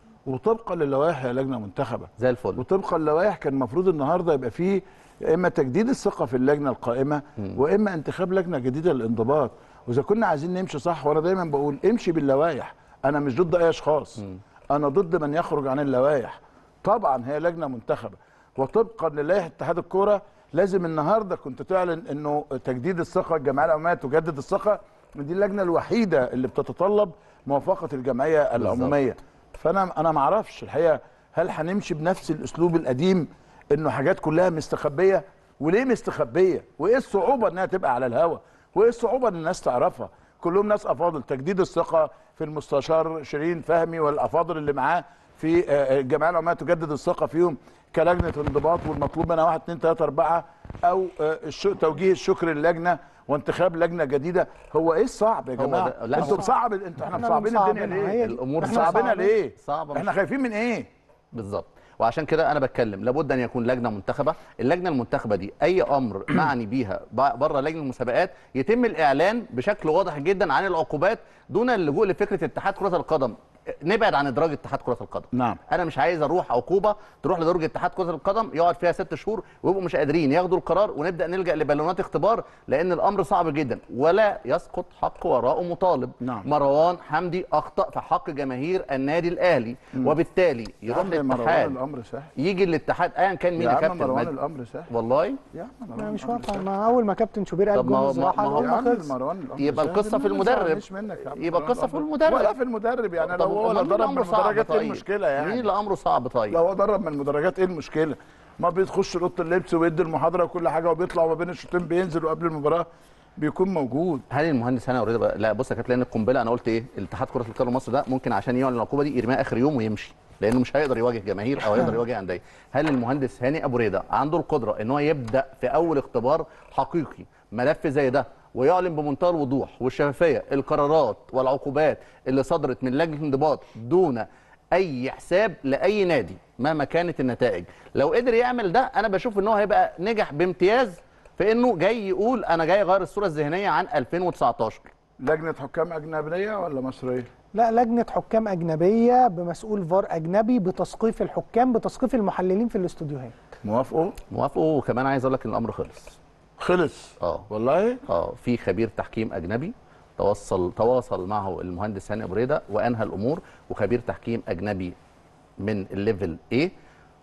S3: وطبقا للوائح هي لجنه منتخبه
S11: زي الفل
S3: وطبقا للوائح كان المفروض النهارده يبقى فيه يا اما تجديد الثقه في اللجنه القائمه واما انتخاب لجنه جديده للانضباط واذا كنا عايزين نمشي صح وانا دايما بقول امشي باللوائح انا مش ضد اي اشخاص انا ضد من يخرج عن اللوائح طبعا هي لجنه منتخبه وطبقا للائحه اتحاد الكوره لازم النهارده كنت تعلن انه تجديد الثقه الجمعيه العموميه تجدد الثقه دي اللجنه الوحيده اللي بتتطلب موافقه الجمعيه العموميه فانا انا ما اعرفش الحقيقه هل هنمشي بنفس الاسلوب القديم انه حاجات كلها مستخبيه وليه مستخبيه وايه الصعوبه انها تبقى على الهوا وايه الصعوبه ان الناس تعرفها كلهم ناس افاضل تجديد الثقه في المستشار شيرين فهمي والافاضل اللي معاه في آه، الجمعيه العموميه تجدد الثقه فيهم كلجنه انضباط والمطلوب منها 1 2 3 4 او آه، الش- توجيه الشكر للجنه وانتخاب لجنه جديده هو ايه الصعب يا
S11: هو
S3: جماعه
S11: ده- لا،
S3: انتوا
S11: هو-
S3: مصعب انتوا احنا
S10: إحنا
S3: مصعبين الدنيا
S10: مصعبينها،
S3: ليه
S10: هي دي.
S11: الامور
S3: احنا
S11: صعبة.
S3: مصعبينها ليه
S11: صعبه
S3: احنا
S11: مش-
S3: خايفين من ايه
S11: بالظبط وعشان كده انا بتكلم لابد ان يكون لجنه منتخبه اللجنه المنتخبه دي اي امر معني بيها ب- بره لجنه المسابقات يتم الاعلان بشكل واضح جدا عن العقوبات دون اللجوء لفكره اتحاد كره القدم نبعد عن ادراج اتحاد كره القدم
S3: نعم
S11: انا مش عايز اروح عقوبه تروح لدرجه اتحاد كره القدم يقعد فيها ست شهور ويبقوا مش قادرين ياخدوا القرار ونبدا نلجا لبالونات اختبار لان الامر صعب جدا ولا يسقط حق وراءه مطالب
S3: نعم.
S11: مروان حمدي اخطا في حق جماهير النادي الاهلي
S3: مم.
S11: وبالتالي يروح
S3: يا عم مروان
S11: للاتحاد
S3: الامر سهل
S11: يجي الاتحاد ايا كان مين
S3: يا
S11: يا
S3: عم
S11: كابتن
S3: مروان
S11: ما-
S3: الامر سهل
S11: والله
S3: يا عم
S10: انا
S3: مروان
S10: مش
S3: الأمر
S10: واقع
S3: سهل.
S10: ما اول ما كابتن شوبير قال
S11: طب ما هو-
S10: جمهور
S11: ما-
S10: راح
S11: ما هو-
S3: يا
S10: قلنا
S3: عم
S10: خلص
S3: مروان الامر
S11: يبقى
S3: سهل.
S11: القصة في
S3: ما
S11: المدرب.
S3: تزعلنيش منك يا عم
S11: يبقى
S3: مروان
S11: القصة في
S3: الأمر.
S11: المدرب.
S3: ولا في المدرب يعني لو
S11: طب
S3: هو
S11: أمال مين
S3: ضرب من
S11: أمره صعب
S3: المدرجات ايه
S11: طيب؟
S3: المشكله يعني
S11: مين اللي امره صعب طيب
S3: لو هو ضرب من المدرجات ايه المشكله ما بيخش اوضه اللبس ويدي المحاضره وكل حاجه وبيطلع وما بين الشوطين بينزل وقبل المباراه بيكون موجود
S11: هل المهندس هاني اوريدي بقى لا بص يا كابتن لان القنبله انا قلت ايه الاتحاد كره القدم مصر ده ممكن عشان يعلن العقوبه دي يرميها اخر يوم ويمشي لانه مش هيقدر يواجه جماهير او هيقدر يواجه انديه هل المهندس هاني ابو ريده عنده القدره ان هو يبدا في اول اختبار حقيقي ملف زي ده ويعلن بمنتهى الوضوح والشفافيه القرارات والعقوبات اللي صدرت من لجنه الانضباط دون اي حساب لاي نادي مهما كانت النتائج لو قدر يعمل ده انا بشوف ان هو هيبقى نجح بامتياز في انه جاي يقول انا جاي اغير الصوره الذهنيه عن 2019
S3: لجنه حكام اجنبيه ولا مصريه
S10: لا لجنه حكام اجنبيه بمسؤول فار اجنبي بتثقيف الحكام بتثقيف المحللين في الاستوديوهات
S3: موافقوا
S11: موافقوا وكمان عايز اقول لك ان الامر خلص
S3: خلص
S11: اه
S3: والله
S11: اه في خبير تحكيم اجنبي توصل تواصل معه المهندس هاني ابو ريده وانهى الامور وخبير تحكيم اجنبي من الليفل A
S3: طب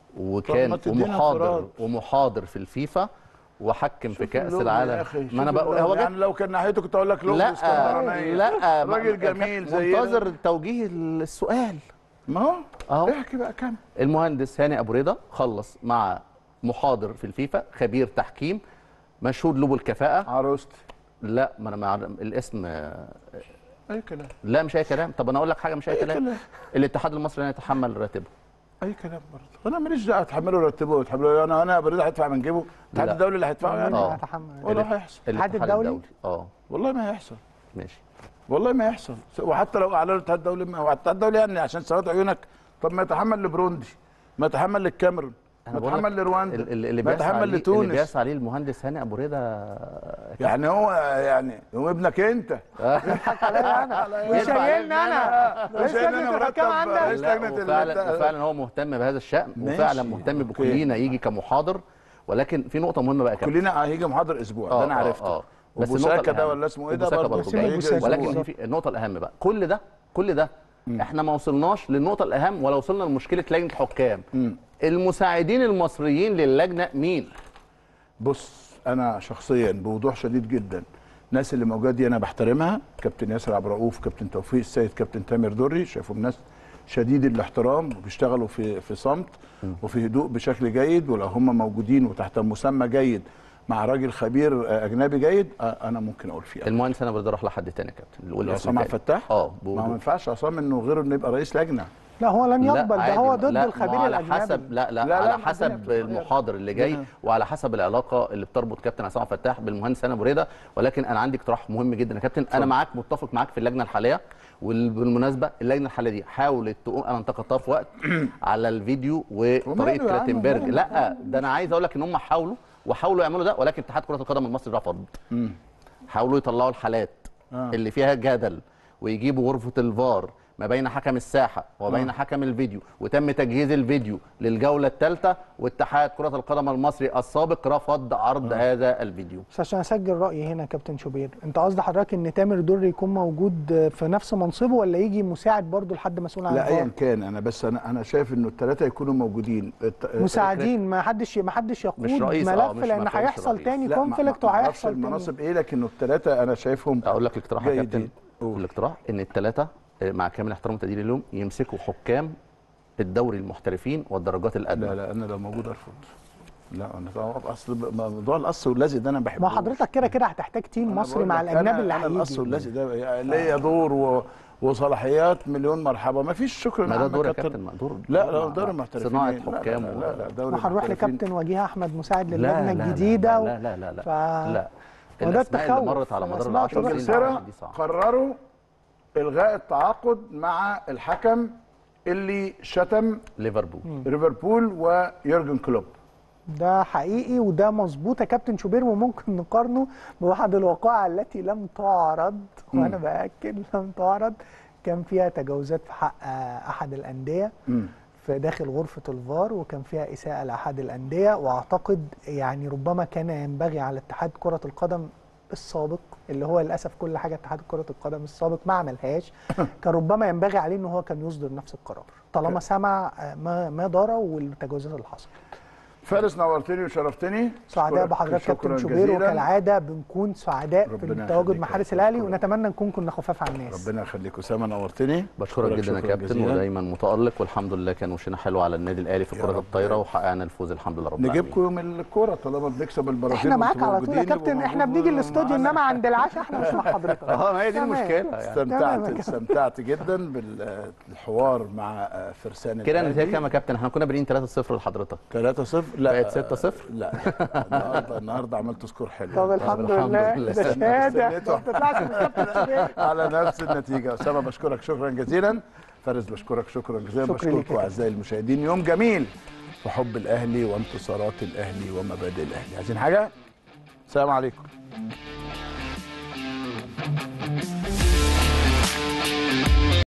S11: وكان
S3: ما تدينا
S11: ومحاضر
S3: انفراد.
S11: ومحاضر في الفيفا وحكم في كاس
S3: اللغة يا
S11: العالم
S3: أخي،
S11: ما انا
S3: شوف
S11: بقول
S3: اللغة.
S11: هو جت
S3: يعني لو كان ناحيته كنت اقول لك لغه
S11: لا
S3: اسكندرانيه
S11: لا
S3: راجل
S11: ما-
S3: جميل
S11: كان
S3: زي
S11: منتظر توجيه السؤال
S3: ما هو
S11: اهو
S3: احكي بقى كم
S11: المهندس هاني ابو رضا خلص مع محاضر في الفيفا خبير تحكيم مشهود له بالكفاءه
S3: عروستي
S11: لا ما انا مع الاسم آه،
S3: اي كلام
S11: لا مش اي كلام طب انا اقول لك حاجه مش اي
S3: أي
S11: كلام
S3: كلام.
S11: الاتحاد المصري لا يتحمل راتبه
S3: اي كلام برضه انا ماليش دعوه تحمله ورتبه وتحمله انا انا بريد هيدفع من جيبه الاتحاد
S11: لا.
S3: الدولي اللي هيدفعه يعني
S11: آه.
S3: ولا هيحصل
S11: الاتحاد الدولي اه
S3: والله ما هيحصل
S11: ماشي
S3: والله ما يحصل وحتى لو اعلنوا الاتحاد الدولي ما هو الاتحاد الدولي يعني عشان سواد عيونك طب ما يتحمل لبروندي ما يتحمل للكاميرون ما
S11: بقول لك
S3: يتحمل لرواندا
S11: ال- ال- اللي
S3: ما
S11: بيسعى
S3: يتحمل
S11: عليه اللي
S3: لتونس
S11: بيسعى عليه المهندس هاني ابو رضا
S3: يعني هو يعني هو ابنك انت
S10: وشايلنا انا رئيس لجنه الحكام عندك
S11: لا، وفعلا وفعلا هو مهتم بهذا الشأن
S3: ماشي.
S11: وفعلا مهتم بكلنا يجي كمحاضر ولكن في نقطة مهمة بقى يا كابتن
S3: كلنا هيجي محاضر اسبوع
S11: آه،
S3: ده انا
S11: آه،
S3: عرفته
S11: آه.
S3: بس
S11: بس النقطة
S3: بوساكا ده
S11: الأهم-
S3: ولا اسمه ايه ده
S11: وبوساكا
S3: برضه
S11: برضه جاي.
S3: هيجي أسبوع.
S11: ولكن في النقطة الأهم بقى كل ده كل ده احنا ما وصلناش للنقطة الأهم ولا وصلنا لمشكلة لجنة الحكام المساعدين المصريين للجنة مين؟
S3: بص انا شخصيا بوضوح شديد جدا الناس اللي موجوده دي انا بحترمها كابتن ياسر عبد الرؤوف كابتن توفيق السيد كابتن تامر دري شايفهم ناس شديد الاحترام وبيشتغلوا في في صمت وفي هدوء بشكل جيد ولو هم موجودين وتحت مسمى جيد مع راجل خبير آه، اجنبي جيد آه، انا ممكن اقول فيه
S11: المهندس أنا برضه راح لحد تاني يا كابتن يقول لي اسم
S3: عصام عبد
S11: تاني.
S3: الفتاح
S11: اه
S3: ما هو ما ينفعش عصام انه غير انه يبقى رئيس لجنه
S10: لا هو لن
S11: لا،
S10: يقبل ده
S11: عادي،
S10: هو
S11: ما-
S10: ضد
S11: لا، ما
S10: الخبير
S11: على
S10: الاجنبي
S11: حسب لا لا,
S10: لا، لا،
S11: على
S10: ما
S11: حسب
S10: الدنيا بتتغير.
S11: المحاضر اللي جاي
S10: لا.
S11: وعلى حسب العلاقه اللي بتربط كابتن عصام عبد الفتاح بالمهندس هاني ابو رضا ولكن انا عندي اقتراح مهم جدا يا كابتن انا معاك متفق معاك في اللجنه الحاليه وبالمناسبه اللجنه الحاليه دي حاولت تقوم انا انتقدتها في وقت على الفيديو
S3: وماله
S11: وطريقه
S3: يا عم،
S11: كلاتنبرج
S3: وماله؟
S11: لا ده انا عايز اقول لك ان هم حاولوا وحاولوا يعملوا ده ولكن اتحاد كره القدم المصري رفض حاولوا يطلعوا الحالات
S3: آه.
S11: اللي فيها جدل ويجيبوا غرفه الفار ما بين حكم الساحه وبين
S3: آه.
S11: حكم الفيديو وتم تجهيز الفيديو للجوله الثالثه واتحاد كره القدم المصري السابق رفض عرض هذا الفيديو
S10: بس عشان اسجل رايي هنا يا كابتن شوبير انت قصد حضرتك ان تامر دري يكون موجود في نفس منصبه ولا يجي مساعد برضه لحد مسؤول عن
S3: لا
S10: الفار؟
S3: ايا كان انا بس انا انا شايف انه الثلاثه يكونوا موجودين الت-
S10: مساعدين ما حدش ما حدش يقود
S3: مش رئيس،
S10: ملف
S3: آه، مش
S10: لان
S3: مفهومش
S10: هيحصل
S3: رئيس.
S10: تاني
S3: لا، ما-
S10: كونفليكت
S3: ما- ما أعرفش
S10: وهيحصل تاني
S3: المناصب ايه لكن الثلاثه انا شايفهم
S11: اقول لك الاقتراح يا كابتن
S3: جيدين.
S11: الاقتراح ان الثلاثه مع كامل احترام وتقديري لهم يمسكوا حكام الدوري المحترفين والدرجات الادنى
S3: لا لا انا لو موجود ارفض لا انا طبعا اصل موضوع القص واللزق ده انا بحبه
S10: ما حضرتك كده كده هتحتاج تيم مصري مع الاجنبي اللي
S3: انا القص
S10: هيجي
S3: واللزق ده ليا دور و... وصلاحيات مليون مرحبا ما فيش شكرا
S11: ما ده
S3: عم
S11: دور يا
S3: كتر.
S11: كابتن ما دور
S3: لا لا دور المحترفين
S11: صناعه
S3: إيه؟ لا، لا،
S11: حكام
S3: لا لا, لا دوري
S10: وهنروح
S3: المحترفين.
S10: لكابتن وجيه احمد مساعد
S11: لا
S10: للجنه
S11: لا
S10: الجديده
S11: لا لا لا لا
S10: ف...
S11: لا
S10: وده
S11: الاسماء اللي
S10: التخوف.
S11: مرت على مدار
S10: الأسماء
S11: العشر سنين
S3: انجلترا
S11: دي صعبة.
S3: قرروا الغاء التعاقد مع الحكم اللي شتم
S11: ليفربول
S3: ليفربول ويورجن كلوب
S10: ده حقيقي وده مظبوط يا كابتن شوبير وممكن نقارنه بواحد الوقائع التي لم تعرض
S3: مم.
S10: وانا باكد لم تعرض كان فيها تجاوزات في حق احد الانديه في داخل غرفه الفار وكان فيها اساءه لاحد الانديه واعتقد يعني ربما كان ينبغي على اتحاد كره القدم السابق اللي هو للاسف كل حاجه اتحاد كره القدم السابق ما عملهاش كان ربما ينبغي عليه ان هو كان يصدر نفس القرار طالما سمع ما ما دار والتجاوزات اللي حصلت
S3: فارس نورتني وشرفتني
S10: سعداء
S3: أشكرك-
S10: بحضرتك
S3: شكراً
S10: كابتن شوبير
S3: جزيلاً.
S10: وكالعاده بنكون سعداء في
S3: ربنا
S10: التواجد
S3: يخليك
S10: مع
S3: يا
S10: حارس
S3: رب.
S10: الاهلي ونتمنى نكون كنا خفاف على الناس
S3: ربنا يخليك اسامه نورتني
S11: بشكرك جدا يا
S3: شكراً
S11: كابتن
S3: جزيلاً.
S11: ودايما متالق والحمد لله كان وشنا حلو على النادي الاهلي في
S3: يا
S11: كره
S3: رب.
S11: الطايره وحققنا الفوز الحمد لله رب العالمين
S3: نجيبكم يوم الكوره طالما بنكسب البرازيل
S10: احنا معاك
S3: وأنتم
S10: على طول يا
S3: موجودين
S10: كابتن
S3: يبقى
S10: احنا
S3: موجود
S10: بنيجي الاستوديو
S3: معانا.
S10: انما عند العشاء احنا مش مع حضرتك
S11: اه ما هي دي
S10: تمام.
S11: المشكله
S10: تمام
S3: استمتعت
S10: يا كابتن.
S3: استمتعت جدا بالحوار مع فرسان
S11: كده
S3: الأهلي.
S11: النتيجه كام يا كابتن احنا كنا بادئين 3-0 لحضرتك
S3: 3-0 لا
S11: بقت 6-0
S3: لا النهارده النهارده عملت سكور حلو
S10: طب الحمد لله ده شهاده ما تطلعش من كابتن شوبير
S3: على نفس النتيجه اسامه بشكرك شكرا جزيلا فارس بشكرك شكرا جزيلا
S10: شكرا ليك يا
S3: بشكركم اعزائي المشاهدين يوم جميل في حب الاهلي وانتصارات الاهلي ومبادئ الاهلي عايزين حاجه السلام عليكم